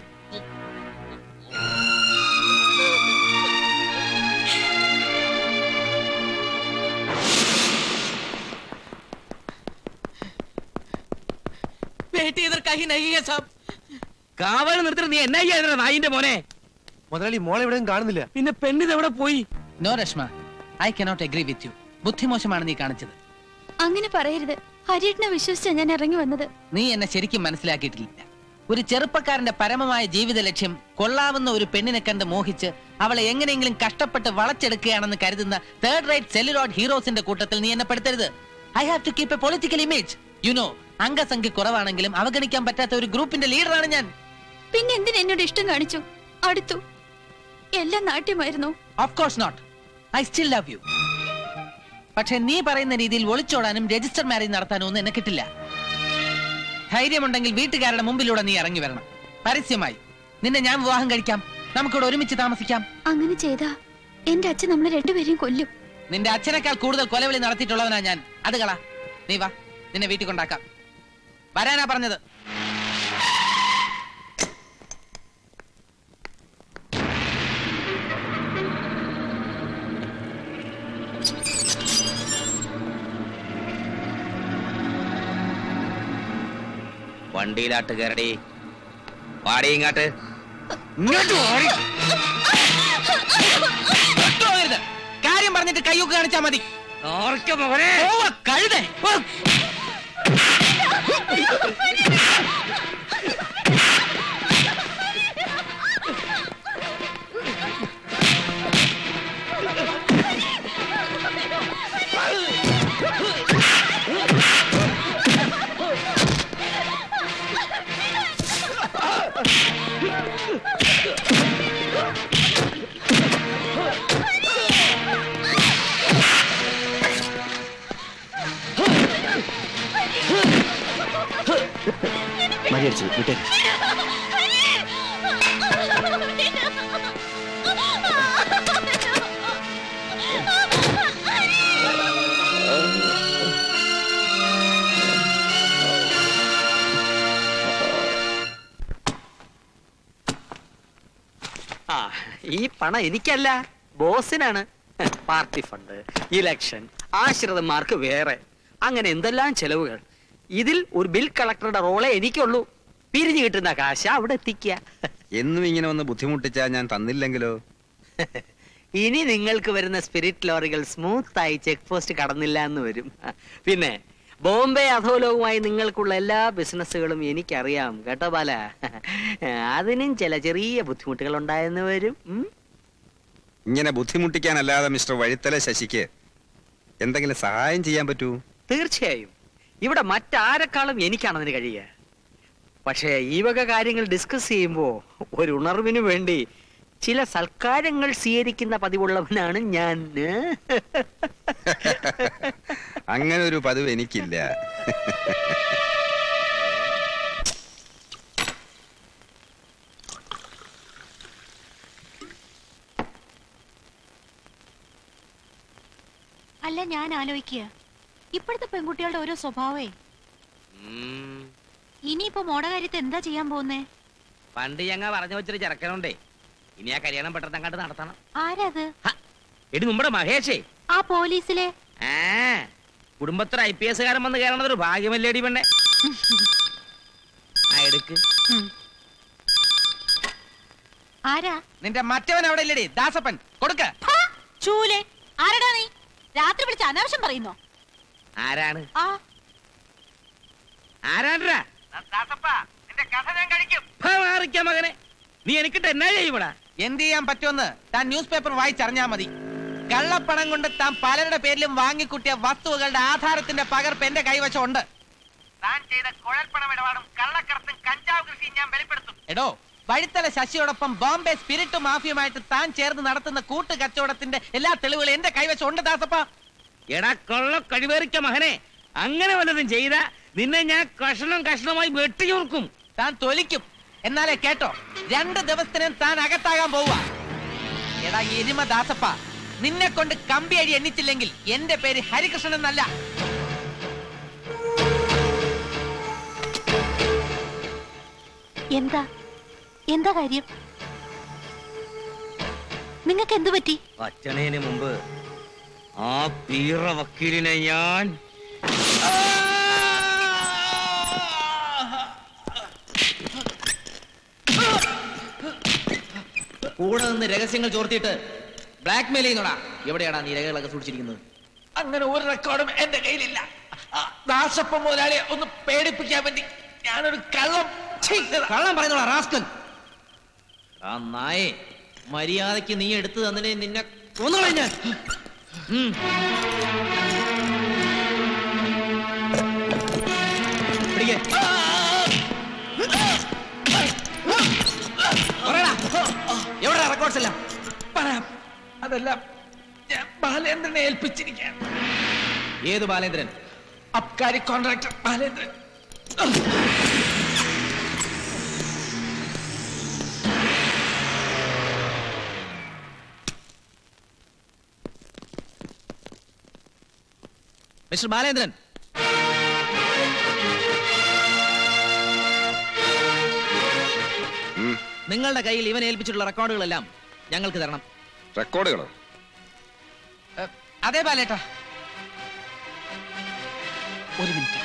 बेटी इधर कहीं नहीं है साहब കാവൽ നിർത്തിട്ട് നീ എന്നാ ചെയ്യാ നായിന്റെ മോനെ മുതലാളി മോളെ എവിടെയും കാണുന്നില്ല പിന്നെ പെണ്ണിത് എവിടെ പോയി no Reshma I cannot agree with you ബുദ്ധിമോശമാണ് നീ കാണിച്ചത് അങ്ങനെ പറയരുത് ഹരിയേട്ടനെ വിശ്വസിച്ചാ ഞാൻ ഇറങ്ങി വന്നത് നീ എന്നെ ശരിക്കും മനസ്സിലാക്കിയിട്ടില്ല ഒരു ചെറുപ്പക്കാരന്റെ പരമമായ ജീവിത ലക്ഷ്യം കൊള്ളാവുന്ന ഒരു പെണ്ണിനെ കണ്ട് മോഹിച്ച് അവളെ എങ്ങനെയെങ്കിലും കഷ്ടപ്പെട്ട് വളച്ചെടുക്കുകയാണെന്ന് കരുതുന്ന തേർഡ് റൈറ്റ് സെല്ലുലോഡ് ഹീറോസിന്റെ കൂട്ടത്തിൽ നീ എന്നെ പെടുത്തരുത് I have to keep a political image you know അംഗസംഖ്യ കുറവാണെങ്കിലും അവഗണിക്കാൻ പറ്റാത്ത ഒരു ഗ്രൂപ്പിന്റെ ലീഡറാണ് ഞാൻ പിന്നെ എന്തിന് എന്നോട് ഇഷ്ടം കാണിച്ചു അടുത്തു എല്ലാം നാട്യമായിരുന്നു of course not I still love you പക്ഷെ നീ പറയുന്ന രീതിയിൽ ഒളിച്ചോടാനും രജിസ്റ്റർ മാരേജ് നടത്താനും ഒന്നും എന്നെ കിട്ടില്ല ധൈര്യമുണ്ടെങ്കിൽ വീട്ടുകാരുടെ മുമ്പിലൂടെ നീ ഇറങ്ങി വരണം പരസ്യമായി നിന്നെ ഞാൻ വിവാഹം കഴിക്കാം നമുക്കിവിടെ ഒരുമിച്ച് താമസിക്കാം അങ്ങനെ ചെയ്താ എന്റെ അച്ഛൻ നമ്മളെ രണ്ടുപേരെയും കൊല്ലും നിന്റെ അച്ഛനേക്കാൾ കൂടുതൽ കൊലവിളി നടത്തിയിട്ടുള്ളവനാ ഞാൻ അത് കള നീ വാ നിന്നെ വീട്ടിൽ കൊണ്ടാക്കാം വരാനാ പറഞ്ഞത് വണ്ടിയിലാട്ട് കയറടി പാടി ഇങ്ങാട്ട് ഇങ്ങോട്ട് പാടി പോകരുത്. കാര്യം പറഞ്ഞിട്ട് കയ്യൊക്കെ കാണിച്ചാ മതി പോവാ, കഴുതേ പോ. മരിയടിച്ചു വിട്ടേക്ക് ആ ഈ പണം എനിക്കല്ല ബോസിനാണ് പാർട്ടി ഫണ്ട് ഇലക്ഷൻ ആശ്രിതന്മാർക്ക് വേറെ അങ്ങനെ എന്തെല്ലാം ചെലവുകൾ ഇതിൽ ഒരു ബിൽ കളക്ടറുടെ റോളേ എനിക്കുള്ളൂ പിരിഞ്ഞു കിട്ടുന്ന കാശ് അവിടെ എത്തിക്കുക എന്നും ഇങ്ങനെ ഒന്ന് ബുദ്ധിമുട്ടിച്ചാ ഞാൻ തന്നില്ലെങ്കിലോ ഇനി നിങ്ങൾക്ക് വരുന്ന സ്പിരിറ്റ് ലോറികൾ സ്മൂത്ത് ആയി ചെക്ക് പോസ്റ്റ് കടന്നില്ല എന്ന് വരും പിന്നെ ബോംബെ അധോലോകവുമായി നിങ്ങൾക്കുള്ള എല്ലാ ബിസിനസ്സുകളും എനിക്കറിയാം കേട്ടോ ബാല അതിനും ചില ചെറിയ ബുദ്ധിമുട്ടുകൾ ഉണ്ടായെന്ന് വരും ഉം. ഇങ്ങനെ ബുദ്ധിമുട്ടിക്കാനല്ലാതെ മിസ്റ്റർ വഴിത്തല ശശിക്ക് എന്തെങ്കിലും സഹായം ചെയ്യാൻ പറ്റൂ തീർച്ചയായും ഇവിടെ മറ്റാരെക്കാളും എനിക്കാണ് അതിന് കഴിയുക പക്ഷേ ഈ വക കാര്യങ്ങൾ ഡിസ്കസ് ചെയ്യുമ്പോൾ ഒരു ഉണർവിന് വേണ്ടി ചില സൽക്കാരങ്ങൾ സ്വീകരിക്കുന്ന പതിവുള്ളവനാണ് ഞാൻ അങ്ങനെ ഒരു പതിവ് എനിക്കില്ല അല്ല ഞാൻ ആലോചിക്കുക ഇപ്പോഴത്തെ പെൺകുട്ടികളുടെ ഓരോ സ്വഭാവേ ഇനിയിപ്പോ മോടെ കാര്യത്തെ എന്താ ചെയ്യാൻ പോകുന്നേ പണ്ട് ഞങ്ങ പറഞ്ഞു വെച്ചൊരു ചെറുക്കനുണ്ടേ ഇനി ആ കല്യാണം പെട്ടെന്ന് അങ്ങോട്ട് നടത്തണം ആരത് എടി നമ്മുടെ മഹേഷേ ആ പോലീസിലെ ആ കുടുംബത്തിൽ ഐ പി എസ് കാരൻ വന്ന് കയറണത് ഒരു ഭാഗ്യമല്ലേടി പെണ്ണെ ആ എടുക്ക് ആരാ നിന്റെ മറ്റവൻ അവിടെ ഇല്ലടി ദാസപ്പൻ കൊടുക്ക ചൂലെ ആരടാ നീ രാത്രി വിളിച്ച് അനാവശ്യം പറയുന്നോ ആരാണ് ആ ആരാണ്ടാ മാറിക്ക മകനെ നീ എനിക്കിട്ട് എന്നാ ചെയ്യുമടാ എന്ത് ചെയ്യാൻ പറ്റുമെന്ന് താൻ ന്യൂസ് പേപ്പർ വായിച്ചറിഞ്ഞാ മതി കള്ളപ്പണം കൊണ്ട് താൻ പലരുടെ പേരിലും വാങ്ങിക്കൂട്ടിയ വസ്തുവകളുടെ ആധാരത്തിന്റെ പകർപ്പ് എന്റെ കൈവശം ഉണ്ട് താൻ ചെയ്ത കുഴൽപ്പണം ഇടപാടും കള്ളക്കടത്തും കഞ്ചാവ് കൃഷിയും ഞാൻ വെളിപ്പെടുത്തും എടോ വഴിത്തല ശശിയോടൊപ്പം ബോംബെ സ്പിരിറ്റ് മാഫിയുമായിട്ട് താൻ ചേർന്ന് നടത്തുന്ന കൂട്ട് കച്ചവടത്തിന്റെ എല്ലാ തെളിവുകളും എന്റെ കൈവശം ഉണ്ട് ദാസപ്പ എടാ കൊള്ള കഴിവേറിക്ക മകനെ അങ്ങനെ വല്ലതും ചെയ്ത നിന്നെ ഞാൻ കഷ്ണം കഷ്ണമായി വെട്ടിയുർക്കും താൻ തൊലിക്കും എന്നാലേ കേട്ടോ രണ്ട് ദിവസത്തിനും താൻ അകത്താകാൻ പോവുക എടാ എരുമ ദാസപ്പ നിന്നെ കൊണ്ട് കമ്പി അടി എണ്ണിച്ചില്ലെങ്കിൽ എന്റെ പേര് ഹരികൃഷ്ണൻ എന്നല്ല എന്താ എന്താ കാര്യം നിങ്ങൾക്ക് എന്തു പറ്റി അച്ഛനേന് മുമ്പ് ആ പീറ വക്കീലിനെ ഞാൻ കൂടെ നിന്ന് രഹസ്യങ്ങൾ ചോർത്തിയിട്ട് ബ്ലാക്ക് മെയിൽ ചെയ്യുന്നോടാ എവിടെയാടാ നീ രേഖകളൊക്കെ സൂക്ഷിച്ചിരിക്കുന്നത് അങ്ങനെ ഒരു റെക്കോർഡും എന്റെ കയ്യിലില്ല ആ, ദാസപ്പ മുതലാളിയെ ഒന്ന് പേടിപ്പിക്കാൻ വേണ്ടി ഞാനൊരു കള്ളം കള്ളം പറയുന്നോടാ റാസ്കൽ ആ നായെ മര്യാദയ്ക്ക് നീ എടുത്തു തന്നിനെ നിന്നെ കൊന്നുകളെ ഞാൻ ഉം. പിടിക്ക്. പറയടാ. എവിടെയാ റെക്കോർഡ്സ് എല്ലാം പറയാം അതെല്ലാം ഞാൻ ബാലേന്ദ്രനെ ഏൽപ്പിച്ചിരിക്കുകയാണ് ഏത് ബാലേന്ദ്രൻ അബ്കാരി കോൺട്രാക്ടർ ബാലേന്ദ്രൻ മിസ്റ്റർ ബാലേന്ദ്രൻ നിങ്ങളുടെ കയ്യിൽ ഇവൻ ഏൽപ്പിച്ചിട്ടുള്ള റെക്കോർഡുകളെല്ലാം ഞങ്ങൾക്ക് തരണം റെക്കോർഡുകളോ അതെ ബാലേട്ടാ ഒരു മിനിറ്റ്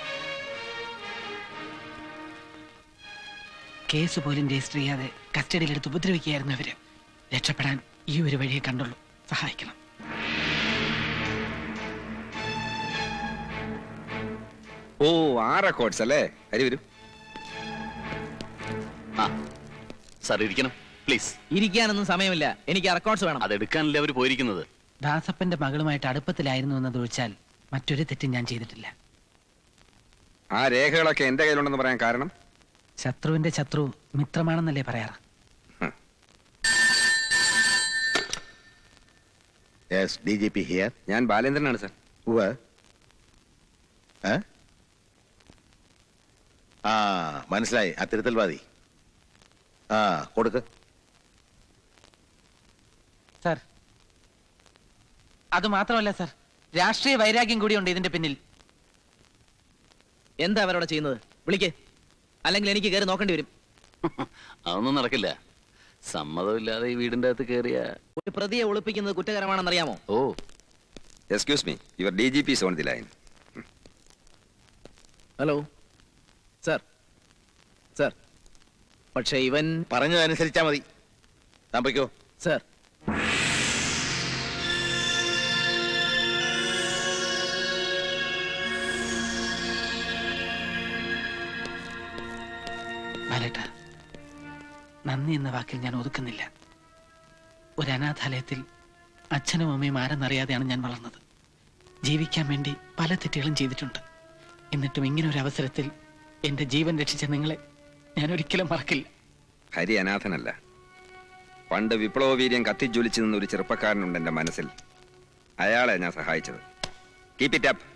കേസ് പോലും രജിസ്റ്റർ ചെയ്യാതെ കസ്റ്റഡിയിലെടുത്ത് ഉപദ്രവിക്കുകയായിരുന്നു ഇവര് രക്ഷപ്പെടാൻ ഈ ഒരു വഴിയെ കണ്ടുള്ളൂ സഹായിക്കണം ഓ ആ റെക്കോർഡ്സ് അല്ലേ അരി വരൂ ആ സാർ ഇരിക്കണം പ്ലീസ് ഇരിക്കാനൊന്നും സമയമില്ല എനിക്ക് റെക്കോർഡ്സ് വേണം അതെടുക്കാനല്ലേ അവർ പോയിരിക്കുന്നത് ദാസപ്പന്റെ മകളുമായിട്ട് അടുപ്പത്തിലായിരുന്നു എന്നതൊഴിച്ചാൽ മറ്റൊരു തെറ്റും ഞാൻ ചെയ്തിട്ടില്ല ആ രേഖകളൊക്കെ എന്റെ കയ്യിലുണ്ടെന്ന് പറയാൻ കാരണം ശത്രുവിന്റെ ശത്രു മിത്രമാണെന്നല്ലേ പറയാറ് yes D G P here ഞാൻ ബാലേന്ദ്രനാണ് സാർ ഉവ്വ് ഏ? ആ മനസ്സിലായി ആ തിരുത്തൽവാദി ആ കൊടുക്ക് സാർ അത് മാത്രമല്ല സാർ രാഷ്ട്രീയ വൈരാഗ്യം കൂടിയുണ്ട് ഇതിന്റെ പിന്നിൽ എന്താ അവരവിടെ ചെയ്യുന്നത് വിളിക്ക് അല്ലെങ്കിൽ എനിക്ക് കയറി നോക്കേണ്ടി വരും അതൊന്നും നടക്കില്ല സമ്മതമില്ലാതെ ഈ വീടിന്റെ അകത്ത് കയറിയ ഒരു പ്രതിയെ ഒളിപ്പിക്കുന്നത് കുറ്റകരമാണെന്നറിയാമോ oh excuse me your D G P on the line hello sir sir പക്ഷെ ഇവൻ പറഞ്ഞതനുസരിച്ചാ മതി താൻ പൊയ്ക്കോ സർ ബാലേട്ട നന്ദി എന്ന വാക്കിൽ ഞാൻ ഒതുക്കുന്നില്ല ഒരു അനാഥാലയത്തിൽ അച്ഛനും അമ്മയും ആരെന്നറിയാതെയാണ് ഞാൻ വളർന്നത് ജീവിക്കാൻ വേണ്ടി പല തെറ്റുകളും ചെയ്തിട്ടുണ്ട് എന്നിട്ടും ഇങ്ങനെ ഒരു അവസരത്തിൽ എന്റെ ജീവൻ രക്ഷിച്ച നിങ്ങളെ ഞാൻ ഒരിക്കലും മറക്കില്ല ഹരി അനാഥനല്ല പണ്ട് വിപ്ലവ വീര്യം കത്തിജ്വലിച്ചു നിന്ന ഒരു ചെറുപ്പക്കാരനുണ്ട് എന്റെ മനസ്സിൽ അയാളെ ഞാൻ സഹായിച്ചത് കീപ് ഇറ്റ് അപ്പ്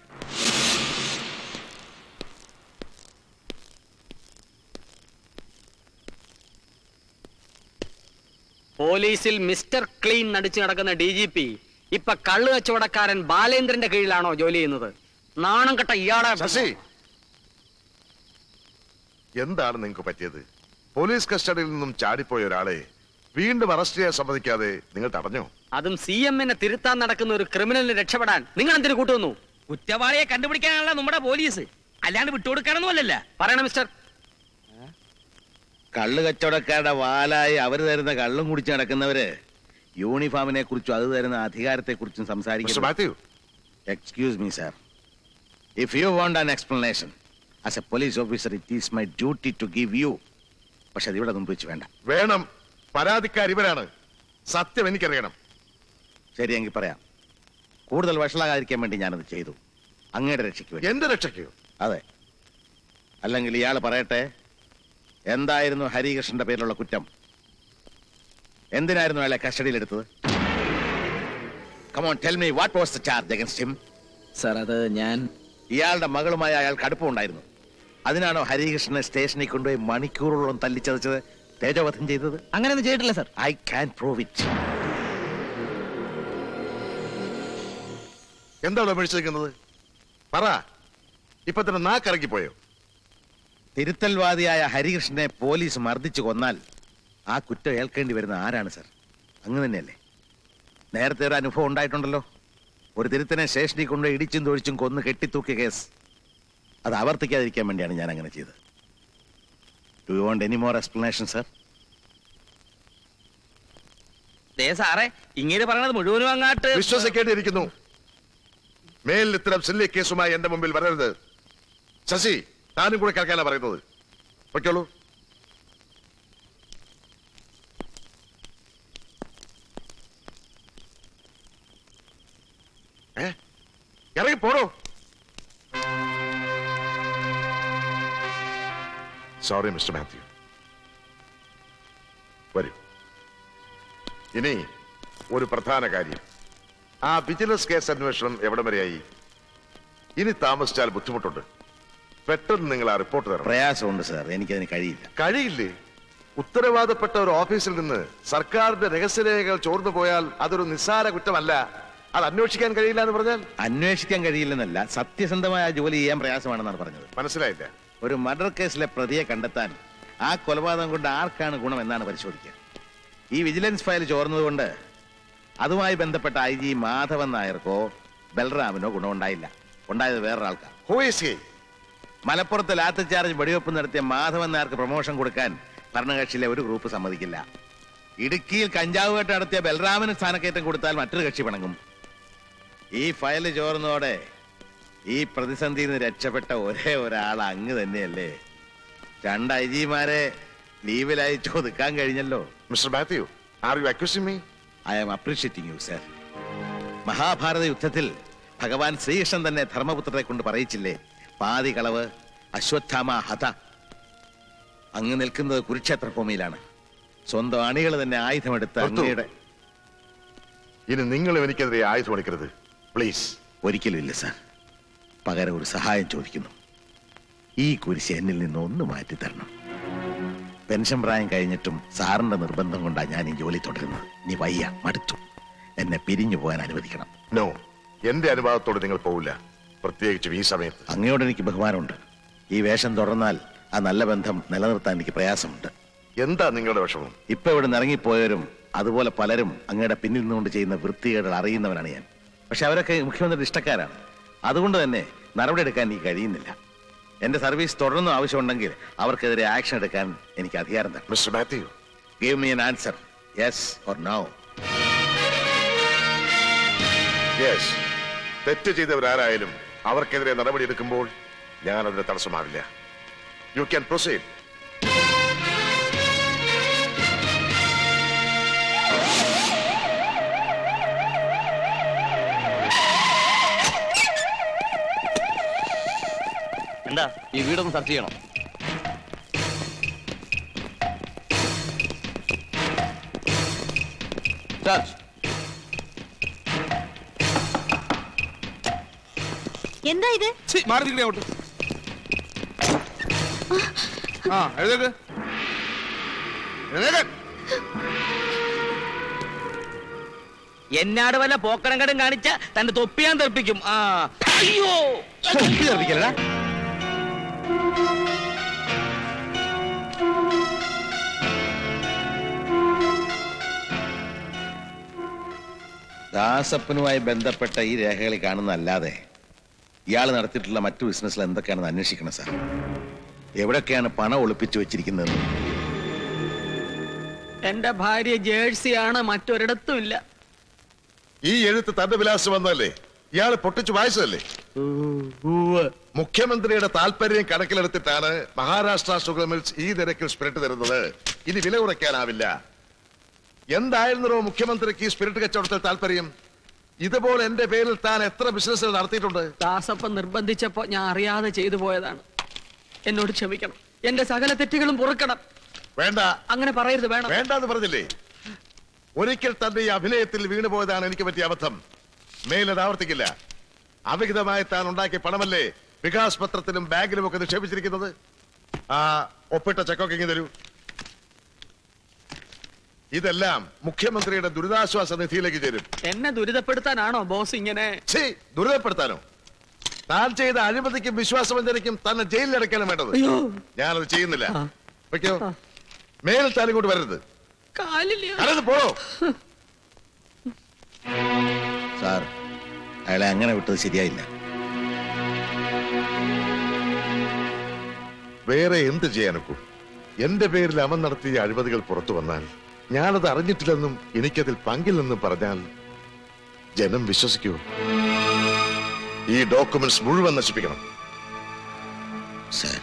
പോലീസിൽ മിസ്റ്റർ ക്ലീൻ നടിച്ചു നടക്കുന്ന ഡി ജി പി ഇപ്പൊ കള്ളു കച്ചവടക്കാരൻ ബാലേന്ദ്രന്റെ കീഴിലാണോ ജോലി ചെയ്യുന്നത് നാണം കെട്ട ഇയാളെ ശശി എന്താണ് നിങ്ങൾക്ക് പറ്റിയത് പോലീസ് കസ്റ്റഡിയിൽ നിന്നും ചാടിപ്പോയ ഒരാളെ വീണ്ടും അറസ്റ്റ് ചെയ്യാൻ സമ്മതിക്കാതെ നിങ്ങൾ തടഞ്ഞോ അതും സി എമ്മിനെ തിരുത്താൻ നടക്കുന്ന ഒരു ക്രിമിനലിന് രക്ഷപ്പെടാൻ നിങ്ങൾ എന്തിനു കൂട്ടുന്നു കുറ്റവാളിയെ കണ്ടുപിടിക്കാനുള്ള നമ്മുടെ പോലീസ് അല്ലാണ്ട് വിട്ടുകൊടുക്കാനൊന്നും അല്ലല്ല പറയണം മിസ്റ്റർ കള്ള് കച്ചവടക്കാരുടെ വാലായി അവർ തരുന്ന കള്ളും കുടിച്ച് നടക്കുന്നവര് യൂണിഫോമിനെ കുറിച്ചും അത് തരുന്ന അധികാരത്തെ കുറിച്ചും സംസാരിക്കും excuse me sir if you want an explanation as a police officer it is my duty to give you പക്ഷെ അത് ഇവിടെ മുമ്പ് വെച്ച് വേണ്ട വേണം പരാതിക്കാർ ഇവരാണ് സത്യം എനിക്കറിയണം ശരിയെങ്കിൽ പറയാം കൂടുതൽ വഷളാകാതിരിക്കാൻ വേണ്ടി ഞാനത് ചെയ്തു അങ്ങയുടെ രക്ഷയ്ക്ക് വേണ്ടി എന്റെ രക്ഷയ്ക്കോ അതെ അല്ലെങ്കിൽ ഇയാൾ പറയട്ടെ എന്തായിരുന്നു ഹരികൃഷ്ണന്റെ പേരിലുള്ള കുറ്റം എന്തിനായിരുന്നു അയാളെ കസ്റ്റഡിയിലെടുത്തത് come on tell me what was the charge against him sir അത് ഞാൻ ഇയാളുടെ മകളുമായി അയാൾക്ക് അടുപ്പമുണ്ടായിരുന്നു അതിനാണോ ഹരികൃഷ്ണനെ സ്റ്റേഷനിൽ കൊണ്ടുപോയി മണിക്കൂറോളം തല്ലിച്ചതച്ചത് തേജോവധം ചെയ്തത് അങ്ങനെയൊന്നും ചെയ്തിട്ടില്ല sir I can prove it എന്താണ് വിളിച്ചിരിക്കുന്നത് പറ ഇപ്പൊ തന്നെ നാക്കിറങ്ങിപ്പോയോ തിരുത്തൽവാദിയായ ഹരികൃഷ്ണനെ പോലീസ് മർദ്ദിച്ചു കൊന്നാൽ ആ കുറ്റം ഏൽക്കേണ്ടി വരുന്ന ആരാണ് സർ അങ്ങ് തന്നെയല്ലേ നേരത്തെ ഒരു അനുഭവം ഉണ്ടായിട്ടുണ്ടല്ലോ ഒരു തിരുത്തനെ സ്റ്റേഷനിൽ കൊണ്ട് ഇടിച്ചും തൊഴിച്ചും കൊന്ന് കെട്ടിത്തൂക്കിയ കേസ് അത് ആവർത്തിക്കാതിരിക്കാൻ വേണ്ടിയാണ് ഞാൻ അങ്ങനെ ചെയ്തത് do you want any more explanation sir ദേ സാറേ ഇങ്ങനെ പറയണത് മുഴുവനും അങ്ങാട്ട് വിശ്വസിക്കേണ്ടിയിരിക്കുന്നു മേലിൽ ഇത്തരം സില്ലി കേസുമായി എന്റെ മുമ്പിൽ വരരുത് ശശി താനും കൂടെ കേൾക്കാനാ പറയുന്നത് പൊയ്ക്കോളൂ ഏ ഇറങ്ങി പോടോ സോറി മിസ്റ്റർ മാത്യു വരൂ ഇനി ഒരു പ്രധാന കാര്യം ആ വിജിലൻസ് കേസ് അന്വേഷണം എവിടം വരെയായി ഇനി താമസിച്ചാൽ ബുദ്ധിമുട്ടുണ്ട് പെട്ടെന്ന് നിങ്ങൾ ആ റിപ്പോർട്ട് തരണം പ്രയാസമുണ്ട് സർ എനിക്കതിന് കഴിയില്ല കഴിയില്ലേ ഉത്തരവാദപ്പെട്ട ഒരു ഓഫീസിൽ നിന്ന് സർക്കാരിന്റെ രഹസ്യരേഖകൾ ചോർന്നു പോയാൽ അതൊരു നിസ്സാര കുറ്റമല്ല അത് അന്വേഷിക്കാൻ കഴിയില്ല എന്ന് പറഞ്ഞാൽ അന്വേഷിക്കാൻ കഴിയില്ലെന്നല്ല സത്യസന്ധമായ ജോലി ചെയ്യാൻ പ്രയാസമാണെന്നാണ് പറഞ്ഞത് മനസ്സിലായില്ല ഒരു മർഡർ കേസിലെ പ്രതിയെ കണ്ടെത്താൻ ആ കൊലപാതകം കൊണ്ട് ആർക്കാണ് ഗുണം എന്നാണ് പരിശോധിക്കുക ഈ വിജിലൻസ് ഫയൽ ചോർന്നതുകൊണ്ട് അതുമായി ബന്ധപ്പെട്ട ഐ ജി മാധവൻ നായർക്കോ ബൽറാമിനോ ഗുണമുണ്ടായില്ല ഉണ്ടായത് വേറൊരാൾക്കാണ് മലപ്പുറത്ത് ലാത്തി ചാർജ് വെടിവെപ്പ് നടത്തിയ മാധവൻ നായർക്ക് പ്രൊമോഷൻ കൊടുക്കാൻ ഭരണകക്ഷിയിലെ ഒരു ഗ്രൂപ്പ് സമ്മതിക്കില്ല ഇടുക്കിയിൽ കഞ്ചാവ് വേട്ട നടത്തിയ ബൽറാമിന് സ്ഥാനക്കയറ്റം കൊടുത്താൽ മറ്റൊരു കക്ഷി പിണങ്ങും ഈ ഫയൽ ചോർന്നതോടെ ഈ പ്രതിസന്ധിയിൽ നിന്ന് രക്ഷപ്പെട്ട ഒരേ ഒരാൾ അങ്ങ് തന്നെയല്ലേ രണ്ട് ഐ ജിമാരെ ലീവിലായി ചോദിക്കാൻ കഴിഞ്ഞല്ലോ mister Mathew are you accusing me I am appreciating you sir Mahabharata യുദ്ധത്തിൽ ഭഗവാൻ ശ്രീകൃഷ്ണൻ തന്നെ ധർമ്മപുത്രരെ കൊണ്ട് പറയിച്ചില്ലേ പാതി കളവ് അശ്വത്ഥാമ ഹത അങ്ങ് നിൽക്കുന്നത് കുരുക്ഷേത്ര ഭൂമിയിലാണ് സ്വന്തം അണികൾ തന്നെ ആയുധമെടുത്ത് നിർത്തൂ. അങ്ങയുടെ ഇനി നിങ്ങളും എനിക്കെതിരെ ആയുധം എടുക്കരുത് പ്ലീസ് ഒരിക്കലും ഇല്ല സാർ പകരം ഒരു സഹായം ചോദിക്കുന്നു ഈ കുരിശ് എന്നിൽ നിന്ന് ഒന്ന് മാറ്റി തരണം പെൻഷൻ പ്രായം കഴിഞ്ഞിട്ടും സാറിന്റെ നിർബന്ധം കൊണ്ടാണ് ഞാൻ ഈ ജോലി തുടരുന്നത് നീ വയ്യ മടുത്തു എന്നെ പിരിഞ്ഞു പോകാൻ അനുവദിക്കണം നോ എന്റെ അനുഭവത്തോടെ നിങ്ങൾ പോവില്ല പ്രത്യേകിച്ചും ഈ സമയത്ത് അങ്ങയോട് എനിക്ക് ബഹുമാനമുണ്ട് ഈ വേഷം തുടർന്നാൽ ആ നല്ല ബന്ധം നിലനിർത്താൻ എനിക്ക് പ്രയാസമുണ്ട് എന്താ നിങ്ങളുടെ വിഷമം ഇപ്പൊ ഇവിടെ നിന്ന് ഇറങ്ങിപ്പോയവരും അതുപോലെ പലരും അങ്ങയുടെ പിന്നിൽ നിന്നുകൊണ്ട് ചെയ്യുന്ന വൃത്തികേടുകൾ അറിയുന്നവനാണ് ഞാൻ പക്ഷെ അവരൊക്കെ മുഖ്യമന്ത്രിയുടെ ഇഷ്ടക്കാരാണ് അതുകൊണ്ട് തന്നെ നടപടി എടുക്കാൻ എനിക്ക് കഴിയുന്നില്ല എന്റെ സർവീസ് തുടർന്നും ആവശ്യമുണ്ടെങ്കിൽ അവർക്കെതിരെ ആക്ഷൻ എടുക്കാൻ എനിക്ക് അധികാരം തരണം mister Mathew give me an answer yes or no yes തെറ്റ് ചെയ്തവരാരായാലും അവർക്കെതിരെ നടപടി എടുക്കുമ്പോൾ ഞാൻ അതിന് തടസ്സമാവില്ല യു ക്യാൻ പ്രൊസീഡ് എന്താ ഈ വീടൊന്ന് സെർച്ച് ചെയ്യണം ചാർജ് എന്താ ഇത് മാറി നിൽക്കണേ അങ്ങോട്ട് ആ എഴുതേക്ക് എഴുതേക്ക് എന്നാട് വല്ല പോക്കരം കടും കാണിച്ച തന്റെ തൊപ്പിയാൻ തെറിപ്പിക്കും ആ അയ്യോ ദാസപ്പനുമായി ബന്ധപ്പെട്ട ഈ രേഖകളിൽ കാണുന്നതല്ലാതെ ഇയാൾ നടത്തിയിട്ടുള്ള മറ്റു ബിസിനസ്സിൽ എന്തൊക്കെയാണെന്ന് അന്വേഷിക്കണം സാർ എവിടൊക്കെയാണ് പണം ഒളിപ്പിച്ചു വെച്ചിരിക്കുന്നത് എന്റെ ഭാര്യ ജേഴ്സിയാണ് മറ്റൊരിടത്തും ഇല്ല ഈ എഴുത്ത് തന്റെ വിലാസം വന്നല്ലേ ഇയാൾ പൊട്ടിച്ചു വായിച്ചതല്ലേ മുഖ്യമന്ത്രിയുടെ താല്പര്യം കണക്കിലെടുത്തിട്ടാണ് മഹാരാഷ്ട്ര ഷുഗർ മിൽസ് ഈ നിരക്കിൽ സ്പിരിറ്റ് തരുന്നത് ഇനി വില കുറയ്ക്കാനാവില്ല എന്തായിരുന്നോ മുഖ്യമന്ത്രിക്ക് ഈ സ്പിരിറ്റ് കച്ചവടത്തിൽ താല്പര്യം ഇതുപോലെ എന്റെ പേരിൽ താൻ എത്ര ബിസിനസ്സുകൾ നടത്തിയിട്ടുണ്ട് ദാസപ്പൻ നിർബന്ധിച്ചപ്പോ ഞാൻ അറിയാതെ ചെയ്തു പോയതാണ് എന്നോട് ക്ഷമിക്കണം എന്റെ സകല തെറ്റുകളും പൊറുക്കണം വേണ്ട അങ്ങനെ പറയരുത് വേണം വേണ്ടെന്ന് പറഞ്ഞില്ലേ ഒരിക്കൽ തന്റെ ഈ അഭിനയത്തിൽ വീണുപോയതാണ് എനിക്ക് പറ്റിയ അബദ്ധം മേലത് ആവർത്തിക്കില്ല അവിഹിതമായി താൻ ഉണ്ടാക്കിയ പണമല്ലേ വികാസ് പത്രത്തിലും ബാങ്കിലും ഒക്കെ നിക്ഷേപിച്ചിരിക്കുന്നത് ആ ഒപ്പിട്ട ചെക്കൊക്കെ ഇങ്ങ് തരൂ ഇതെല്ലാം മുഖ്യമന്ത്രിയുടെ ദുരിതാശ്വാസ നിധിയിലേക്ക് ചേരും എന്നെ ദുരിതപ്പെടുത്താനാണോ ബോസ് ഇങ്ങനെ ഛീ, ദുരിതപ്പെടുത്താനോ താൻ ചെയ്ത അഴിമതിക്കും വിശ്വാസവഞ്ചനയ്ക്കും തന്നെ ജയിലിൽ അടയ്ക്കാനും വേണ്ടത് ഞാനത് ചെയ്യുന്നില്ല വെക്കോ മേലിൽ താൻ ഇങ്ങോട്ട് വരരുത് കാലില്ല കരത് പോടോ സാർ അയാളെ അങ്ങനെ വിട്ടത് ശരിയായില്ല വേറെ എന്ത് ചെയ്യാനൊക്കൂ എന്റെ പേരിൽ അവൻ നടത്തിയ അഴിമതികൾ പുറത്തു വന്നാൽ ഞാനത് അറിഞ്ഞിട്ടില്ലെന്നും എനിക്കതിൽ പങ്കില്ലെന്നും പറഞ്ഞാൽ ജനം വിശ്വസിക്കുമോ ഈ ഡോക്യുമെന്റ്സ് മുഴുവൻ നശിപ്പിക്കണം സാർ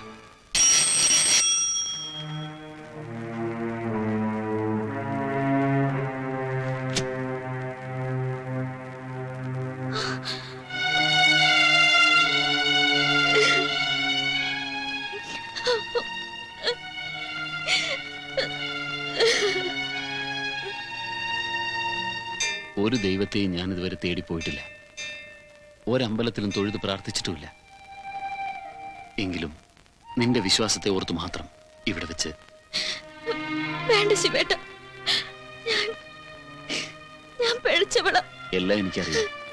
ഒരു ദൈവത്തെയും ഞാൻ ഇതുവരെ തേടിപ്പോയിട്ടില്ല ഒരമ്പലത്തിലും തൊഴുത് പ്രാർത്ഥിച്ചിട്ടുമില്ല എങ്കിലും നിന്റെ വിശ്വാസത്തെ ഓർത്തു മാത്രം ഇവിടെ വെച്ച് വേണ്ട ശിവേട്ട ഞാൻ ഞാൻ പിഴച്ചവള എല്ലാം എനിക്കറിയാം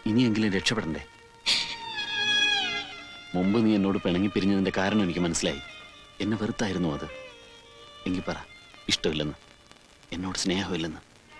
ഇനിയെങ്കിലും രക്ഷപ്പെടണ്ടേ മുമ്പ് നീ എന്നോട് പിണങ്ങി പിരിഞ്ഞതിന്റെ കാരണം എനിക്ക് മനസ്സിലായി എന്നെ വെറുത്തായിരുന്നു അത് എങ്കിൽ പറ ഇഷ്ടമില്ലെന്ന് എന്നോട് സ്നേഹമില്ലെന്ന്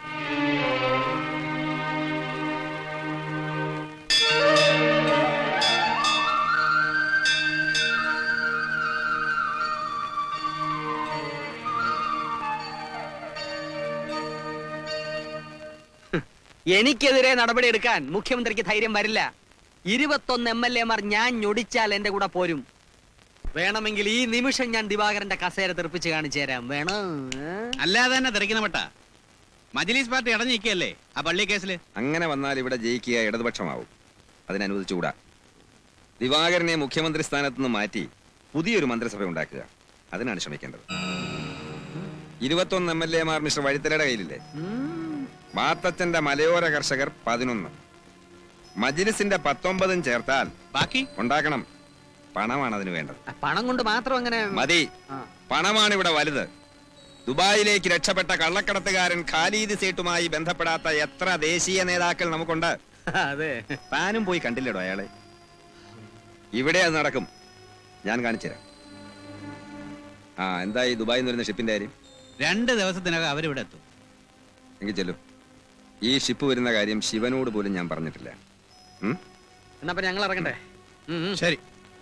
എനിക്കെതിരെ നടപടിയെടുക്കാൻ മുഖ്യമന്ത്രിക്ക് ധൈര്യം വരില്ല ഇരുപത്തൊന്ന് എം എൽ എമാർ ഞാൻ ഞൊടിച്ചാൽ എന്റെ കൂടെ പോരും വേണമെങ്കിൽ ഈ നിമിഷം ഞാൻ ദിവാകരന്റെ കസേര തെറിപ്പിച്ച് കാണിച്ചു തരാം വേണോ അല്ലാതെ തന്നെ തെറിക്കുന്ന മട്ട മജ്ലിസ് പാർട്ടി അടഞ്ഞു നിൽക്കുകയല്ലേ ആ പള്ളി കേസില് അങ്ങനെ വന്നാൽ ഇവിടെ ജയിക്കുക ഇടതുപക്ഷമാവും അതിനനുവദിച്ചുകൂടാ ദിവാകരനെ മുഖ്യമന്ത്രി സ്ഥാനത്ത് നിന്ന് മാറ്റി പുതിയൊരു മന്ത്രിസഭ ഉണ്ടാക്കുക അതിനാണ് ശ്രമിക്കേണ്ടത് ഇരുപത്തൊന്ന് എം എൽ എമാർ മിസ്റ്റർ വഴിത്തലയുടെ കയ്യിലില്ലേ മാത്തച്ഛന്റെ മലയോര കർഷകർ പതിനൊന്ന് മജ്ലിസിന്റെ പത്തൊമ്പതും ചേർത്താൽ ബാക്കി ഉണ്ടാക്കണം പണമാണ് അതിന് വേണ്ടത് പണം കൊണ്ട് മാത്രം അങ്ങനെ മതി പണമാണ് ഇവിടെ വലുത് ദുബായിലേക്ക് രക്ഷപ്പെട്ട കള്ളക്കടത്തുകാരൻ ഖാലീദ് സേട്ടുമായി ബന്ധപ്പെടാത്ത എത്ര ദേശീയ നേതാക്കൾ നമുക്കുണ്ട് അതെ താനും പോയി കണ്ടില്ലടോ അയാളെ ഇവിടെ അത് നടക്കും ഞാൻ കാണിച്ചു തരാം ആ എന്തായി ദുബായിൽ നിന്ന് വരുന്ന ഷിപ്പിന്റെ കാര്യം രണ്ട് ദിവസത്തിനകം അവരിവിടെ എത്തും എങ്കിൽ ചെല്ലു ഈ ഷിപ്പ് വരുന്ന കാര്യം ശിവനോട് പോലും ഞാൻ പറഞ്ഞിട്ടില്ല ഉം? എന്നാ ഞങ്ങൾ ഇറങ്ങണ്ടേ ശരി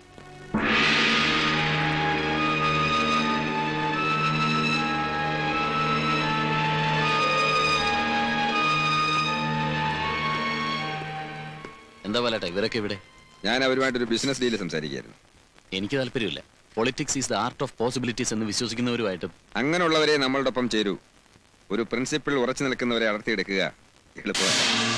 എന്താ പറയട്ടെ ഇവരൊക്കെ ഇവിടെ ഞാൻ അവരുമായിട്ടൊരു ബിസിനസ് ഡീല് സംസാരിക്കുകയായിരുന്നു എനിക്ക് താല്പര്യമില്ല politics is the art of possibilities എന്ന് വിശ്വസിക്കുന്നവരുമായിട്ട് അങ്ങനെയുള്ളവരെ നമ്മളുടെ ഒപ്പം ചേരൂ ഒരു പ്രിൻസിപ്പിൾ ഉറച്ചു നിൽക്കുന്നവരെ അടർത്തിയെടുക്കുക എളുപ്പമല്ല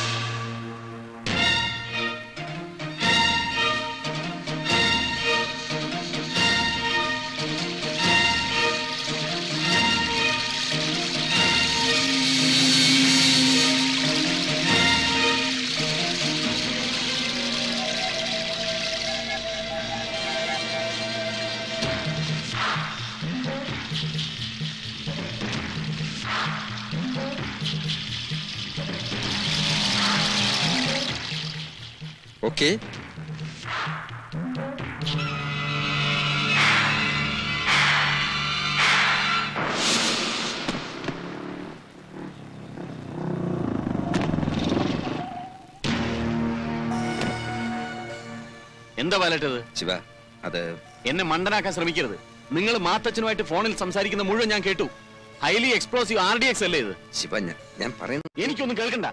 ഓക്കെ എന്താ പാലട്ടത് ശിവ അത് എന്നെ മണ്ടനാക്കാൻ ശ്രമിക്കരുത് നിങ്ങൾ മാത്തച്ഛനുമായിട്ട് ഫോണിൽ സംസാരിക്കുന്ന മുഴുവൻ ഞാൻ കേട്ടു highly explosive R D X അല്ലേ ഇത് ശിവ ഞാൻ ഞാൻ പറയുന്നു എനിക്കൊന്നും കേൾക്കണ്ട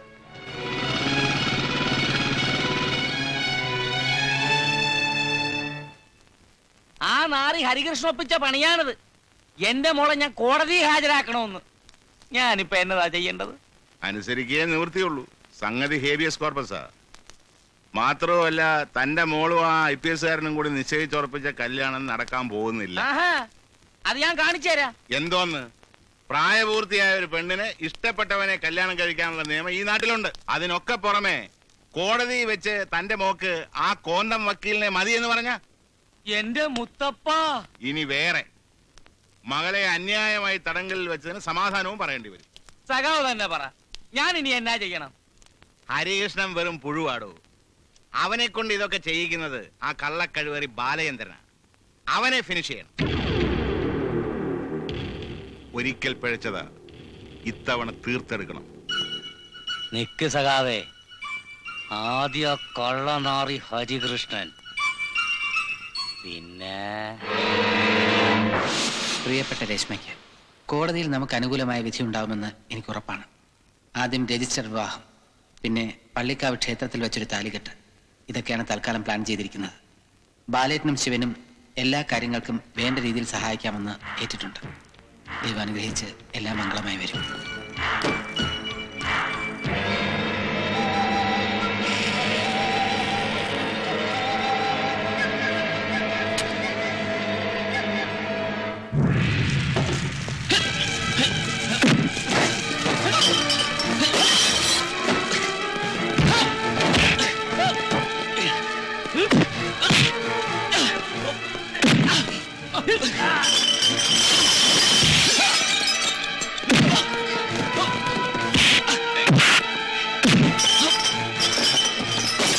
ആ നാറി ഹരികൃഷ്ണ ഒപ്പിച്ച പണിയാണിത് എന്റെ മോളെ ഞാൻ കോടതി ഹാജരാക്കണമെന്ന് ഞാനിപ്പോ എന്നതാ ചെയ്യേണ്ടത് അനുസരിക്കുകയേ നിവൃത്തിയുള്ളൂ സംഗതി ഹേബിയസ് കോർപ്പസാ മാത്രവുമല്ല തന്റെ മോളും ആ ഐ പി എസ്കാരനും കൂടി നിശ്ചയിച്ചുറപ്പിച്ച കല്യാണം നടക്കാൻ പോകുന്നില്ല ആഹാ അത് ഞാൻ കാണിച്ചു തരാം എന്തോന്ന് പ്രായപൂർത്തിയായ ഒരു പെണ്ണിന് ഇഷ്ടപ്പെട്ടവനെ കല്യാണം കഴിക്കാനുള്ള നിയമം ഈ നാട്ടിലുണ്ട് അതിനൊക്കെ പുറമെ കോടതി വെച്ച് തന്റെ മോക്ക് ആ കോന്തം വക്കീലിനെ മതി എന്ന് പറഞ്ഞ എന്റെ മുത്തപ്പ ഇനി വേറെ മകളെ അന്യായമായി തടങ്കലിൽ വെച്ചതിന് സമാധാനവും പറയേണ്ടി വരും സഖാവ് തന്നെ പറ ഞാൻ ഇനി എന്നാ ചെയ്യണം ഹരികൃഷ്ണൻ വെറും പുഴുവാടോ അവനെ കൊണ്ട് ഇതൊക്കെ ചെയ്യിക്കുന്നത് ആ കള്ളക്കഴുവറി ബാലചന്ദ്രനാണ് അവനെ ഫിനിഷ് ചെയ്യണം ഒരിക്കൽ പിഴച്ചതാ ഇത്തവണ തീർത്തെടുക്കണം നിക്ക് സഖാവേ ആദ്യ കള്ളനാറി ഹരികൃഷ്ണൻ പിന്നെ പ്രിയപ്പെട്ട രശ്മയ്ക്ക് കോടതിയിൽ നമുക്ക് അനുകൂലമായ വിധി ഉണ്ടാവുമെന്ന് എനിക്ക് ഉറപ്പാണ് ആദ്യം രജിസ്റ്റർ വിവാഹം പിന്നെ പള്ളിക്കാവ് ക്ഷേത്രത്തിൽ വെച്ചൊരു താലികെട്ട് ഇതൊക്കെയാണ് തൽക്കാലം പ്ലാൻ ചെയ്തിരിക്കുന്നത് ബാലേട്ടനും ശിവനും എല്ലാ കാര്യങ്ങൾക്കും വേണ്ട രീതിയിൽ സഹായിക്കാമെന്ന് ഏറ്റിട്ടുണ്ട് ദൈവം അനുഗ്രഹിച്ച് എല്ലാം മംഗളമായി വരും Ah!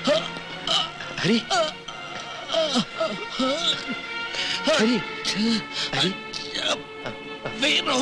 ഹരി ഹരി ഹരി വീണു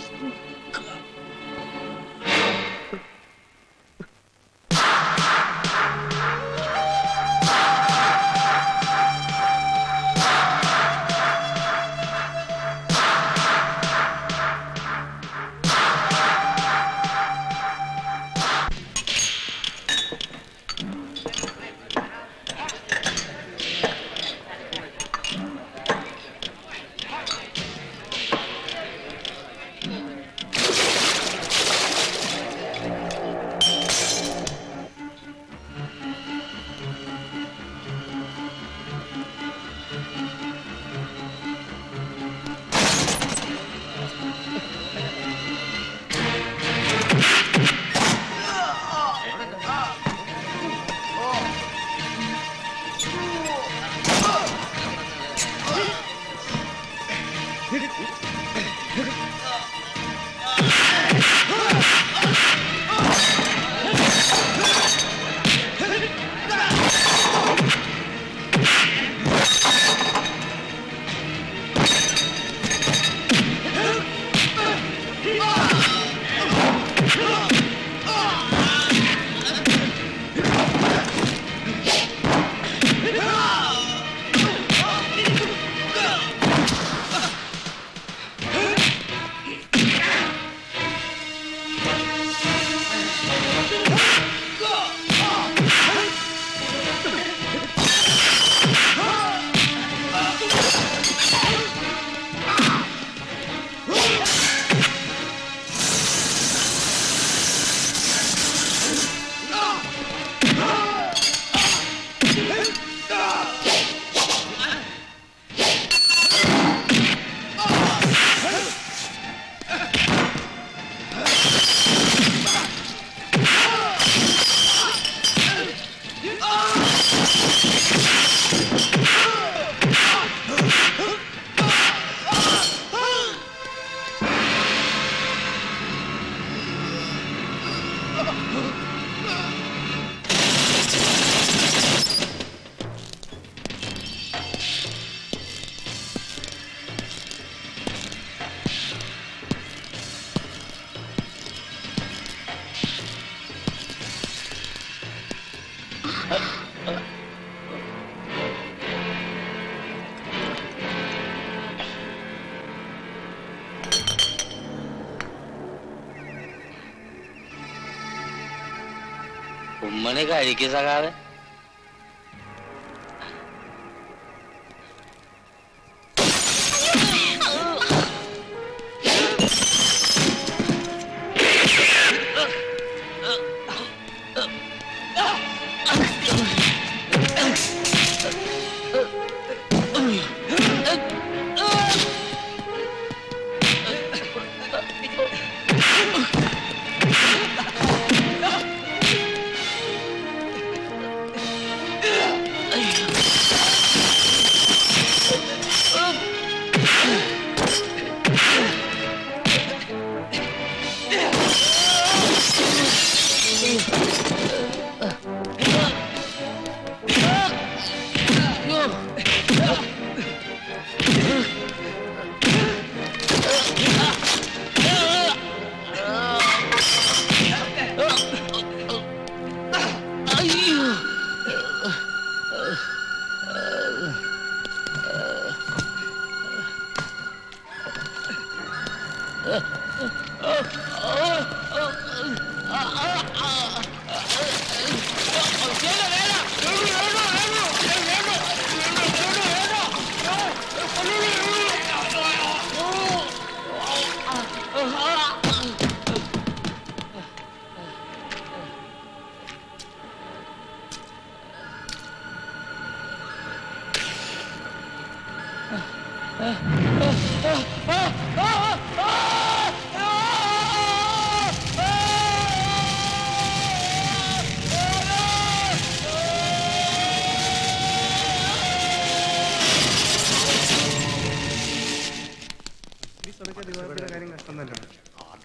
ഉമ്മണി കഴിക്ക് സഖാവെ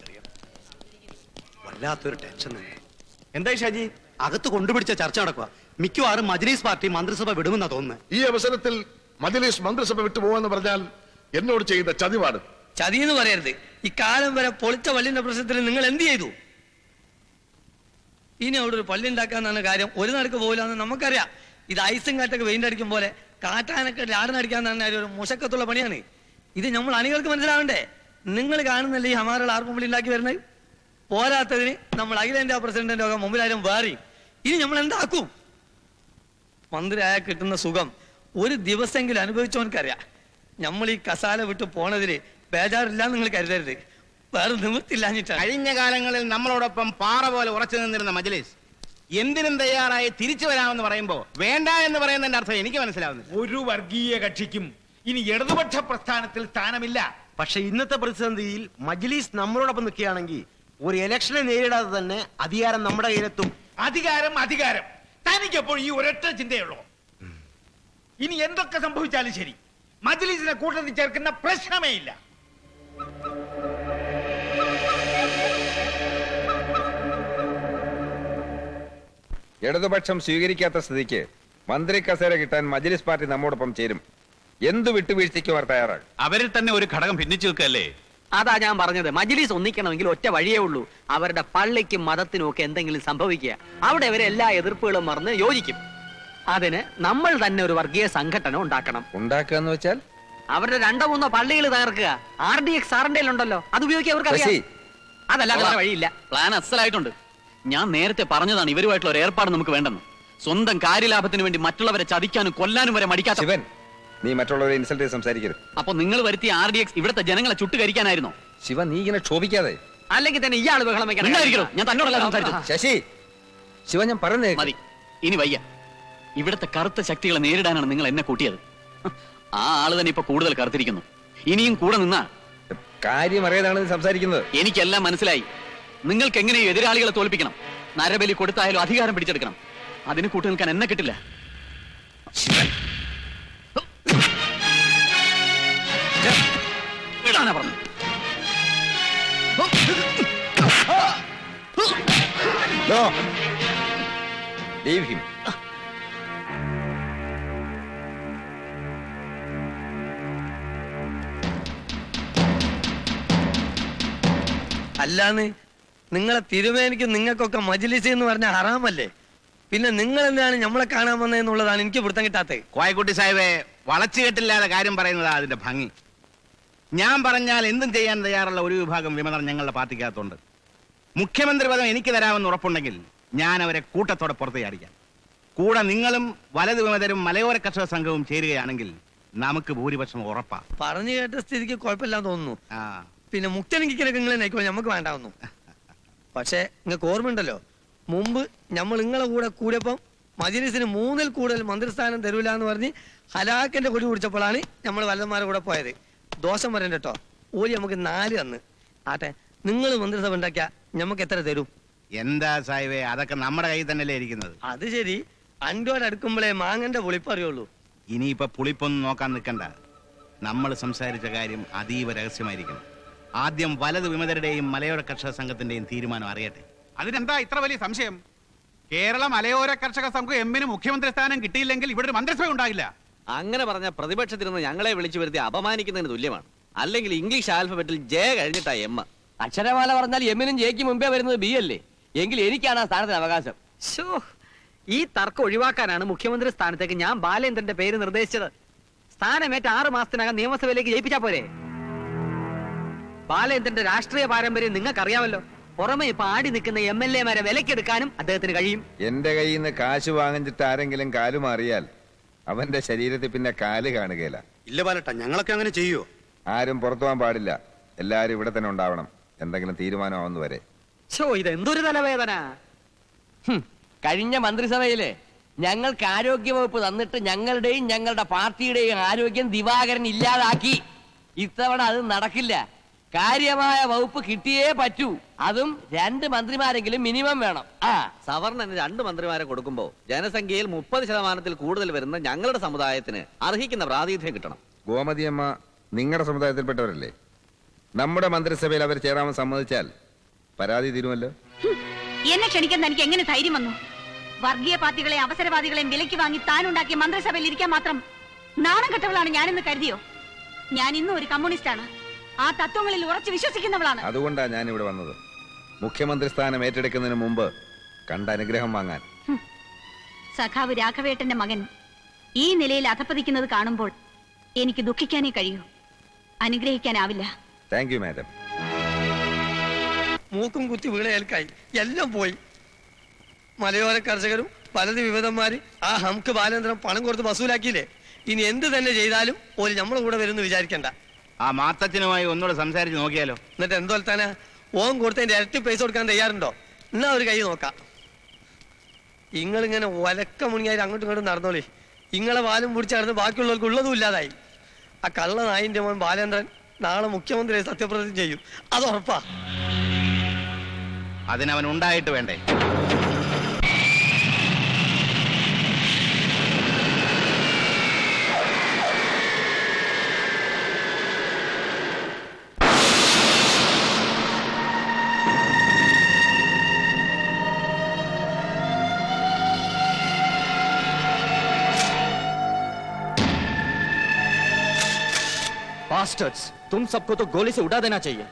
വല്ലാത്തൊരു ടെൻഷൻ തന്നെ എന്തായി ഷാജി അകത്ത് കൊണ്ടുപിടിച്ച ചർച്ച നടക്കുക മിക്കവാറും മജ്ലിസ് പാർട്ടി മന്ത്രിസഭ വിടുമെന്നാ തോന്നുന്നത് ഈ അവസരത്തിൽ മജലീസ് മന്ത്രിസഭ വിട്ടുപോകുമെന്ന് പറഞ്ഞാൽ എന്നോട് ചെയ്യുന്ന ചതിവാണ് ചതി എന്ന് പറയരുത് ഈ കാലം വരെ പൊളിച്ച പള്ളിന്റെ പ്രശ്നത്തിൽ നിങ്ങൾ എന്ത് ചെയ്തു ഇനി അവിടെ ഒരു പള്ളി ഉണ്ടാക്കാന്നാണ് കാര്യം ഒരു നടക്ക് പോകില്ലെന്ന് നമുക്കറിയാം ഇത് ഐസും കാറ്റൊക്കെ വെയിൻ്റെ അടിക്കും പോലെ കാറ്റാനൊക്കെ ലാടനടിക്കാന്ന് പറഞ്ഞാൽ ഒരു മുഷക്കത്തുള്ള പണിയാണ് ഇത് നമ്മൾ അണികൾക്ക് മനസ്സിലാവണ്ടേ നിങ്ങൾ കാണുന്നല്ലേ ഈ ഹമാറുകൾ ആർക്കും പള്ളി ഉണ്ടാക്കി വരുന്നത് പോരാത്തതിന് നമ്മൾ അഖിലേന്ത്യാ പ്രസിഡന്റിന്റെ ഒക്കെ മുമ്പിലാരും വേറി ഇനി നമ്മൾ എന്താക്കും മന്ത്രിയായ കിട്ടുന്ന സുഖം ഒരു ദിവസമെങ്കിലും അനുഭവിച്ചവനക്കറിയാം നമ്മൾ ഈ കസാല വിട്ട് പോണതില് ബേജാറില്ല നിങ്ങൾ കരുതരുത് വേറെ നിവൃത്തില്ലാഞ്ഞിട്ടാണ് കഴിഞ്ഞ കാലങ്ങളിൽ നമ്മളോടൊപ്പം പാറ പോലെ ഉറച്ചു നിന്നിരുന്ന മജ്ലിസ് എന്തിനും തയ്യാറായി തിരിച്ചു വരാമെന്ന് പറയുമ്പോ വേണ്ട എന്ന് പറയുന്നതിന്റെ അർത്ഥം എനിക്ക് മനസ്സിലാവുന്നില്ല ഒരു വർഗീയ കക്ഷിക്കും ഇനി ഇടതുപക്ഷ പ്രസ്ഥാനത്തിൽ സ്ഥാനമില്ല പക്ഷെ ഇന്നത്തെ പ്രതിസന്ധിയിൽ മജ്ലിസ് നമ്മളോടൊപ്പം നിൽക്കുകയാണെങ്കിൽ ഒരു ഇലക്ഷനെ നേരിടാതെ തന്നെ അധികാരം നമ്മുടെ കയ്യിലെത്തും അധികാരം അധികാരം തനിക്കപ്പോൾ ഈ ഒരൊറ്റ ചിന്തയുള്ളൂ ഇനി എന്തൊക്കെ സംഭവിച്ചാലും ശരി മജ്ലിസിനെ കൂട്ടത്തിൽ ചേർക്കുന്ന പ്രശ്നമേ ഇല്ല ഇടതുപക്ഷം സ്വീകരിക്കാത്ത സ്ഥിതിക്ക് മന്ത്രി കസേര കിട്ടാൻ മജ്ലിസ് പാർട്ടി നമ്മോടൊപ്പം ചേരും എന്ത് വിട്ടുവീഴ്ചയ്ക്കും അവർ തയ്യാറാകും അവരിൽ തന്നെ ഒരു ഘടകം ഭിന്നിച്ചു നിൽക്കല്ലേ അതാ ഞാൻ പറഞ്ഞത് മജ്ലിസ് ഒന്നിക്കണമെങ്കിൽ ഒറ്റ വഴിയേ ഉള്ളൂ അവരുടെ പള്ളിക്കും മതത്തിനും ഒക്കെ എന്തെങ്കിലും സംഭവിക്കുക അവിടെ അവരെ എല്ലാ എതിർപ്പുകളും മറന്ന് യോജിക്കും അതിന് നമ്മൾ തന്നെ ഒരു വർഗീയ സംഘടന ഉണ്ടാക്കണം ഉണ്ടാക്കുക എന്ന് വെച്ചാൽ അവരുടെ രണ്ടോ മൂന്നോ പള്ളികൾ തകർക്കുക ആർ ഡി എക്സ് ആറിന്റെ ഉണ്ടല്ലോ അത് ഉപയോഗിക്കാൻ അവർക്ക് ശശി. അറിയാം അതല്ലാതെ വേറെ വഴിയില്ല പ്ലാൻ അസലായിട്ടുണ്ട് ഞാൻ നേരത്തെ പറഞ്ഞതാണ് ഇവരുമായിട്ടുള്ള ഒരു ഏർപ്പാട് നമുക്ക് വേണ്ടെന്ന് സ്വന്തം കാര്യലാഭത്തിന് വേണ്ടി മറ്റുള്ളവരെ ചതിക്കാനും കൊല്ലാനും വരെ മടിക്കാത്ത ശിവൻ നീ മറ്റുള്ളവരെ ഇൻസൾട്ട് ചെയ്ത് സംസാരിക്കരുത് അപ്പൊ നിങ്ങൾ വരുത്തിയ ആർ ഡി എക്സ് ഇവിടുത്തെ ജനങ്ങളെ ചുട്ടുകരിക്കാനായിരുന്നോ ശിവ നീ ഇങ്ങനെ ക്ഷോഭിക്കാതെ അല്ലെങ്കിൽ തന്നെ ഇയാൾ ബഹളം വെക്കണം ഉണ്ടായിരിക്കണോ ഞാൻ തന്നോടല്ല സംസാരിച്ചത് ശശി ശിവ ഞാൻ പറഞ്ഞേ മതി ഇനി വയ്യ ഇവിടുത്തെ കറുത്ത ശക്തികളെ നേരിടാനാണ് നിങ്ങൾ എന്നെ കൂട്ടിയത് ആ ആള് തന്നെ ഇപ്പൊ കൂടുതൽ കറുത്തിരിക്കുന്നു ഇനിയും കൂടെ നിന്നാ കാര്യം അറിയാതാണ് നീ സംസാരിക്കുന്നത് എനിക്കെല്ലാം മനസ്സിലായി നിങ്ങൾക്ക് എങ്ങനെയും എതിരാളികളെ തോൽപ്പിക്കണം നരബലി കൊടുത്തായാലും അധികാരം പിടിച്ചെടുക്കണം അതിന് കൂട്ടു നിൽക്കാൻ എന്നെ കിട്ടില്ല വിടാനാ പറഞ്ഞു No. Leave him. അല്ലാന്ന് നിങ്ങളെ തിരുമേനിക്ക് നിങ്ങൾക്കൊക്കെ മജ്ലിസ് എന്ന് പറഞ്ഞ ഹറാമല്ലേ പിന്നെ നിങ്ങൾ എന്താണ് നമ്മളെ കാണാൻ വന്നതെന്നുള്ളതാണ് എനിക്ക് വൃത്തം കിട്ടാത്തത് കോയക്കുട്ടി സാഹിബെ വളച്ചുകെട്ടില്ലാതെ കാര്യം പറയുന്നതാ അതിന്റെ ഭംഗി ഞാൻ പറഞ്ഞാൽ എന്തും ചെയ്യാൻ തയ്യാറുള്ള ഒരു വിഭാഗം വിമതർ ഞങ്ങളുടെ പാർട്ടിക്കകത്തുണ്ട് മുഖ്യമന്ത്രി പദം എനിക്ക് തരാമെന്ന് ഉറപ്പുണ്ടെങ്കിൽ ഞാൻ അവരെ കൂട്ടത്തോടെ പുറത്ത് ചാടിക്കാം കൂടെ നിങ്ങളും വലതു വിമതരും മലയോര കർഷക സംഘവും ചേരുകയാണെങ്കിൽ നമുക്ക് ഭൂരിപക്ഷം ഉറപ്പാ പറഞ്ഞു കേട്ട സ്ഥിതിക്ക് കുഴപ്പമില്ലാന്ന് തോന്നുന്നു പിന്നെ മുക്തനിക്കൊക്കെ നിങ്ങൾ നയിക്കുമ്പോൾ നമുക്ക് വേണ്ടാവുന്നു പക്ഷേ നിങ്ങൾക്ക് ഓർമ്മയുണ്ടല്ലോ മുമ്പ് നമ്മൾ നിങ്ങളെ കൂടെ കൂടിയപ്പം മജിലിസിന് മൂന്നിൽ കൂടുതൽ മന്ത്രിസ്ഥാനം തരൂല എന്ന് പറഞ്ഞ് ഹലാക്കിന്റെ കൊടി കുടിച്ചപ്പോഴാണ് നമ്മൾ വല്ലന്മാരുടെ കൂടെ പോയത് ദോഷം പറയണ്ട കേട്ടോ ഓലി നമുക്ക് നാല് തന്ന് ആട്ടെ നിങ്ങൾ മന്ത്രിസഭ ഉണ്ടാക്കിയ നമുക്ക് എത്ര തരും എന്താ സാഹിബേ അതൊക്കെ നമ്മുടെ കയ്യിൽ തന്നെയല്ലേ ഇരിക്കുന്നത് അത് ശരി അൻറ്റോട് അടുക്കുമ്പോഴേ മാങ്ങന്റെ പുളിപ്പറിയുള്ളൂ ഇനിയിപ്പോ പുളിപ്പൊന്നും നോക്കാൻ നിൽക്കണ്ട നമ്മൾ സംസാരിച്ച കാര്യം അതീവ രഹസ്യമായിരിക്കണം ആദ്യം വലതു വിമതരുടെയും മലയോര കർഷക സംഘത്തിന്റെയും തീരുമാനം അറിയട്ടെ അതിനെന്താ ഇത്ര വലിയ സംശയം കേരള മലയോര കർഷക സംഘം എമ്മിന് മുഖ്യമന്ത്രി സ്ഥാനം കിട്ടിയില്ലെങ്കിൽ ഇവിടെ ഒരു മന്ത്രിസഭ ഉണ്ടാകില്ല അങ്ങനെ പറഞ്ഞ പ്രതിപക്ഷത്തിരുന്ന് ഞങ്ങളെ വിളിച്ചു വരുത്തി അപമാനിക്കുന്നതിന് തുല്യമാണ് അല്ലെങ്കിൽ ഇംഗ്ലീഷ് ആൽഫബറ്റിൽ ജെ കഴിഞ്ഞിട്ടാ എം അക്ഷരമാല പറഞ്ഞാൽ എമ്മിനും ജെക്ക് മുമ്പേ വരുന്നത് ബി അല്ലേ എങ്കിൽ എനിക്കാണ് ആ സ്ഥാനത്തിന് അവകാശം ശോ, ഈ തർക്കം ഒഴിവാക്കാനാണ് മുഖ്യമന്ത്രി സ്ഥാനത്തേക്ക് ഞാൻ ബാലേന്ദ്രന്റെ പേര് നിർദ്ദേശിച്ചത് സ്ഥാനമേറ്റ ആറ് മാസത്തിനകം നിയമസഭയിലേക്ക് ജയിപ്പിച്ചാ പോരെ ബാലേന്ദ്രന്റെ രാഷ്ട്രീയ പാരമ്പര്യം നിങ്ങൾക്കറിയാമല്ലോ പുറമെ ഇപ്പൊ ആടി നിൽക്കുന്ന എം എൽ എമാരെ വിലക്കെടുക്കാനും അദ്ദേഹത്തിന് കഴിയും എന്റെ കയ്യിൽ നിന്ന് കാശ് വാങ്ങിച്ചിട്ട് ആരെങ്കിലും കാല് മാറിയാൽ അവന്റെ ശരീരത്തിൽ പിന്നെ കാല് കാണുകയില്ല ഇല്ല ബാലട്ട ഞങ്ങളൊക്കെ അങ്ങനെ ചെയ്യോ ആരും പുറത്തു പോകാൻ പാടില്ല എല്ലാരും ഇവിടെ തന്നെ ഉണ്ടാവണം എന്തെങ്കിലും തീരുമാനമാവുന്ന വരെ ഷോ ഇത് എന്തൊരു തലവേദന ഹും, കഴിഞ്ഞ മന്ത്രിസഭയില് ഞങ്ങൾക്ക് ആരോഗ്യ വകുപ്പ് തന്നിട്ട് ഞങ്ങളുടെയും ഞങ്ങളുടെ പാർട്ടിയുടെയും ആരോഗ്യം ദിവാകരൻ ഇല്ലാതാക്കി ഇത്തവണ അത് നടക്കില്ല കാര്യമായ വകുപ്പ് കിട്ടിയേ പറ്റൂ അതും രണ്ട് മന്ത്രിമാരെങ്കിലും മിനിമം വേണം ആ സവർണന് രണ്ട് മന്ത്രിമാരെ കൊടുക്കുമ്പോൾ ജനസംഖ്യയിൽ മുപ്പത് ശതമാനത്തിൽ കൂടുതൽ വരുന്ന ഞങ്ങളുടെ സമുദായത്തിന് അർഹിക്കുന്ന പ്രാതിനിധ്യം കിട്ടണം ഗോമതിയമ്മ നിങ്ങളുടെ സമുദായത്തിൽപ്പെട്ടവരല്ലേ നമ്മുടെ മന്ത്രിസഭയിൽ അവർ ചേരാമെന്ന് സമ്മതിച്ചാൽ പരാതി തീരുമല്ലോ എന്നെ ക്ഷണിക്കാൻ തനിക്ക് എങ്ങനെ ധൈര്യം വന്നു വർഗീയ പാർട്ടികളെ അവസരവാദികളെയും വിലയ്ക്ക് വാങ്ങി താനുണ്ടാക്കിയ മന്ത്രിസഭയിൽ ഇരിക്കാൻ മാത്രം നാണം കെട്ടവളാണ് ഞാനെന്ന് കരുതിയോ ഞാൻ ഇന്നും ഒരു കമ്മ്യൂണിസ്റ്റാണ് ആ തത്വങ്ങളിൽ ഉറച്ചു വിശ്വസിക്കുന്നവളാണ് അതുകൊണ്ടാണ് ഞാൻ ഇവിടെ വന്നത് മുഖ്യമന്ത്രി സ്ഥാനം ഏറ്റെടുക്കുന്നതിന് മുമ്പ് കണ്ട അനുഗ്രഹം വാങ്ങാൻ സഖാവ് രാഘവേട്ടന്റെ മകൻ ഈ നിലയിൽ അധപ്പതിക്കുന്നത് കാണുമ്പോൾ എനിക്ക് ദുഃഖിക്കാനേ കഴിയൂ അനുഗ്രഹിക്കാനാവില്ല താങ്ക് യു മാഡം മൂക്കും കുത്തി വീളയേൽക്കായി എല്ലാം പോയി മലയോര കർഷകരും പലത് വിവിധന്മാര് ആ ഹംക്ക് ബാലേന്ദ്രൻ പണം കൊടുത്ത് വസൂലാക്കിയില്ലേ ഇനി എന്ത് തന്നെ ചെയ്താലും ഒരു നമ്മളെ കൂടെ വരുമെന്ന് വിചാരിക്കണ്ട ആ മാത്തച്ഛനുമായി ഒന്നുകൂടെ സംസാരിച്ച് നോക്കിയാലോ എന്നിട്ട് എന്തോ തന്നെ ഓൻ കൊടുത്തതിന്റെ ഇരട്ടി പൈസ കൊടുക്കാൻ തയ്യാറുണ്ടോ എന്നാ ഒരു കൈ നോക്കാം ഇങ്ങളിങ്ങനെ ഒലക്ക മുണിയായി അങ്ങോട്ടും ഇങ്ങോട്ടും നടന്നോളി ഇങ്ങളെ വാലും പിടിച്ച് നടന്ന് ബാക്കിയുള്ളവർക്ക് ഉള്ളതും ഇല്ലാതായി ആ കള്ള നായിന്റെ മോൻ ബാലേന്ദ്രൻ നാളെ മുഖ്യമന്ത്രി സത്യപ്രതിജ്ഞ ചെയ്യും അത് ഉറപ്പാ അതിനവൻ ഉണ്ടായിട്ട് വേണ്ടേ बास्टर्ड्स तुम सबको तो गोली से उड़ा देना चाहिए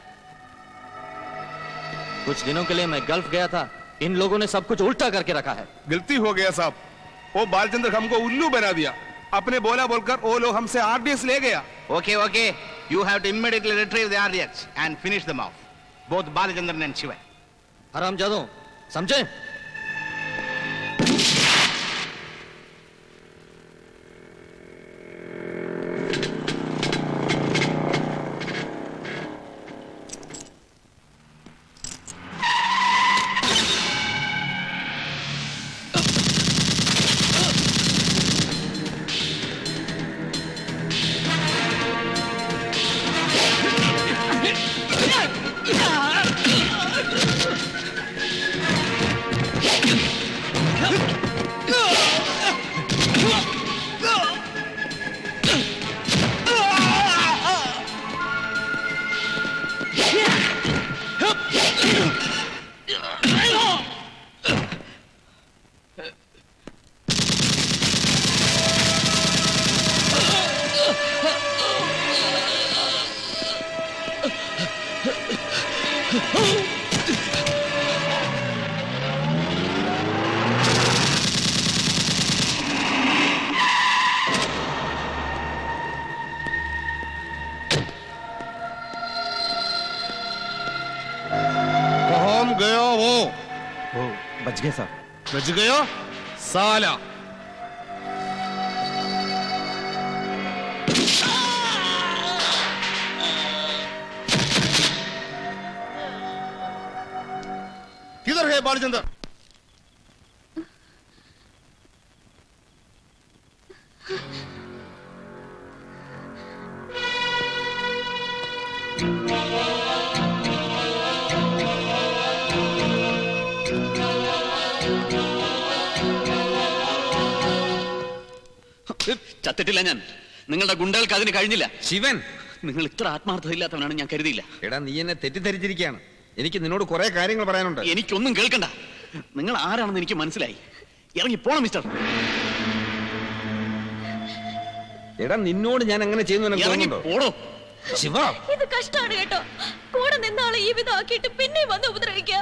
कुछ दिनों के लिए मैं गल्फ गया था इन लोगों ने सब कुछ उल्टा करके रखा है गलती हो गया साहब वो बालचंद्र हमको उल्लू बना दिया अपने बोला बोलकर वो लोग हमसे आरडीएस ले गया Okay, okay. You have to immediately retrieve the RDX and finish them off. Both Balachandran and Shiva. हराम जादो समझे कहाँ गया वो वो बच गए साहब बच गया साला किधर है बालचंद्र ചത്തിട്ടില്ല ഞാൻ നിങ്ങളുടെ ഗുണ്ടകൾക്ക് അതിന് കഴിഞ്ഞില്ല ശിവൻ നിങ്ങൾ ഇത്ര ആത്മാർത്ഥമില്ലാത്തവനാണ് ഞാൻ കരുതിയില്ല എടാ നീ എന്നെ തെറ്റിദ്ധരിച്ചിരിക്കുകയാണ് എനിക്ക് നിന്നോട് കുറെ കാര്യങ്ങൾ പറയാനുണ്ട് എനിക്കൊന്നും കേൾക്കണ്ട നിങ്ങൾ ആരാണെന്ന് എനിക്ക് മനസ്സിലായി ഇറങ്ങി പോണം മിസ്റ്റർ എടാ നിന്നോട് ഞാൻ അങ്ങനെ ചെയ്യുന്നു നിനക്ക് ഇറങ്ങി തോന്നുന്നുണ്ടോ പോടോ ശിവ ഇത് കഷ്ടാണ് കേട്ടോ കൂടെ നിന്നാളെ ഈ വിധം ആക്കിയിട്ട് പിന്നെ വന്ന് ഉപദ്രവിക്കുക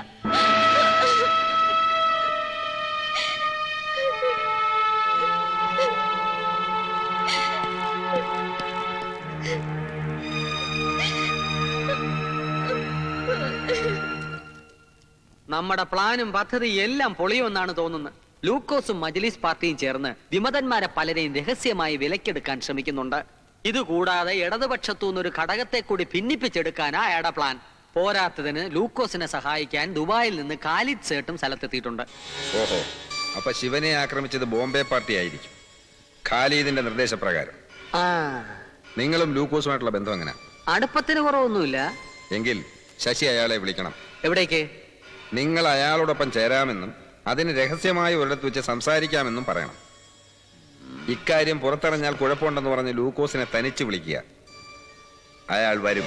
നമ്മുടെ പ്ലാനും പദ്ധതിയും എല്ലാം പൊളിയുമെന്നാണ് തോന്നുന്നത് ലൂക്കോസും മജ്ലിസ് പാർട്ടിയും ചേർന്ന് വിമതന്മാരെ പലരെയും രഹസ്യമായി വിലക്കെടുക്കാൻ ശ്രമിക്കുന്നുണ്ട് ഇതുകൂടാതെ ഇടതുപക്ഷത്തു നിന്നൊരു ഘടകത്തെ കൂടി ഭിന്നിപ്പിച്ചെടുക്കാനാ അയാളുടെ പ്ലാൻ പോരാത്തതിന് ലൂക്കോസിനെ സഹായിക്കാൻ ദുബായിൽ നിന്ന് കാലിദ് സേട്ടും സ്ഥലത്തെത്തിയിട്ടുണ്ട് ഓഹോ അപ്പൊ ശിവനെ ആക്രമിച്ചത് ബോംബെ പാർട്ടി ആയിരിക്കും ഖാലിദിന്റെ നിർദ്ദേശപ്രകാരം ആ നിങ്ങളും ലൂക്കോസുമായിട്ടുള്ള ബന്ധം എങ്ങനെ അടുപ്പത്തിന് കുറവൊന്നുമില്ല എങ്കിൽ ശശി അയാളെ വിളിക്കണം എവിടേക്ക് നിങ്ങൾ അയാളോടൊപ്പം ചേരാമെന്നും അതിന് രഹസ്യമായി ഒരിടത്ത് വെച്ച് സംസാരിക്കാമെന്നും പറയണം ഇക്കാര്യം പുറത്തറിഞ്ഞാൽ കുഴപ്പമുണ്ടെന്ന് പറഞ്ഞ് ലൂക്കോസിനെ തനിച്ച് വിളിക്കുക അയാൾ വരും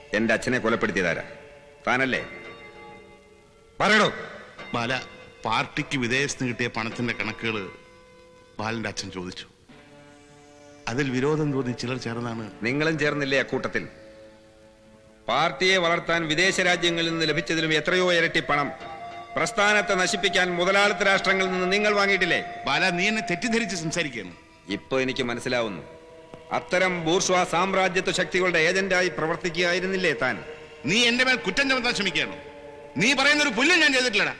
എന്റെ അച്ഛനെ കൊലപ്പെടുത്തിയതാരാ താനല്ലേ പറയണോ ബാല പാർട്ടിക്ക് വിദേശത്ത് കിട്ടിയ പണത്തിന്റെ കണക്കുകൾ ബാലന്റെ അച്ഛൻ ചോദിച്ചു അതിൽ വിരോധം തോന്നി ചിലർ ചേർന്നാണ് നിങ്ങളും ചേർന്നില്ലേ അക്കൂട്ടത്തിൽ പാർട്ടിയെ വളർത്താൻ വിദേശ രാജ്യങ്ങളിൽ നിന്ന് ലഭിച്ചതിലും എത്രയോ ഇരട്ടി പണം പ്രസ്ഥാനത്തെ നശിപ്പിക്കാൻ മുതലാളിത്ത രാഷ്ട്രങ്ങളിൽ നിന്ന് നിങ്ങൾ വാങ്ങിയിട്ടില്ലേ ബാല നീ എന്നെ തെറ്റിദ്ധരിച്ച് സംസാരിക്കുകയാണ് ഇപ്പൊ എനിക്ക് മനസ്സിലാവുന്നു അത്തരം ബൂർഷ്വാ സാമ്രാജ്യത്വ ശക്തികളുടെ ഏജന്റായി പ്രവർത്തിക്കുകയായിരുന്നില്ലേ താൻ നീ എന്റെ മേൽ കുറ്റം ചുമത്താൻ ശ്രമിക്കുകയാണ് നീ പറയുന്ന ഒരു പുല്ലും ഞാൻ ചെയ്തിട്ടില്ലടാ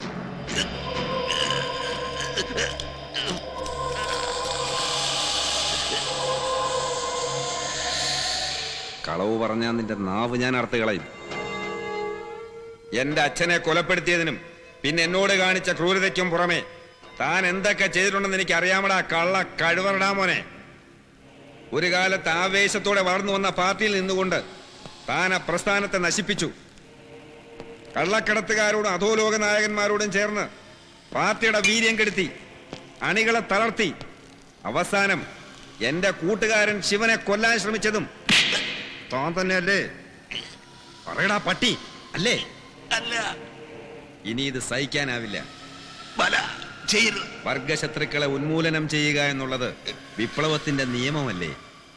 കളവ് പറഞ്ഞാൽ നിന്റെ നാവ് ഞാൻ അറുത്ത് കളയും എന്റെ അച്ഛനെ കൊലപ്പെടുത്തിയതിനും പിന്നെ എന്നോട് കാണിച്ച ക്രൂരതയ്ക്കും പുറമെ താൻ എന്തൊക്കെ ചെയ്തിട്ടുണ്ടെന്ന് എനിക്ക് അറിയാമടാ കള്ള കഴിവറടാ മോനെ ഒരു കാലത്ത് ആവേശത്തോടെ വളർന്നു വന്ന പാർട്ടിയിൽ നിന്നുകൊണ്ട് താൻ ആ പ്രസ്ഥാനത്തെ നശിപ്പിച്ചു കള്ളക്കടത്തുകാരോടും അധോലോക നായകന്മാരോടും ചേർന്ന് പാർട്ടിയുടെ വീര്യം കെടുത്തി അണികളെ തളർത്തി അവസാനം എന്റെ കൂട്ടുകാരൻ ശിവനെ കൊല്ലാൻ ശ്രമിച്ചതും താൻ തന്നെയല്ലേ പറയടാ പട്ടി അല്ലേ ഇനി ഇത് സഹിക്കാനാവില്ല വർഗശത്രുക്കളെ ഉന്മൂലനം ചെയ്യുക എന്നുള്ളത് വിപ്ലവത്തിന്റെ നിയമമല്ലേ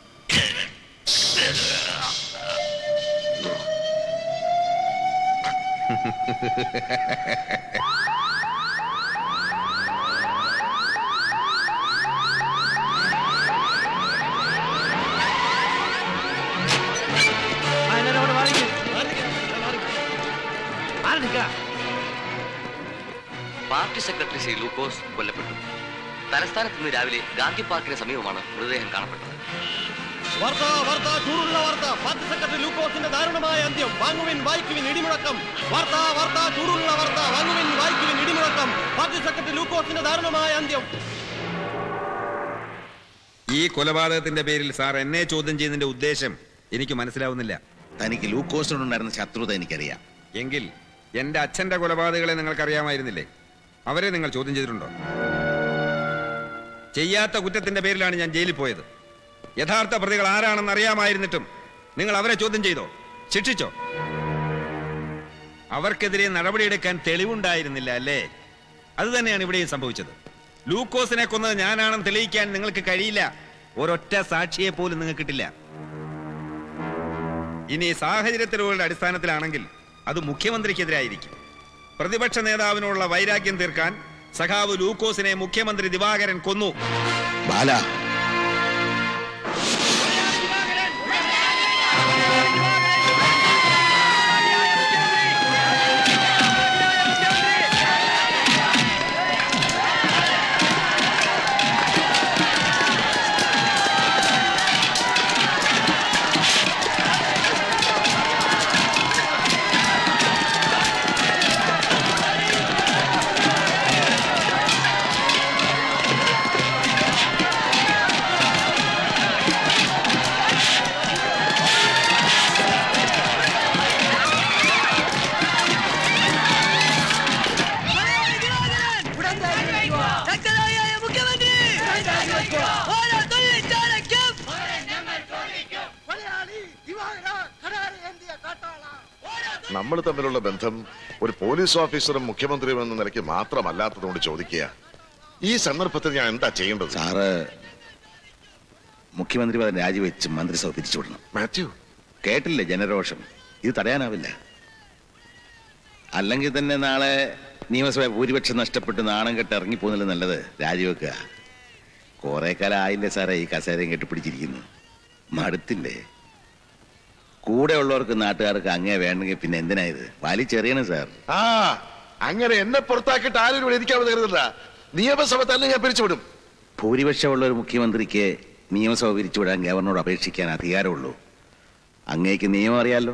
പാർട്ടി സെക്രട്ടറി ശ്രീ ലൂക്കോസ് കൊല്ലപ്പെട്ടു തലസ്ഥാനത്ത് ഇന്ന് രാവിലെ ഗാന്ധി പാർക്കിന് സമീപമാണ് മൃതദേഹം കാണപ്പെട്ടത് വാർത്ത വാർത്ത ചൂടുള്ള വാർത്ത പാർട്ടി സെക്രട്ടറി ലൂക്കോസിന്റെ ദാരുണമായ അന്ത്യം വാങ്ങുവിൻ വായിക്കുവിൻ ഇടിമുഴക്കം വാർത്ത വാർത്ത ചൂടുള്ള വാർത്ത വാങ്ങുവിൻ വായിക്കുവിൻ ഇടിമുഴക്കം പാർട്ടി സെക്രട്ടറി ലൂക്കോസിന്റെ ദാരുണമായ അന്ത്യം ഈ കൊലപാതകത്തിന്റെ പേരിൽ സാർ എന്നെ ചോദ്യം ചെയ്യുന്നതിന്റെ ഉദ്ദേശം എനിക്ക് മനസ്സിലാവുന്നില്ല തനിക്ക് ലൂക്കോസിനോടുണ്ടായിരുന്ന ശത്രുത എനിക്കറിയാം എങ്കിൽ എന്റെ അച്ഛന്റെ കൊലപാതകളെ നിങ്ങൾക്കറിയാമായിരുന്നില്ലേ അവരെ നിങ്ങൾ ചോദ്യം ചെയ്തിട്ടുണ്ടോ ചെയ്യാത്ത കുറ്റത്തിന്റെ പേരിലാണ് ഞാൻ ജയിലിൽ പോയത് യഥാർത്ഥ പ്രതികൾ ആരാണെന്ന് അറിയാമായിരുന്നിട്ടും നിങ്ങൾ അവരെ ചോദ്യം ചെയ്തോ ശിക്ഷിച്ചോ അവർക്കെതിരെ നടപടിയെടുക്കാൻ തെളിവുണ്ടായിരുന്നില്ല അല്ലേ അത് തന്നെയാണ് ഇവിടെയും സംഭവിച്ചത് ലൂക്കോസിനെ കൊന്നത് ഞാനാണെന്ന് തെളിയിക്കാൻ നിങ്ങൾക്ക് കഴിയില്ല ഒരൊറ്റ സാക്ഷിയെ പോലും നിങ്ങൾക്ക് കിട്ടില്ല ഇനി സാഹചര്യ തെളിവുകളുടെ അടിസ്ഥാനത്തിലാണെങ്കിൽ അത് മുഖ്യമന്ത്രിക്കെതിരായിരിക്കും പ്രതിപക്ഷ നേതാവിനുള്ള വൈരാഗ്യം തീർക്കാൻ സഖാവ് ലൂക്കോസിനെ മുഖ്യമന്ത്രി ദിവാകരൻ കൊന്നു ബാല നമ്മൾ തമ്മിലുള്ള ബന്ധം ഒരു പോലീസ് ഓഫീസറും മുഖ്യമന്ത്രിയും എന്ന നിലയ്ക്ക് മാത്രമല്ലാത്തതുകൊണ്ട് ചോദിക്കുക ഈ സന്ദർഭത്തിൽ ഞാൻ എന്താ ചെയ്യേണ്ടത് സാറ് മുഖ്യമന്ത്രി പദം രാജിവെച്ച് മന്ത്രിസഭ പിരിച്ചുവിടണം മാത്യു കേട്ടില്ലേ ജനരോഷം ഇത് തടയാനാവില്ല അല്ലെങ്കിൽ തന്നെ നാളെ നിയമസഭ ഭൂരിപക്ഷം നഷ്ടപ്പെട്ട് നാണം കെട്ട് ഇറങ്ങിപ്പോകുന്നില്ല നല്ലത് രാജിവെക്കുക കുറെ കാലം ആയില്ലേ സാറേ ഈ കസേരയും കെട്ടിപ്പിടിച്ചിരിക്കുന്നു മടുത്തില്ലേ കൂടെ ഉള്ളവർക്ക് നാട്ടുകാർക്ക് അങ്ങേ വേണമെങ്കിൽ പിന്നെ എന്തിനാ ഇത് വലിച്ചെറിയണം സാർ ആ അങ്ങനെ എന്നെ പുറത്താക്കിയിട്ട് ആരും ഇവിടെ ഇരിക്കാമെന്ന് കരുതണ്ട നിയമസഭ തന്നെ ഞാൻ പിരിച്ചുവിടും ഭൂരിപക്ഷമുള്ള ഒരു മുഖ്യമന്ത്രിക്ക് നിയമസഭ പിരിച്ചുവിടാൻ ഗവർണറോട് അപേക്ഷിക്കാൻ അധികാരമുള്ളൂ അങ്ങേക്ക് നിയമം അറിയാലോ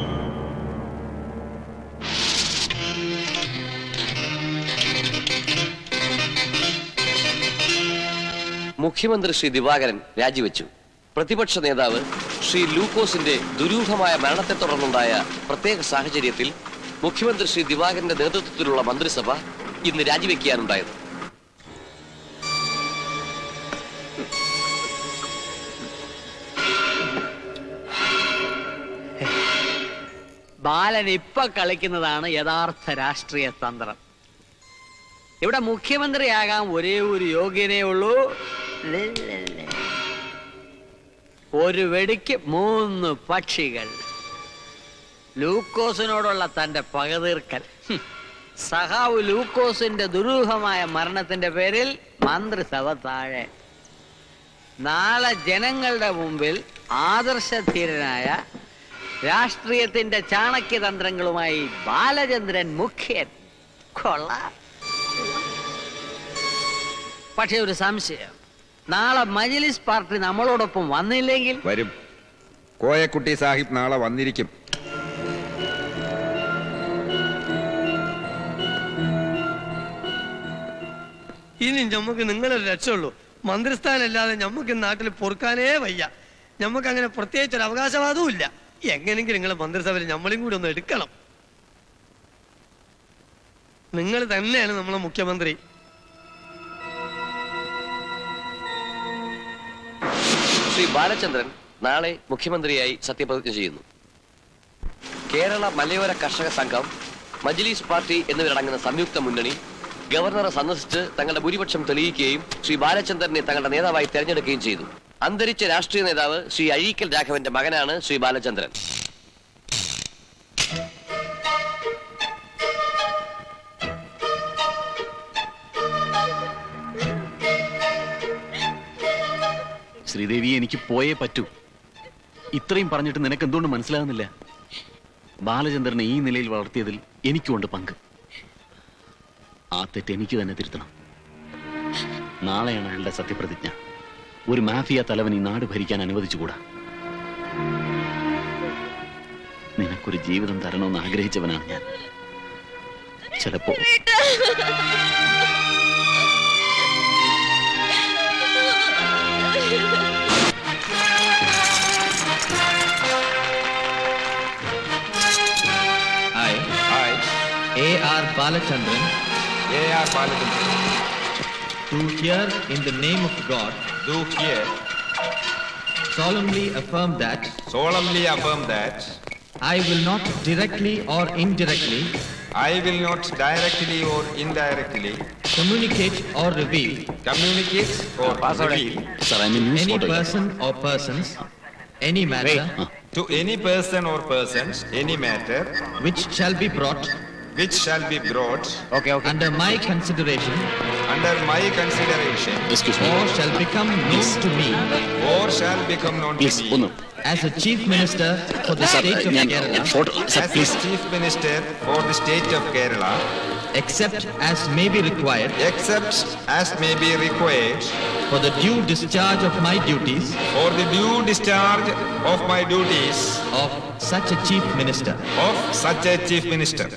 മുഖ്യമന്ത്രി ശ്രീ ദിവാകരൻ രാജിവെച്ചു പ്രതിപക്ഷ നേതാവ് ശ്രീ ലൂക്കോസിന്റെ ദുരൂഹമായ മരണത്തെ തുടർന്നുണ്ടായ പ്രത്യേക സാഹചര്യത്തിൽ മുഖ്യമന്ത്രി ശ്രീ ദിവാകരന്റെ നേതൃത്വത്തിലുള്ള മന്ത്രിസഭ ഇന്ന് രാജിവെക്കാനുണ്ടായത് ബാലൻ ഇപ്പൊ കളിക്കുന്നതാണ് യഥാർത്ഥ രാഷ്ട്രീയ തന്ത്രം ഇവിടെ മുഖ്യമന്ത്രിയാകാൻ ഒരേ ഒരു യോഗ്യനേ ഉള്ളൂ ഒരു വെടിക്ക് മൂന്ന് പക്ഷികൾ ലൂക്കോസിനോടുള്ള തന്റെ പക തീർക്കൽ ഹും. സഹാവ് ലൂക്കോസിന്റെ ദുരൂഹമായ മരണത്തിന്റെ പേരിൽ മന്ത്രിസഭ താഴെ നാളെ ജനങ്ങളുടെ മുമ്പിൽ ആദർശധീരനായ രാഷ്ട്രീയത്തിന്റെ ചാണക്യതന്ത്രങ്ങളുമായി ബാലചന്ദ്രൻ മുഖ്യൻ കൊള്ളാം പക്ഷെ ഒരു സംശയം നാളെ മജ്ലിസ് പാർട്ടി നമ്മളോടൊപ്പം വന്നില്ലെങ്കിൽ വരും കോയക്കുട്ടി സാഹിബ് നാളെ വന്നിരിക്കും ഇനി ഞമ്മക്ക് നിങ്ങളൊരു രക്ഷയുള്ളൂ മന്ത്രിസ്ഥാനല്ലാതെ ഞമ്മക്ക് ഈ നാട്ടിൽ പൊറുക്കാനേ വയ്യ ഞമ്മക്ക് അങ്ങനെ പ്രത്യേകിച്ച് ഒരു അവകാശവാദവും ഇല്ല എങ്ങനെങ്കിലും നിങ്ങൾ മന്ത്രിസഭയിൽ ഞമ്മളും കൂടി ഒന്ന് എടുക്കണം നിങ്ങൾ തന്നെയാണ് നമ്മളെ മുഖ്യമന്ത്രി ശ്രീ ബാലചന്ദ്രൻ നാളെ മുഖ്യമന്ത്രിയായി സത്യപ്രതിജ്ഞ ചെയ്യുന്നു കേരള മലയോര കർഷക സംഘം മജ്ലീസ് പാർട്ടി എന്നിവരടങ്ങുന്ന സംയുക്ത മുന്നണി ഗവർണറെ സന്ദർശിച്ച് തങ്ങളുടെ ഭൂരിപക്ഷം തെളിയിക്കുകയും ശ്രീ ബാലചന്ദ്രനെ തങ്ങളുടെ നേതാവായി തെരഞ്ഞെടുക്കുകയും ചെയ്തു അന്തരിച്ച രാഷ്ട്രീയ നേതാവ് ശ്രീ അഴീക്കൽ രാഘവന്റെ മകനാണ് ശ്രീ ബാലചന്ദ്രൻ ശ്രീദേവി എനിക്ക് പോയേ പറ്റൂ ഇത്രയും പറഞ്ഞിട്ട് നിനക്ക് എന്തുകൊണ്ട് മനസ്സിലാകുന്നില്ല ബാലചന്ദ്രനെ ഈ നിലയിൽ വളർത്തിയതിൽ എനിക്കുണ്ട് പങ്ക് ആ തെറ്റ് എനിക്ക് തന്നെ തിരുത്തണം നാളെയാണ് അയാളുടെ സത്യപ്രതിജ്ഞ ഒരു മാഫിയ തലവൻ ഈ നാട് ഭരിക്കാൻ അനുവദിച്ചുകൂടാ നിനക്കൊരു ജീവിതം തരണമെന്ന് ആഗ്രഹിച്ചവനാണ് ഞാൻ ചിലപ്പോ I, I, A.R. Balachandran, A.R. Balachandran, do here in the name of God, do here solemnly affirm that solemnly affirm that I will not directly or indirectly I will not directly or indirectly communicate or reveal communicate or reveal Sir, I'm in news any photo. person or persons, any matter to any person or persons any matter which shall be brought which shall be brought under my consideration under my consideration Excuse me. or shall become known to me or shall become known Please, to me ഒന്ന് as a chief minister for the Sir, state of ഞാൻ Kerala photo sir as please the chief minister for the state of Kerala except as may be required except as may be required for the due discharge of my duties for the due discharge of my duties of such a chief minister of such a chief minister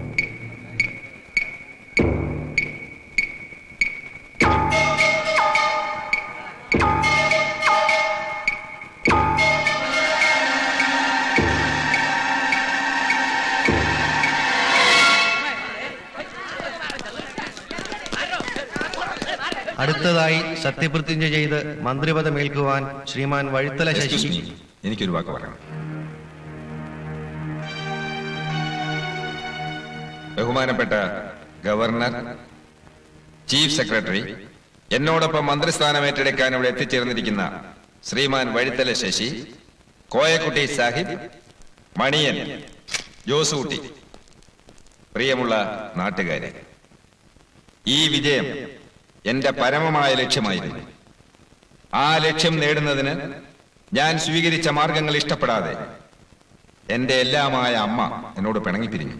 അടുത്തതായി സത്യപ്രതിജ്ഞ ചെയ്ത് മന്ത്രിപദമേൽക്കുവാൻ ശ്രീമാൻ വഴുത്തല ശശി എനിക്കൊരു വാക്ക് പറയണം ബഹുമാനപ്പെട്ട governor chief secretary എന്നോടൊപ്പം മന്ത്രിസ്ഥാനം ഏറ്റെടുക്കാൻ ഇവിടെ എത്തിച്ചേർന്നിരിക്കുന്ന ശ്രീമാൻ വഴുത്തല ശശി കോയക്കുട്ടി സാഹിബ് മണിയൻ ജോസൂട്ടി പ്രിയമുള്ള നാട്ടുകാരെ ഈ വിജയം എന്റെ പരമമായ ലക്ഷ്യമായിരുന്നു ആ ലക്ഷ്യം നേടുന്നതിന് ഞാൻ സ്വീകരിച്ച മാർഗങ്ങൾ ഇഷ്ടപ്പെടാതെ എന്റെ എല്ലാമായ അമ്മ എന്നോട് പിണങ്ങിപ്പിരിഞ്ഞു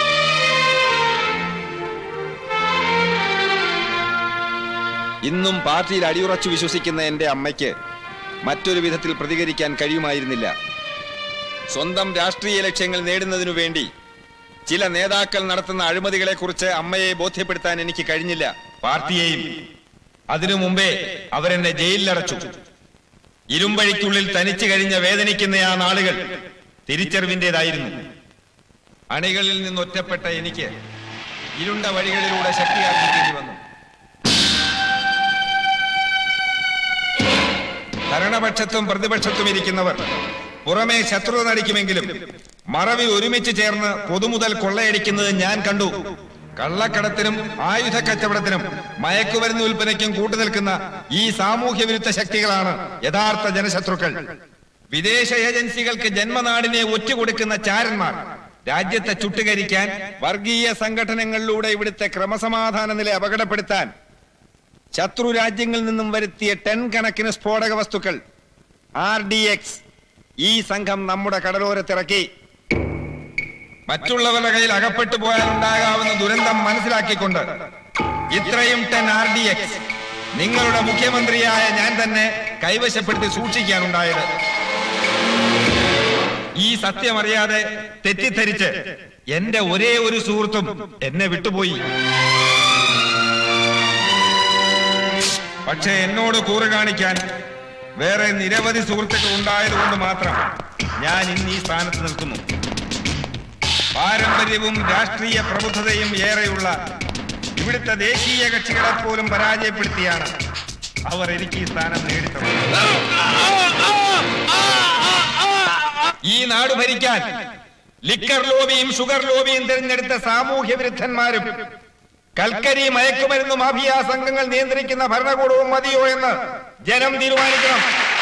ഇന്നും പാർട്ടിയിൽ അടിയുറച്ചു വിശ്വസിക്കുന്ന എന്റെ അമ്മയ്ക്ക് മറ്റൊരു വിധത്തിൽ പ്രതികരിക്കാൻ കഴിയുമായിരുന്നില്ല സ്വന്തം രാഷ്ട്രീയ ലക്ഷ്യങ്ങൾ നേടുന്നതിനു വേണ്ടി ചില നേതാക്കൾ നടത്തുന്ന അഴിമതികളെക്കുറിച്ച് അമ്മയെ ബോധ്യപ്പെടുത്താൻ എനിക്ക് കഴിഞ്ഞില്ല പാർട്ടിയെയും അതിനു മുമ്പേ അവരെന്നെ ജയിലിലടച്ചു ഇരുമ്പഴിക്കുള്ളിൽ തനിച്ചു കഴിഞ്ഞ വേദനിക്കുന്ന ആ നാളുകൾ തിരിച്ചറിവിന്റേതായിരുന്നു അണികളിൽ നിന്ന് ഒറ്റപ്പെട്ട എനിക്ക് ഇരുണ്ട വഴികളിലൂടെ ശക്തിയാർജിക്കേണ്ടി വന്നു ഭരണപക്ഷത്തും പ്രതിപക്ഷത്തും ഇരിക്കുന്നവർ പുറമേ ശത്രുത നടിക്കുമെങ്കിലും മറവിൽ ഒരുമിച്ച് ചേർന്ന് പൊതുമുതൽ കൊള്ളയടിക്കുന്നത് ഞാൻ കണ്ടു കള്ളക്കടത്തിനും ആയുധ കച്ചവടത്തിനും മയക്കുമരുന്ന് വിൽപ്പനയ്ക്കും കൂട്ടുനിൽക്കുന്ന ഈ സാമൂഹ്യ വിരുദ്ധ ശക്തികളാണ് യഥാർത്ഥ ജനശത്രുക്കൾ വിദേശ ഏജൻസികൾക്ക് ജന്മനാടിനെ ഒറ്റുകൊടുക്കുന്ന ചാരന്മാർ രാജ്യത്തെ ചുട്ടുകരിക്കാൻ വർഗീയ സംഘടനകളിലൂടെ ഇവിടുത്തെ ക്രമസമാധാന നില അപകടപ്പെടുത്താൻ ശത്രു രാജ്യങ്ങളിൽ നിന്നും വരുത്തിയ ടെൻ കണക്കിന് സ്ഫോടക വസ്തുക്കൾ ആർ ഡി എക്സ് ഈ സംഘം നമ്മുടെ കടലോരത്തിറക്കി മറ്റുള്ളവരുടെ കയ്യിൽ അകപ്പെട്ടു പോയാൽ ഉണ്ടാകാവുന്ന ദുരന്തം മനസ്സിലാക്കിക്കൊണ്ട് ഇത്രയും ടെൻ ആർ ഡി എക്സ് നിങ്ങളുടെ മുഖ്യമന്ത്രിയായ ഞാൻ തന്നെ കൈവശപ്പെടുത്തി സൂക്ഷിക്കാനുണ്ടായത് ഈ സത്യമറിയാതെ തെറ്റിദ്ധരിച്ച് എന്റെ ഒരേ ഒരു സുഹൃത്തും എന്നെ വിട്ടുപോയി പക്ഷെ എന്നോട് കൂറ് കാണിക്കാൻ വേറെ നിരവധി സുഹൃത്തുക്കൾ ഉണ്ടായതുകൊണ്ട് മാത്രം ഞാൻ ഇന്ന് ഈ സ്ഥാനത്ത് നിൽക്കുന്നു പാരമ്പര്യവും രാഷ്ട്രീയ പ്രബുദ്ധതയും ഏറെയുള്ള ഇവിടുത്തെ ദേശീയ കക്ഷികളെ പോലും പരാജയപ്പെടുത്തിയാണ് അവർ എനിക്ക് ഈ സ്ഥാനം നേടിത്തന്നത് ഈ നാട് ഭരിക്കാൻ ലിക്കർ ലോബിയും ഷുഗർ ലോബിയും തിരഞ്ഞെടുത്ത സാമൂഹ്യ വിരുദ്ധന്മാരും കൽക്കരി മയക്കുമരുന്ന് മാഫിയ സംഘങ്ങൾ നിയന്ത്രിക്കുന്ന ഭരണകൂടവും മതിയോ എന്ന് ജനം തീരുമാനിക്കണം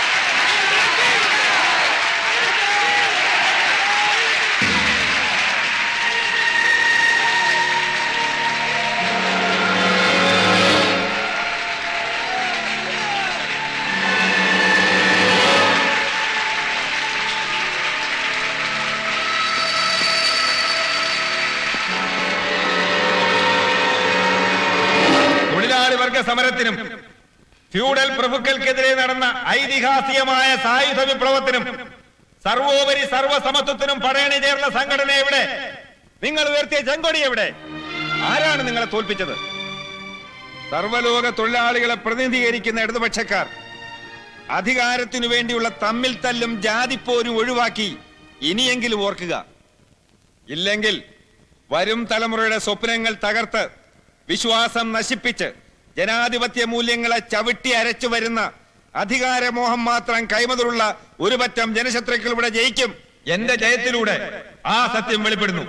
തൊഴിലാളി വർഗ സമരത്തിനും ഫ്യൂഡൽ പ്രഭുക്കൾക്കെതിരെ നടന്ന ഐതിഹാസികമായ സായുധ വിപ്ലവത്തിനും സർവോപരി സർവസമത്വത്തിനും പടയണി ചേർന്ന സംഘടന എവിടെ നിങ്ങൾ ഉയർത്തിയ ചെങ്കൊടി എവിടെ ആരാണ് നിങ്ങളെ തോൽപ്പിച്ചത് സർവലോക തൊഴിലാളികളെ പ്രതിനിധീകരിക്കുന്ന ഇടതുപക്ഷക്കാർ അധികാരത്തിനു വേണ്ടിയുള്ള തമ്മിൽ തല്ലും ജാതിപ്പോരും ഒഴിവാക്കി ഇനിയെങ്കിലും ഓർക്കുക ഇല്ലെങ്കിൽ വരും തലമുറയുടെ സ്വപ്നങ്ങൾ തകർത്ത് വിശ്വാസം നശിപ്പിച്ച് ജനാധിപത്യ മൂല്യങ്ങളെ ചവിട്ടി അരച്ചു വരുന്ന അധികാരമോഹം മാത്രം കൈമതിലുള്ള ഒരു പറ്റം ജനശത്രുക്കൾ ഇവിടെ ജയിക്കും എന്റെ ജയത്തിലൂടെ ആ സത്യം വെളിപ്പെടുന്നു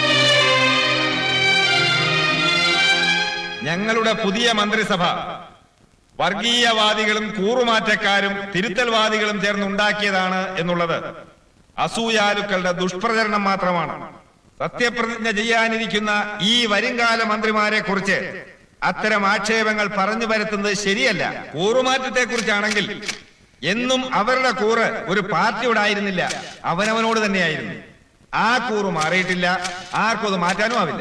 ഞങ്ങളുടെ പുതിയ മന്ത്രിസഭ വർഗീയവാദികളും കൂറുമാറ്റക്കാരും തിരുത്തൽവാദികളും ചേർന്നുണ്ടാക്കിയതാണ് എന്നുള്ളത് അസൂയാലുക്കളുടെ ദുഷ്പ്രചരണം മാത്രമാണ് സത്യപ്രതിജ്ഞ ചെയ്യാനിരിക്കുന്ന ഈ വരുംകാല മന്ത്രിമാരെ കുറിച്ച് അത്തരം ആക്ഷേപങ്ങൾ പറഞ്ഞു വരുത്തുന്നത് ശരിയല്ല കൂറുമാറ്റത്തെ കുറിച്ചാണെങ്കിൽ എന്നും അവരുടെ കൂറ് ഒരു പാർട്ടിയോട് ആയിരുന്നില്ല അവനവനോട് തന്നെയായിരുന്നു ആ കൂറ് മാറിയിട്ടില്ല ആർക്കും അത് മാറ്റാനും ആവില്ല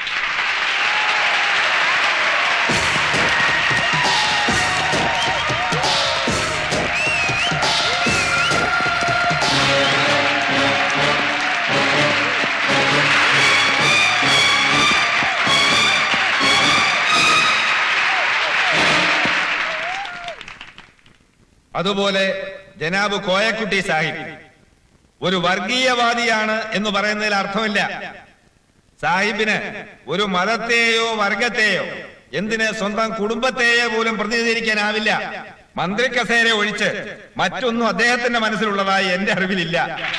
അതുപോലെ ജനാബ് കോയക്കുട്ടി സാഹിബ് ഒരു വർഗീയവാദിയാണ് എന്ന് പറയുന്നതിൽ അർത്ഥമില്ല സാഹിബിന് ഒരു മതത്തെയോ വർഗത്തെയോ എന്തിന് സ്വന്തം കുടുംബത്തെയോ പോലും പ്രതിനിധീകരിക്കാനാവില്ല മന്ത്രി കസേര ഒഴിച്ച് മറ്റൊന്നും അദ്ദേഹത്തിന്റെ മനസ്സിലുള്ളതായി എന്റെ അറിവിലില്ല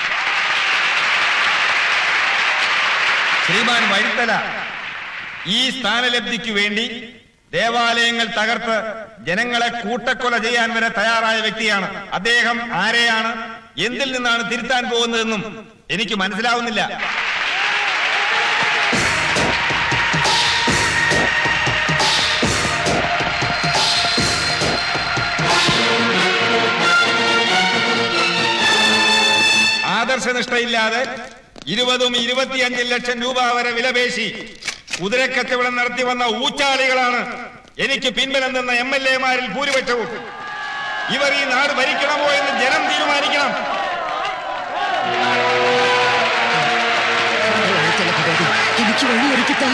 ശ്രീമാൻ വഴിത്തല ഈ സ്ഥാനലബ്ധിക്ക് വേണ്ടി ദേവാലയങ്ങൾ തകർത്ത് ജനങ്ങളെ കൂട്ടക്കൊല ചെയ്യാൻ വരെ തയ്യാറായ വ്യക്തിയാണ് അദ്ദേഹം ആരെയാണ് എന്തിൽ നിന്നാണ് തിരുത്താൻ പോകുന്നതെന്നും എനിക്ക് മനസ്സിലാവുന്നില്ല ആദർശനിഷ്ഠയില്ലാതെ ഇരുപതും ഇരുപത്തിയഞ്ചും ലക്ഷം രൂപ വരെ വിലപേശി കുതിരക്കച്ചവടം നടത്തി വന്ന ഊച്ചാളികളാണ് എനിക്ക് പിൻബലം തന്ന എം എൽ എമാരിൽ ഭൂരിപക്ഷവും ഇവർ ഈ നാട് ഭരിക്കണമോ എന്ന് ജനം തീരുമാനിക്കണം എനിക്ക് വഴിയൊരുക്കിത്താ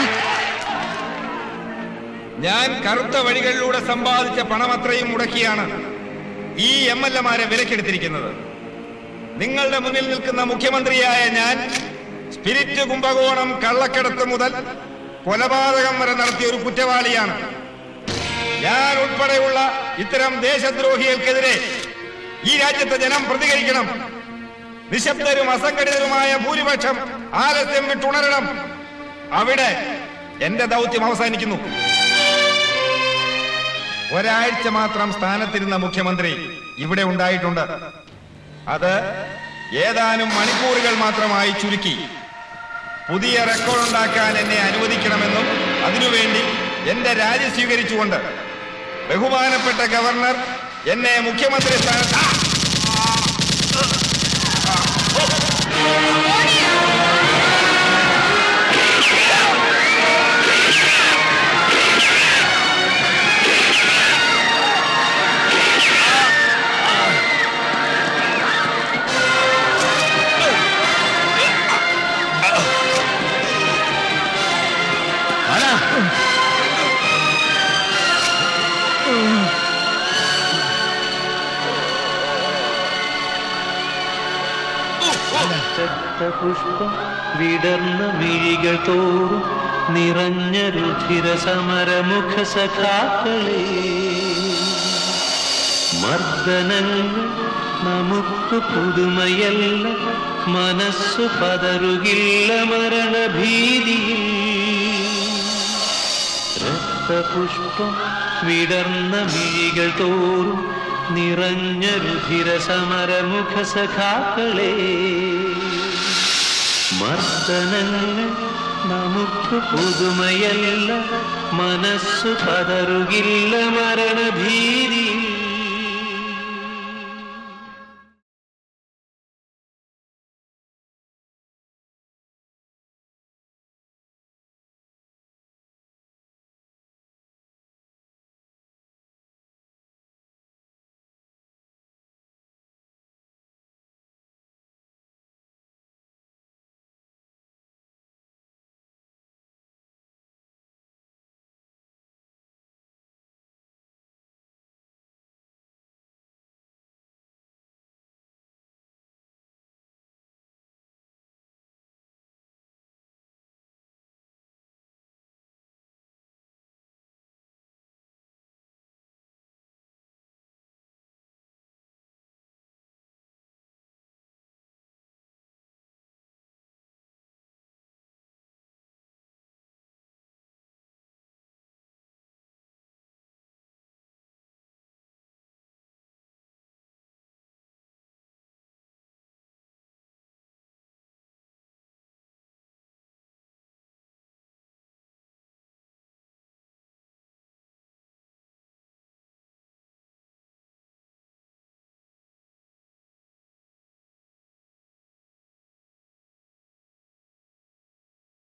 ഞാൻ കറുത്ത വഴികളിലൂടെ സമ്പാദിച്ച പണമത്രയും മുടക്കിയാണ് ഈ എം എൽ എമാരെ വിലക്കെടുത്തിരിക്കുന്നത് നിങ്ങളുടെ മുന്നിൽ നിൽക്കുന്ന മുഖ്യമന്ത്രിയായ ഞാൻ സ്പിരിറ്റ് കുംഭകോണം കള്ളക്കടത്ത് മുതൽ കൊലപാതകം വരെ നടത്തിയ ഒരു കുറ്റവാളിയാണ് ഞാൻ ഉൾപ്പെടെയുള്ള ഇത്തരം ദേശദ്രോഹികൾക്കെതിരെ ഈ രാജ്യത്തെ ജനം പ്രതികരിക്കണം നിശബ്ദരും അസംഘടിതരുമായ ഭൂരിപക്ഷം ആലസ്യം വിട്ടുണരണം അവിടെ എന്റെ ദൗത്യം അവസാനിക്കുന്നു ഒരാഴ്ച മാത്രം സ്ഥാനത്തിരുന്ന മുഖ്യമന്ത്രി ഇവിടെ ഉണ്ടായിട്ടുണ്ട് അത് ഏതാനും മണിക്കൂറുകൾ മാത്രമായി ചുരുക്കി പുതിയ റെക്കോർഡ് ഉണ്ടാക്കാൻ എന്നെ അനുവദിക്കണമെന്നും അതിനുവേണ്ടി എന്റെ രാജി സ്വീകരിച്ചുകൊണ്ട് ബഹുമാനപ്പെട്ട ഗവർണർ എന്നെ മുഖ്യമന്ത്രി സ്ഥാനത്ത് പുഷ്പം വിടർന്ന മിഴികൾ തോറും നിറഞ്ഞ രുധിര സമരമുഖ സഖാക്കളെ മർദ്ദനങ്ങൾ നമുക്ക് പുതുമയല്ല മനസ്സു പതറുകില്ല മരണഭീതിയിൽ രക്തപുഷ്പം വിടർന്ന മിഴികൾ തോറും നിറഞ്ഞ രുധിര സമരമുഖ സഖാക്കളെ മർദ്ദനങ്ങൾ നമുക്ക് പുതുമയല്ല മനസ്സു പതറുകില്ല മരണഭീതിയിൽ